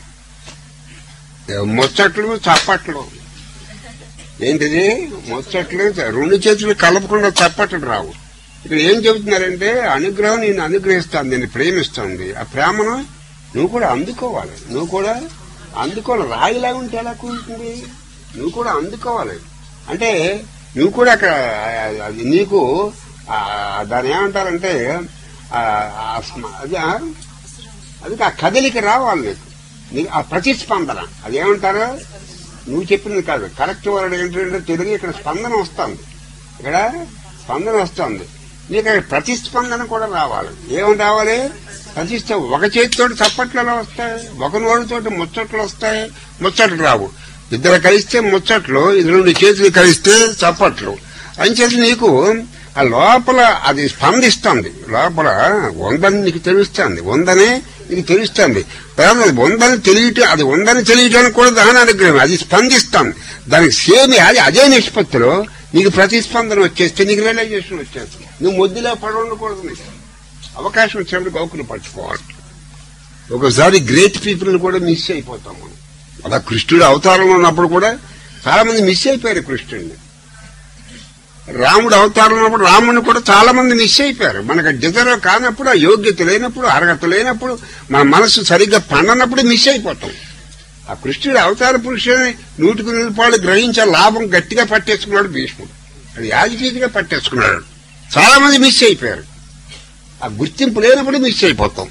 ముచ్చట్లు చప్పట్లు ఏంటిది ముచ్చట్లు రెండు చేతులు కలపకుండా చప్పట్లు రావు ఇక్కడ ఏం చెబుతున్నారంటే అనుగ్రహం నేను అనుగ్రహిస్తాను నేను ప్రేమిస్తుంది ఆ ప్రేమను నువ్వు కూడా అందుకోవాలి నువ్వు కూడా అందుకోవాలి రాయిలా ఉంటే ఎలా కూరుతుంది నువ్వు కూడా అందుకోవాలి అంటే నువ్వు కూడా అక్కడ అది నీకు ఆ, దాని ఏమంటారంటే ఆ, ఆ స్మ- అది ఆ, అది ఆ కదలిక రావాలి నీకు నీకు ఆ ప్రతిస్పందన అదేమంటారు నువ్వు చెప్పింది కాదు కరెక్ట్ వర్డ్ ఏంటంటే తెలుగు ఇక్కడ స్పందన వస్తుంది ఇక్కడ స్పందన వస్తుంది నీకు అక్కడ ప్రతిస్పందన కూడా రావాలి ఏమని రావాలి ప్రతిష్ట ఒక చేతితో చప్పట్లు ఎలా వస్తాయి ఒక నోటితోటి ముచ్చట్లు వస్తాయి ముచ్చట్లు రావు ఇద్దరు కలిస్తే ముచ్చట్లు ఇది రెండు చేతులు కలిస్తే చప్పట్లు అంచేది నీకు ఆ లోపల అది స్పందిస్తుంది లోపల ఉందని నీకు తెలుస్తుంది ఉందనే నీకు తెలుస్తుంది తర్వాత అది ఉందని తెలియటం అది ఉందని తెలియటానికి కూడా దాని అనుగ్రహం అది స్పందిస్తుంది దానికి సేమ్ అది అదే నిష్పత్తిలో నీకు ప్రతిస్పందన వచ్చేస్తే నీకు రియలైజేషన్ వచ్చేస్తుంది నువ్వు మొద్దులో పడి ఉండకూడదు నీకు అవకాశం వచ్చినప్పుడు గౌకులు పట్టుకోవాలి ఒకసారి గ్రేట్ పీపుల్ కూడా మిస్ అయిపోతాం మనం అలా కృష్ణుడు అవతారంలో ఉన్నప్పుడు కూడా చాలా మంది మిస్ అయిపోయారు కృష్ణుడిని రాముడు అవతారం ఉన్నప్పుడు రాముడిని కూడా చాలా మంది మిస్ అయిపోయారు మనకు డిజర్వ్ కానప్పుడు ఆ యోగ్యత లేనప్పుడు అర్హత లేనప్పుడు మన మనసు సరిగ్గా పండనప్పుడు మిస్ అయిపోతాం ఆ కృష్ణుడు అవతార పురుషుని నూటికి నూరు పాలు గ్రహించే లాభం గట్టిగా పట్టేసుకున్నాడు భీష్ముడు అది యాజిటీగా పట్టేసుకున్నాడు చాలా మంది మిస్ అయిపోయారు ఆ గుర్తింపు లేనప్పుడు మిస్ అయిపోతాం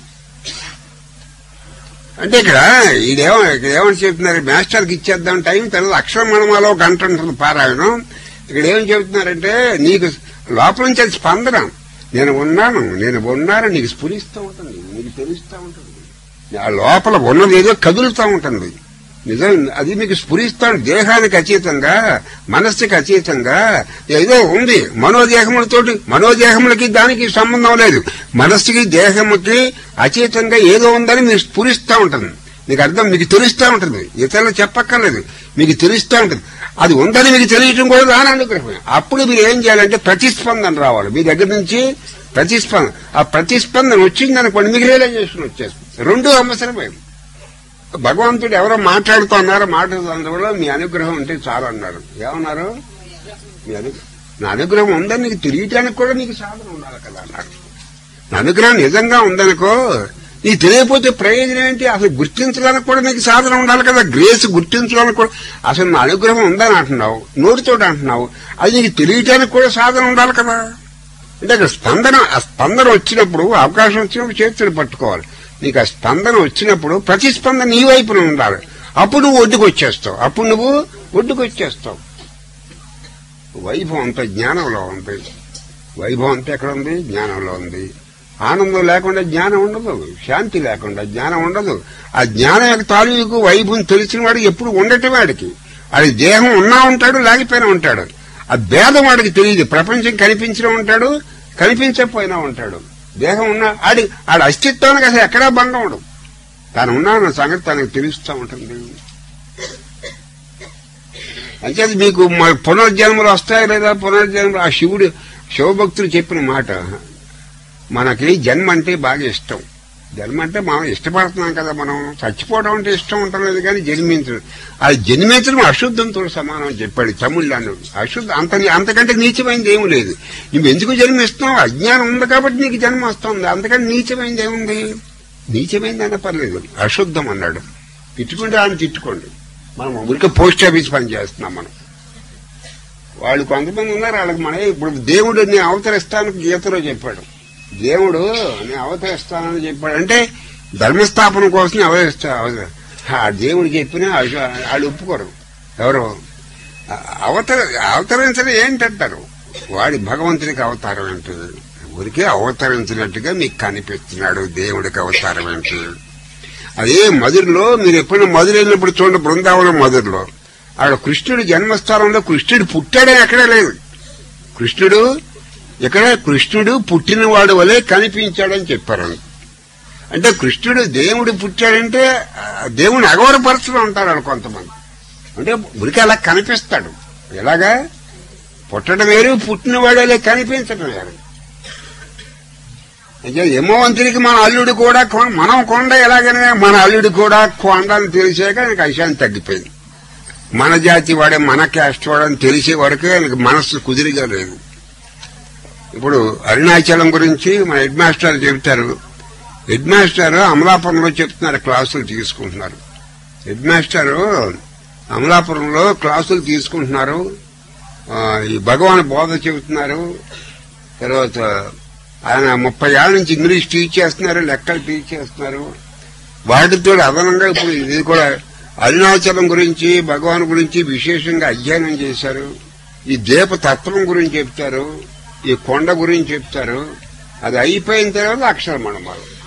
అంటే ఇక్కడ ఇదేమో ఇక్కడ ఏమని చెప్తున్నారు మాస్టర్కి ఇచ్చేద్దాం టైం తర్వాత అక్షర మనమాలో గంట ఉంటుంది పారాయణం ఇక్కడ ఏం చెబుతున్నారంటే నీకు లోపల నుంచి అది స్పందన నేను ఉన్నాను నేను ఉన్నాను నీకు స్ఫురిస్తూ ఉంటుంది నీకు తెలుస్తూ ఉంటుంది ఆ లోపల ఉన్నది ఏదో కదులుతూ ఉంటుంది నిజం అది మీకు స్ఫురిస్తాను దేహానికి అతీతంగా మనస్సుకి అతీతంగా ఏదో ఉంది మనోదేహములతోటి మనోదేహములకి దానికి సంబంధం లేదు మనస్సుకి దేహముకి అతీతంగా ఏదో ఉందని మీకు స్ఫురిస్తూ ఉంటుంది మీకు అర్థం మీకు తెలుస్తూ ఉంటుంది ఇతరులు చెప్పక్కర్లేదు మీకు తెలుస్తూ ఉంటుంది అది ఉందని మీకు తెలియటం కూడా దాని అనుగ్రహమే అప్పుడు మీరు ఏం చేయాలంటే ప్రతిస్పందన రావాలి మీ దగ్గర నుంచి ప్రతిస్పందన ఆ ప్రతిస్పందన వచ్చిందనుకోండి మీకు రియలైజేషన్ వచ్చేస్తుంది రెండు అవసరమే భగవంతుడు ఎవరో మాట్లాడుతూ అన్నారు మాట్లాడుతున్న మీ అనుగ్రహం ఉంటే చాలు అన్నారు ఏమన్నారు మీ అను నా అనుగ్రహం ఉందని నీకు తెలియటానికి కూడా నీకు సాధన ఉండాలి కదా అన్నారు నా అనుగ్రహం నిజంగా ఉందనుకో నీకు తెలియకపోతే ప్రయోజనం ఏంటి అసలు గుర్తించడానికి కూడా నీకు సాధన ఉండాలి కదా గ్రేస్ గుర్తించడానికి కూడా అసలు నా అనుగ్రహం ఉందని అంటున్నావు నోటితో అంటున్నావు అది నీకు తెలియటానికి కూడా సాధన ఉండాలి కదా అంటే అక్కడ స్పందన ఆ స్పందన వచ్చినప్పుడు అవకాశం వచ్చినప్పుడు చేతులు పట్టుకోవాలి నీకు ఆ స్పందన వచ్చినప్పుడు ప్రతిస్పందన నీ వైపున ఉండాలి అప్పుడు నువ్వు ఒడ్డుకు వచ్చేస్తావు అప్పుడు నువ్వు ఒడ్డుకు వచ్చేస్తావు వైభవం అంతా జ్ఞానంలో ఉంది వైభవం అంతా ఎక్కడ ఉంది జ్ఞానంలో ఉంది ఆనందం లేకుండా జ్ఞానం ఉండదు శాంతి లేకుండా జ్ఞానం ఉండదు ఆ జ్ఞానం యొక్క తాలూకు వైభవం తెలిసిన వాడు ఎప్పుడు ఉండటం వాడికి అది దేహం ఉన్నా ఉంటాడు లేకపోయినా ఉంటాడు ఆ భేదం వాడికి తెలియదు ప్రపంచం కనిపించడం ఉంటాడు కనిపించకపోయినా ఉంటాడు దేహం ఉన్నా ఆడి ఆడి అస్తిత్వానికి అసలు ఎక్కడా భంగం ఉండదు తాను ఉన్నాన్న సంగతి తనకు తెలుస్తూ ఉంటుంది అంచేది మీకు మ- పునర్జన్మలు వస్తాయి లేదా పునర్జన్మలు ఆ శివుడు శివభక్తులు చెప్పిన మాట మనకి జన్మ అంటే బాగా ఇష్టం జన్మ అంటే మనం ఇష్టపడుతున్నాం కదా మనం చచ్చిపోవడం అంటే ఇష్టం ఉండలేదు కానీ జన్మించడం అది జన్మించడం అశుద్ధంతో సమానం అని చెప్పాడు తమిళనాడు అశుద్ధ అంత అంతకంటే నీచమైనది ఏమి లేదు నువ్వు ఎందుకు జన్మిస్తున్నావు అజ్ఞానం ఉంది కాబట్టి నీకు జన్మ వస్తుంది అంతకంటే నీచమైనది ఏముంది నీచమైంది అన్న పర్లేదు అశుద్ధం అన్నాడు తిట్టుకుంటే ఆయన తిట్టుకోండి మనం ఊరికే పోస్ట్ ఆఫీస్ పని చేస్తున్నాం మనం వాళ్ళు కొంతమంది ఉన్నారు వాళ్ళకి మన ఇప్పుడు దేవుడు నేను అవతరిస్తానికి గీతలో చెప్పాడు దేవుడు నేను అవతరిస్తానని చెప్పాడు అంటే ధర్మస్థాపన కోసం అవతరిస్తా అవత- ఆ దేవుడు చెప్పినా వాళ్ళు వాళ్ళు ఒప్పుకోరు ఎవరు ఆ- అవతర అవతరించడం ఏంటంటారు వాడి భగవంతునికి అవతారం ఏంటి ఊరికే అవతరించినట్టుగా మీకు కనిపిస్తున్నాడు దేవుడికి అవతారం ఏంటి అదే మధురలో మీరు ఎప్పుడైనా మధుర వెళ్ళినప్పుడు చూడండి బృందావనం మధురలో ఆడ కృష్ణుడి జన్మస్థానంలో కృష్ణుడు పుట్టాడే ఎక్కడా లేదు కృష్ణుడు ఇక్కడ కృష్ణుడు పుట్టినవాడు వలె కనిపించాడని చెప్పారు అంటే కృష్ణుడు దేవుడు పుట్టాడంటే ఆ, దేవుని అగౌరపరచడం అంటారు వాళ్ళు కొంతమంది అంటే ఉరికి అలా కనిపిస్తాడు ఎలాగా పుట్టడం వేరు పుట్టినవాడేలే కనిపించడం వేరు అయితే యమవంతునికి మన అల్లుడు కూడా కొ- మనం కొండ ఎలాగనే మన అల్లుడు కూడా కొండ అని తెలిసాక ఆయనకు అశాంతి తగ్గిపోయింది మన జాతి వాడే మన క్యాస్ట్ వాడని తెలిసే వరకు ఆయనకు మనస్సు కుదిరిగా లేదు ఇప్పుడు అరుణాచలం గురించి మా హెడ్ మాస్టర్ చెబుతారు హెడ్ మాస్టర్ అమలాపురంలో చెప్తున్నారు క్లాసులు తీసుకుంటున్నారు హెడ్ మాస్టర్ అమలాపురంలో క్లాసులు తీసుకుంటున్నారు ఆ, ఈ భగవాన్ బోధ చెబుతున్నారు తర్వాత ఆయన ముప్పై ఏళ్ళ నుంచి ఇంగ్లీష్ టీచ్ చేస్తున్నారు లెక్కలు టీచ్ చేస్తున్నారు వాటితో అదనంగా ఇప్పుడు ఇది కూడా అరుణాచలం గురించి భగవాన్ గురించి విశేషంగా అధ్యయనం చేశారు ఈ దీప తత్వం గురించి చెప్తారు ఈ కొండ గురించి చెప్తారు అది అయిపోయిన తర్వాత అక్షర మణమాలు